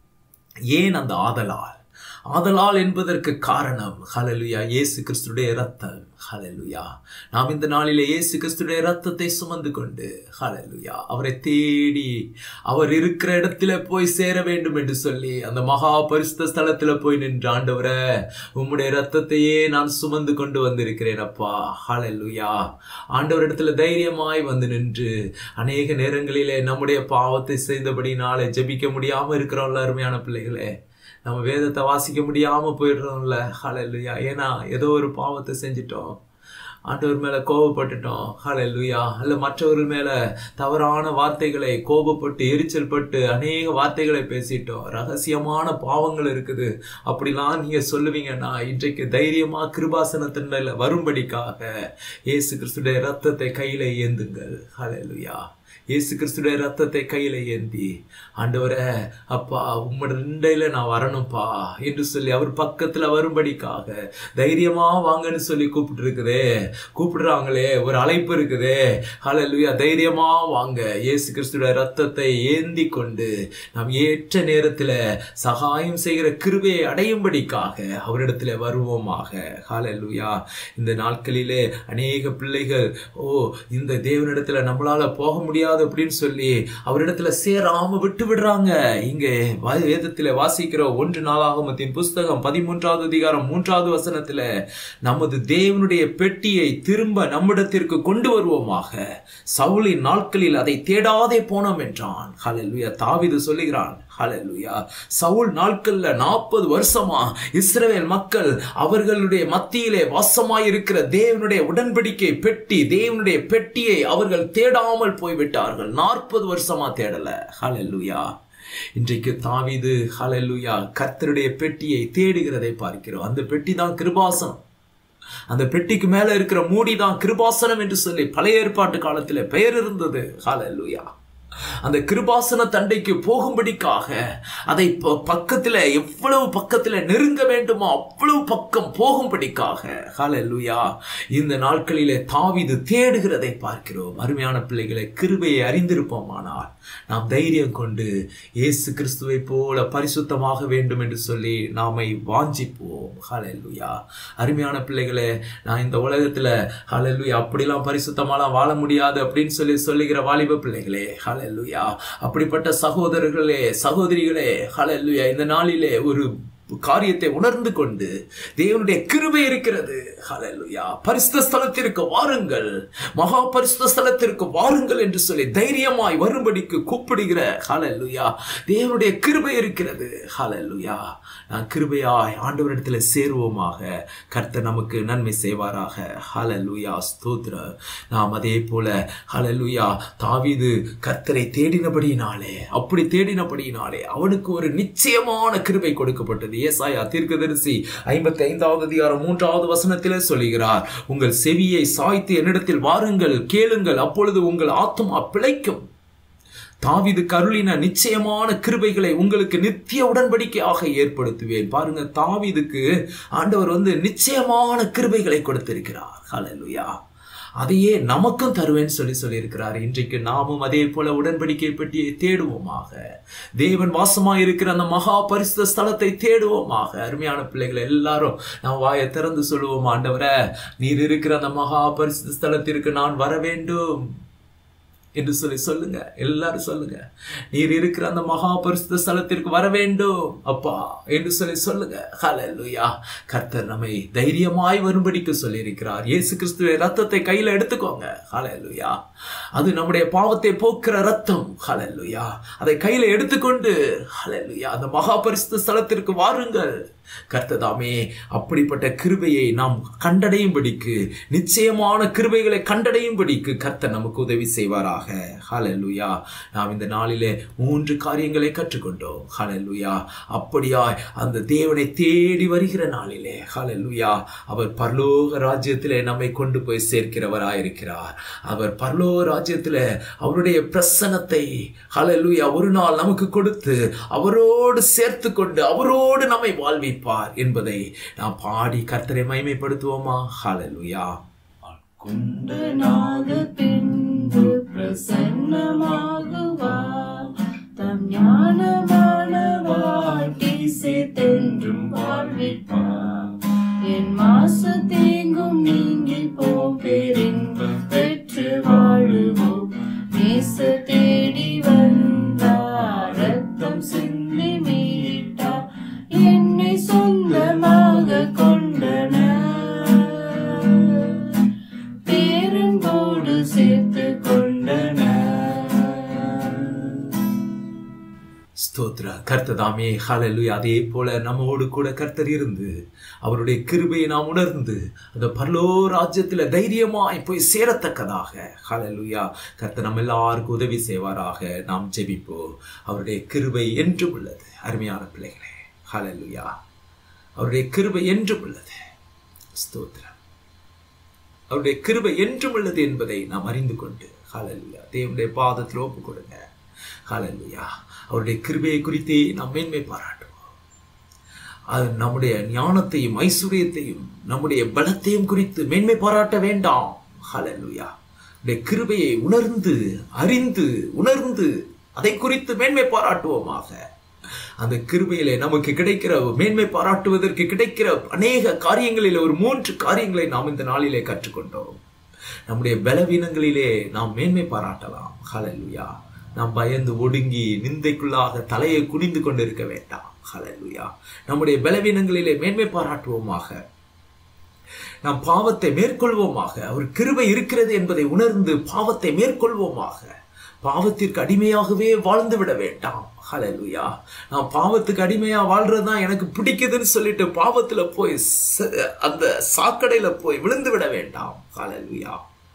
ஏன் அந்த ஆதலால் ஆதலால் என்பதற்கு காரணம் ஹalleluya இயேசு கிறிஸ்துடைய ரத்தம் ஹalleluya நாம் இந்த நாளிலே இயேசு கிறிஸ்துடைய ரத்தத்தை சுமந்து கொண்டு ஹalleluya அவரை தேடி அவர் இருக்கிற இடத்துல போய் சேர வேண்டும் என்று சொல்லி அந்த மகா பரிசுத்த ஸ்தலத்துல போய் நின்று ஆண்டவரே உம்முடைய ரத்தத்தையே நான் சுமந்து கொண்டு வந்திருக்கிறேன் அப்பா ஹalleluya ஆண்டவர் இடத்துல தைரியமாய் வந்து நின்று அநேக நேரங்களிலே நம்முடைய பாவத்தை செய்தபடினாலே ஜெபிக்க முடியாம இருக்கிறோம்ல அருமையான பிள்ளைகளே நம்ம வேதத்தை வாசிக்க முடியாம போயிடுறோம்ல ஹalleluya ஏன்னா ஏதோ ஒரு பாவத்தை செஞ்சிட்டோம் ஆண்டவர் மேல கோபப்பட்டுட்டோம் ஹalleluya அல்ல மற்றவர்கள் மேல தவறான வார்த்தைகளை கோபப்பட்டு எரிச்சல் பட்டு அநேக வார்த்தைகளை பேசிட்டோம் ரகசியமான பாவங்கள் இருக்குது அப்படிலாம் நீங்க சொல்லுவீங்கன்னா இன்றைக்கு தைரியமா கிருபாசனத்தின் வரும்படிக்காக இயேசு கிறிஸ்துடைய ரத்தத்தை கையில ஏந்துங்கள் ஹalleluya இயேசு கிறிஸ்துடைய ரத்தத்தை கையில ஏந்தி ஆண்டவரே அப்பா உம்மோட ரெண்டையில நான் வரணும்ப்பா என்று சொல்லி அவர் பக்கத்துல வரும்படிக்காக தைரியமா வாங்கன்னு சொல்லி கூப்பிட்டு இருக்குதே கூப்பிடுறாங்களே ஒரு அழைப்பு இருக்குதே ஹalleluya தைரியமா வாங்க இயேசு கிறிஸ்துடைய ரத்தத்தை ஏந்தி கொண்டு நாம் ஏற்ற நேரத்துல சகாயம் செய்கிற கிருபையை அடையும்படிக்காக அவரிடத்துல வருவோமாக ஹalleluya இந்த நாட்களிலே அநேக பிள்ளைகள் ஓ இந்த தேவனிடத்துல நம்மளால போக முடியாது அப்படின்னு சொல்லி அவரிடத்துல சேராம விட்டு விடுறாங்க இங்க வ- வேதத்துல வாசிக்கிற ஒன்று நாளாகமத்தின் புஸ்தகம் பதிமூன்றாவது அதிகாரம் மூன்றாவது வசனத்துல நமது தேவனுடைய பெட்டியை திரும்ப நம்மிடத்திற்கு கொண்டு வருவோமாக சவுலின் நாட்களில் அதை தேடாதே போனோம் என்றான் ஹalleluya தாவீது சொல்லுகிறான் ஹalleluya சவுல் நாட்கள்ல நாற்பது வருஷமா இஸ்ரவேல் மக்கள் அவர்களுடைய மத்தியிலே வாசமாயிருக்கிற தேவனுடைய உடன்படிக்கை பெட்டி தேவனுடைய பெட்டியை அவர்கள் தேடாமல் போய்விட்டார்கள் நாற்பது வருஷமா தேடல ஹalleluya இன்றைக்கு தாவீது ஹalleluya கர்த்தருடைய பெட்டியை தேடுகிறதை பார்க்கிறோம் அந்த பெட்டி தான் கிருபாசனம் அந்த பெட்டிக்கு மேல இருக்கிற மூடி தான் கிருபாசனம் என்று சொல்லி பழைய ஏற்பாட்டு காலத்துல பெயர் இருந்தது ஹalleluya அந்த கிருபாசன தண்டைக்கு போகும்படிக்காக அதை ப- பக்கத்துல எவ்வளவு பக்கத்துல நெருங்க வேண்டுமோ அவ்வளவு பக்கம் போகும்படிக்காக ஹalleluya இந்த நாட்களிலே தாவீது தேடுகிறதை பார்க்கிறோம் அருமையான பிள்ளைகளை கிருபையை அறிந்திருப்போமானால் நாம் தைரியம் கொண்டு இயேசு கிறிஸ்துவை போல பரிசுத்தமாக வேண்டும் என்று சொல்லி நாமை வாஞ்சிப்போம் ஹalleluya அருமையான பிள்ளைகளே நான் இந்த உலகத்துல ஹalleluya அப்படிலாம் பரிசுத்தமாலாம் வாழ முடியாது அப்படின்னு சொல்லி சொல்லுகிற வாலிப பிள்ளைகளே ஹalleluya அப்படிப்பட்ட சகோதரர்களே சகோதரிகளே ஹalleluya இந்த நாளிலே ஒரு காரியத்தை உணர்ந்து கொண்டு தேவனுடைய கிருபை இருக்கிறது ஹalleluya பரிசுத்த ஸ்தலத்திற்கு வாருங்கள் மகா பரிசுத்த ஸ்தலத்திற்கு வாருங்கள் என்று சொல்லி தைரியமாய் வரும்படிக்கு கூப்பிடுகிற ஹalleluya தேவனுடைய கிருபை இருக்கிறது ஹalleluya நான் கிருபையாய் ஆண்டவரிடத்தில் சேருவோமாக கர்த்தர் நமக்கு நன்மை செய்வாராக ஹalleluya ஸ்தோத்திர நாம் அதே போல ஹalleluya தாவீது கர்த்தரை தேடினபடியினாலே அப்படி தேடினபடியினாலே அவனுக்கு ஒரு நிச்சயமான கிருபை கொடுக்கப்பட்டது ஏசாயா தீர்க்கதரிசி ஐம்பத்தி ஐந்தாவது அதிகாரம் மூன்றாவது வசனத்திலே சொல்லுகிறார் உங்கள் செவியை சாய்த்து என்னிடத்தில் வாருங்கள் கேளுங்கள் அப்பொழுது உங்கள் ஆத்துமா பிழைக்கும் தாவீது கருளின நிச்சயமான கிருபைகளை உங்களுக்கு நித்திய உடன்படிக்கையாக ஏற்படுத்துவேன் பாருங்க தாவீதுக்கு ஆண்டவர் வந்து நிச்சயமான கிருபைகளை கொடுத்திருக்கிறார் ஹalleluya அதையே நமக்கும் தருவேன்னு சொல்லி சொல்லியிருக்கிறார் இன்றைக்கு நாமும் அதே போல உடன்படிக்கை பெட்டியை தேடுவோமாக தேவன் வாசமாய் இருக்கிற அந்த மகா பரிசுத்த ஸ்தலத்தை தேடுவோமாக அருமையான பிள்ளைகளை எல்லாரும் நாம் வாயை திறந்து சொல்லுவோம் ஆண்டவரே நீர் இருக்கிற அந்த மகா பரிசுத்த ஸ்தலத்திற்கு நான் வர வேண்டும் என்று சொல்லி சொல்லுங்க எல்லாரும் சொல்லுங்க நீர் இருக்கிற அந்த மகா பரிசுத்த ஸ்தலத்திற்கு வர வேண்டும் அப்பா என்று சொல்லி சொல்லுங்க ஹalleluya கர்த்தர் நம்மை தைரியமாய் வரும்படிக்கு சொல்லி இருக்கிறார் இயேசு கிறிஸ்துவின் ரத்தத்தை கையில எடுத்துக்கோங்க ஹalleluya அது நம்முடைய பாவத்தை போக்குற ரத்தம் ஹalleluya அதை கையில எடுத்துக்கொண்டு ஹalleluya அந்த மகா பரிசுத்த ஸ்தலத்திற்கு வாருங்கள் கர்த்ததாமே அப்படிப்பட்ட கிருபையை நாம் கண்டடையும்படிக்கு நிச்சயமான கிருபைகளை கண்டடையும்படிக்கு கர்த்தர் நமக்கு உதவி செய்வாராக ஹalleluya நாம் இந்த நாளிலே மூன்று காரியங்களை கற்றுக்கொண்டோம் ஹalleluya அப்படியாய் அந்த தேவனை தேடி வருகிற நாளிலே ஹalleluya அவர் பரலோக ராஜ்யத்திலே நம்மை கொண்டு போய் சேர்க்கிறவராயிருக்கிறார் அவர் பரலோக ராஜ்யத்திலே அவருடைய பிரசன்னத்தை ஹalleluya ஒரு நாள் நமக்கு கொடுத்து அவரோடு சேர்த்து கொண்டு அவரோடு நம்மை வாழ்விப்பார் என்பதை நாம் பாடி கர்த்தரை மகிமைப்படுத்துவோமா ஹalleluya குண்டனாக பின்பு பிரசன்னமாகுவார் தம் ஞானமான வாழ்க்கை சேர்த்தென்றும் வாழ்விப்பார் என் மாசு தேங்கும் நீங்கி போம் பேரின்பம் பெற்று வாழுவோம் நேச தேடி வந்தார் ரத்தம் சிந்தி மீட்டார் என்னை சொந்தமாக கொண்டனர் பேரன்போடு சேர்த்து கொண்டனர் ஸ்தோத்ரா கர்த்ததாமே ஹalleluya அதே போல நம்மோடு கூட கர்த்தர் இருந்து அவருடைய கிருபையை நாம் உணர்ந்து அந்த பரலோ ராஜ்யத்துல தைரியமாய் போய் சேரத்தக்கதாக ஹalleluya கர்த்தர் நம்ம எல்லாருக்கும் உதவி செய்வாராக நாம் ஜெபிப்போம் அவருடைய கிருபை என்றும் உள்ளது அருமையான பிள்ளைகளே ஹalleluya அவருடைய கிருபை என்றும் உள்ளது ஸ்தோத்திரம் அவருடைய கிருபை என்றும் உள்ளது என்பதை நாம் அறிந்து கொண்டு ஹalleluya தேவனுடைய பாதத்தில் ஒப்பு கொடுங்க ஹalleluya அவருடைய கிருபையை குறித்தே நாம் மேன்மை பாராட்டுவோம் அது நம்முடைய ஞானத்தையும் ஐஸ்வர்யத்தையும் நம்முடைய பலத்தையும் குறித்து மேன்மை பாராட்ட வேண்டாம் ஹalleluya அவருடைய கிருபையை உணர்ந்து அறிந்து உணர்ந்து அதை குறித்து மேன்மை பாராட்டுவோமாக அந்த கிருபையிலே நமக்கு கிடைக்கிற மேன்மை பாராட்டுவதற்கு கிடைக்கிற அநேக காரியங்களில் ஒரு மூன்று காரியங்களை நாம் இந்த நாளிலே கற்றுக்கொண்டோம் நம்முடைய பலவீனங்களிலே நாம் மேன்மை பாராட்டலாம் ஹalleluya நாம் பயந்து ஒடுங்கி நிந்தைக்குள்ளாக தலையை குனிந்து கொண்டிருக்க வேண்டாம் ஹalleluya நம்முடைய பலவீனங்களிலே மேன்மை பாராட்டுவோமாக நாம் பாவத்தை மேற்கொள்வோமாக அவர் கிருபை இருக்கிறது என்பதை உணர்ந்து பாவத்தை மேற்கொள்வோமாக பாவத்திற்கு அடிமையாகவே வாழ்ந்து விட வேண்டாம் ஹalleluya நான் பாவத்துக்கு அடிமையா வாழ்றது தான் எனக்கு பிடிக்குதுன்னு சொல்லிட்டு பாவத்துல போய் ச- அந்த சாக்கடையில போய் விழுந்து விட வேண்டாம் ஹalleluya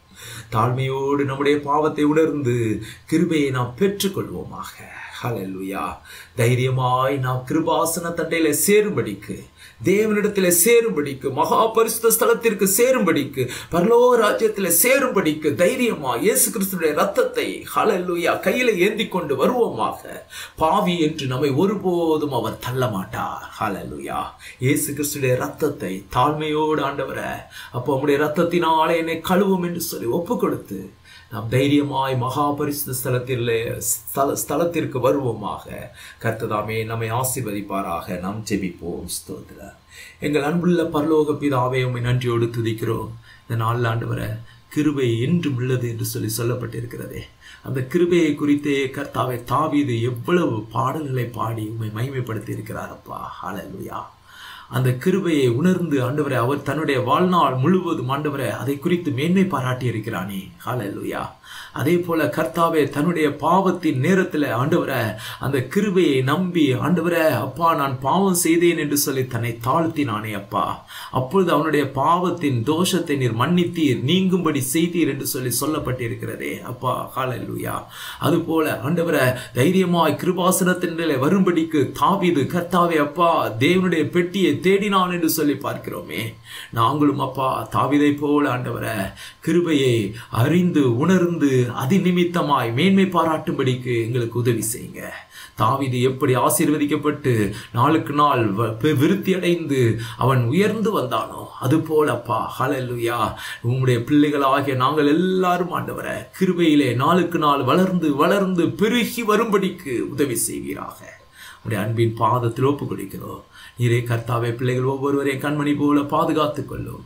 தாழ்மையோடு நம்முடைய பாவத்தை உணர்ந்து கிருபையை நாம் பெற்றுக்கொள்வோமாக ஹalleluya தைரியமாய் நாம் கிருபாசன தண்டையில சேரும்படிக்கு தேவனிடத்திலே சேரும்படிக்கு மகா பரிசுத்த ஸ்தலத்திற்கு சேரும்படிக்கு பரலோக ராஜ்யத்திலே சேரும்படிக்கு தைரியமா இயேசு கிறிஸ்துடைய ரத்தத்தை ஹalleluya கையில ஏந்தி கொண்டு வருவோமாக பாவி என்று நம்மை ஒருபோதும் அவர் தள்ள மாட்டார் ஹalleluya இயேசு கிறிஸ்துடைய ரத்தத்தை தாழ்மையோடு ஆண்டவரை அப்போ உம்முடைய ரத்தத்தினாலே என்னை கழுவும் என்று சொல்லி ஒப்பு கொடுத்து நாம் தைரியமாய் மகா பரிசுத்த ஸ்தலத்திலே ஸ்தல ஸ்தலத்திற்கு வருவோமாக கர்த்ததாமே நம்மை ஆசீர்வதிப்பாராக நாம் ஜெபிப்போம் ஸ்தோத்திர எங்கள் அன்புள்ள பரலோக பிதாவே உம்மை நன்றியோடு துதிக்கிறோம் இந்த நாளில் ஆண்டவரை கிருபை என்றும் உள்ளது என்று சொல்லி சொல்லப்பட்டிருக்கிறதே அந்த கிருபையை குறித்தே கர்த்தாவை தாவீது எவ்வளவு பாடல்களை பாடி உம்மை மகிமைப்படுத்தி இருக்கிறார் அப்பா ஹalleluya அந்த கிருபையை உணர்ந்து ஆண்டவரை அவர் தன்னுடைய வாழ்நாள் முழுவதும் ஆண்டவரை அதை குறித்து மேன்மை பாராட்டி இருக்கிறானே ஹalleluya அதே போல கர்த்தாவே தன்னுடைய பாவத்தின் நேரத்தில் ஆண்டவரை அந்த கிருபையை நம்பி ஆண்டவரை அப்பா நான் பாவம் செய்தேன் என்று சொல்லி தன்னை தாழ்த்தினானே அப்பா அப்பொழுது அவனுடைய பாவத்தின் தோஷத்தை நீர் மன்னித்தீர் நீங்கும்படி செய்தீர் என்று சொல்லி சொல்லப்பட்டிருக்கிறதே அப்பா ஹalleluya அதுபோல ஆண்டவரை தைரியமாய் கிருபாசனத்தின் வரும்படிக்கு தாவீது கர்த்தாவே அப்பா தேவனுடைய பெட்டியை தேடினான் என்று சொல்லி பார்க்கிறோமே நாங்களும் அப்பா தாவீதை போல ஆண்டவரை கிருபையை அறிந்து உணர்ந்து அதிநிமித்தமாய் மேன்மை பாராட்டும்படிக்கு எங்களுக்கு உதவி செய்யுங்க தாவீது எப்படி ஆசீர்வதிக்கப்பட்டு நாளுக்கு நாள் வ- பெ- விருத்தி அடைந்து அவன் உயர்ந்து வந்தானோ அது போலப்பா ஹalleluya உம்முடைய பிள்ளைகளாகிய நாங்கள் எல்லாரும் ஆண்டவரை கிருபையிலே நாளுக்கு நாள் வளர்ந்து வளர்ந்து பெருகி வரும்படிக்கு உதவி செய்வீராக உடைய அன்பின் பாதத்தில் ஒப்பு கொடுக்கிறோம் நீரே கர்த்தாவே பிள்ளைகள் ஒவ்வொருவரையும் கண்மணி போல பாதுகாத்துக் கொள்ளும்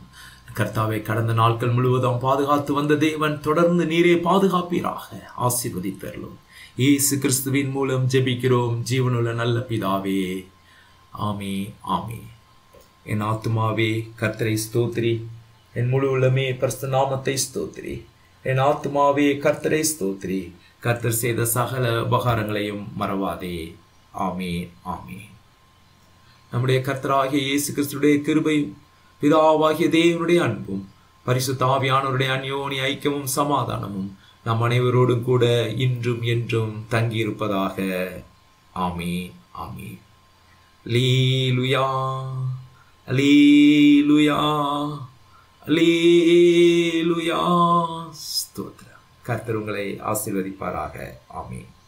கர்த்தாவை கடந்த நாட்கள் முழுவதும் பாதுகாத்து வந்த தேவன் தொடர்ந்து நீரே பாதுகாப்பீராக ஆசீர்வதிப்பெறலும் இயேசு கிறிஸ்துவின் மூலம் ஜெபிக்கிறோம் ஜீவனுள்ள நல்ல பிதாவே ஆமே ஆமே என் ஆத்துமாவே கர்த்தரை ஸ்தோத்திரி என் முழு உள்ளமே பரிசுத்த நாமத்தை ஸ்தோத்திரி என் ஆத்துமாவே கர்த்தரை ஸ்தோத்திரி கர்த்தர் செய்த சகல உபகாரங்களையும் மறவாதே ஆமே ஆமே நம்முடைய கர்த்தராகிய இயேசு கிறிஸ்துடைய கிருபையும் பிதாவாகிய தேவனுடைய அன்பும் பரிசுத்த ஆவியானவருடைய அந்யோனி ஐக்கியமும் சமாதானமும் நம் அனைவரோடும் கூட இன்றும் என்றும் தங்கியிருப்பதாக ஆமே ஆமே லீலுயா லீலுயா லீலுயா ஸ்தோத்திரம் கர்த்தர் உங்களை ஆசீர்வதிப்பாராக ஆமீன்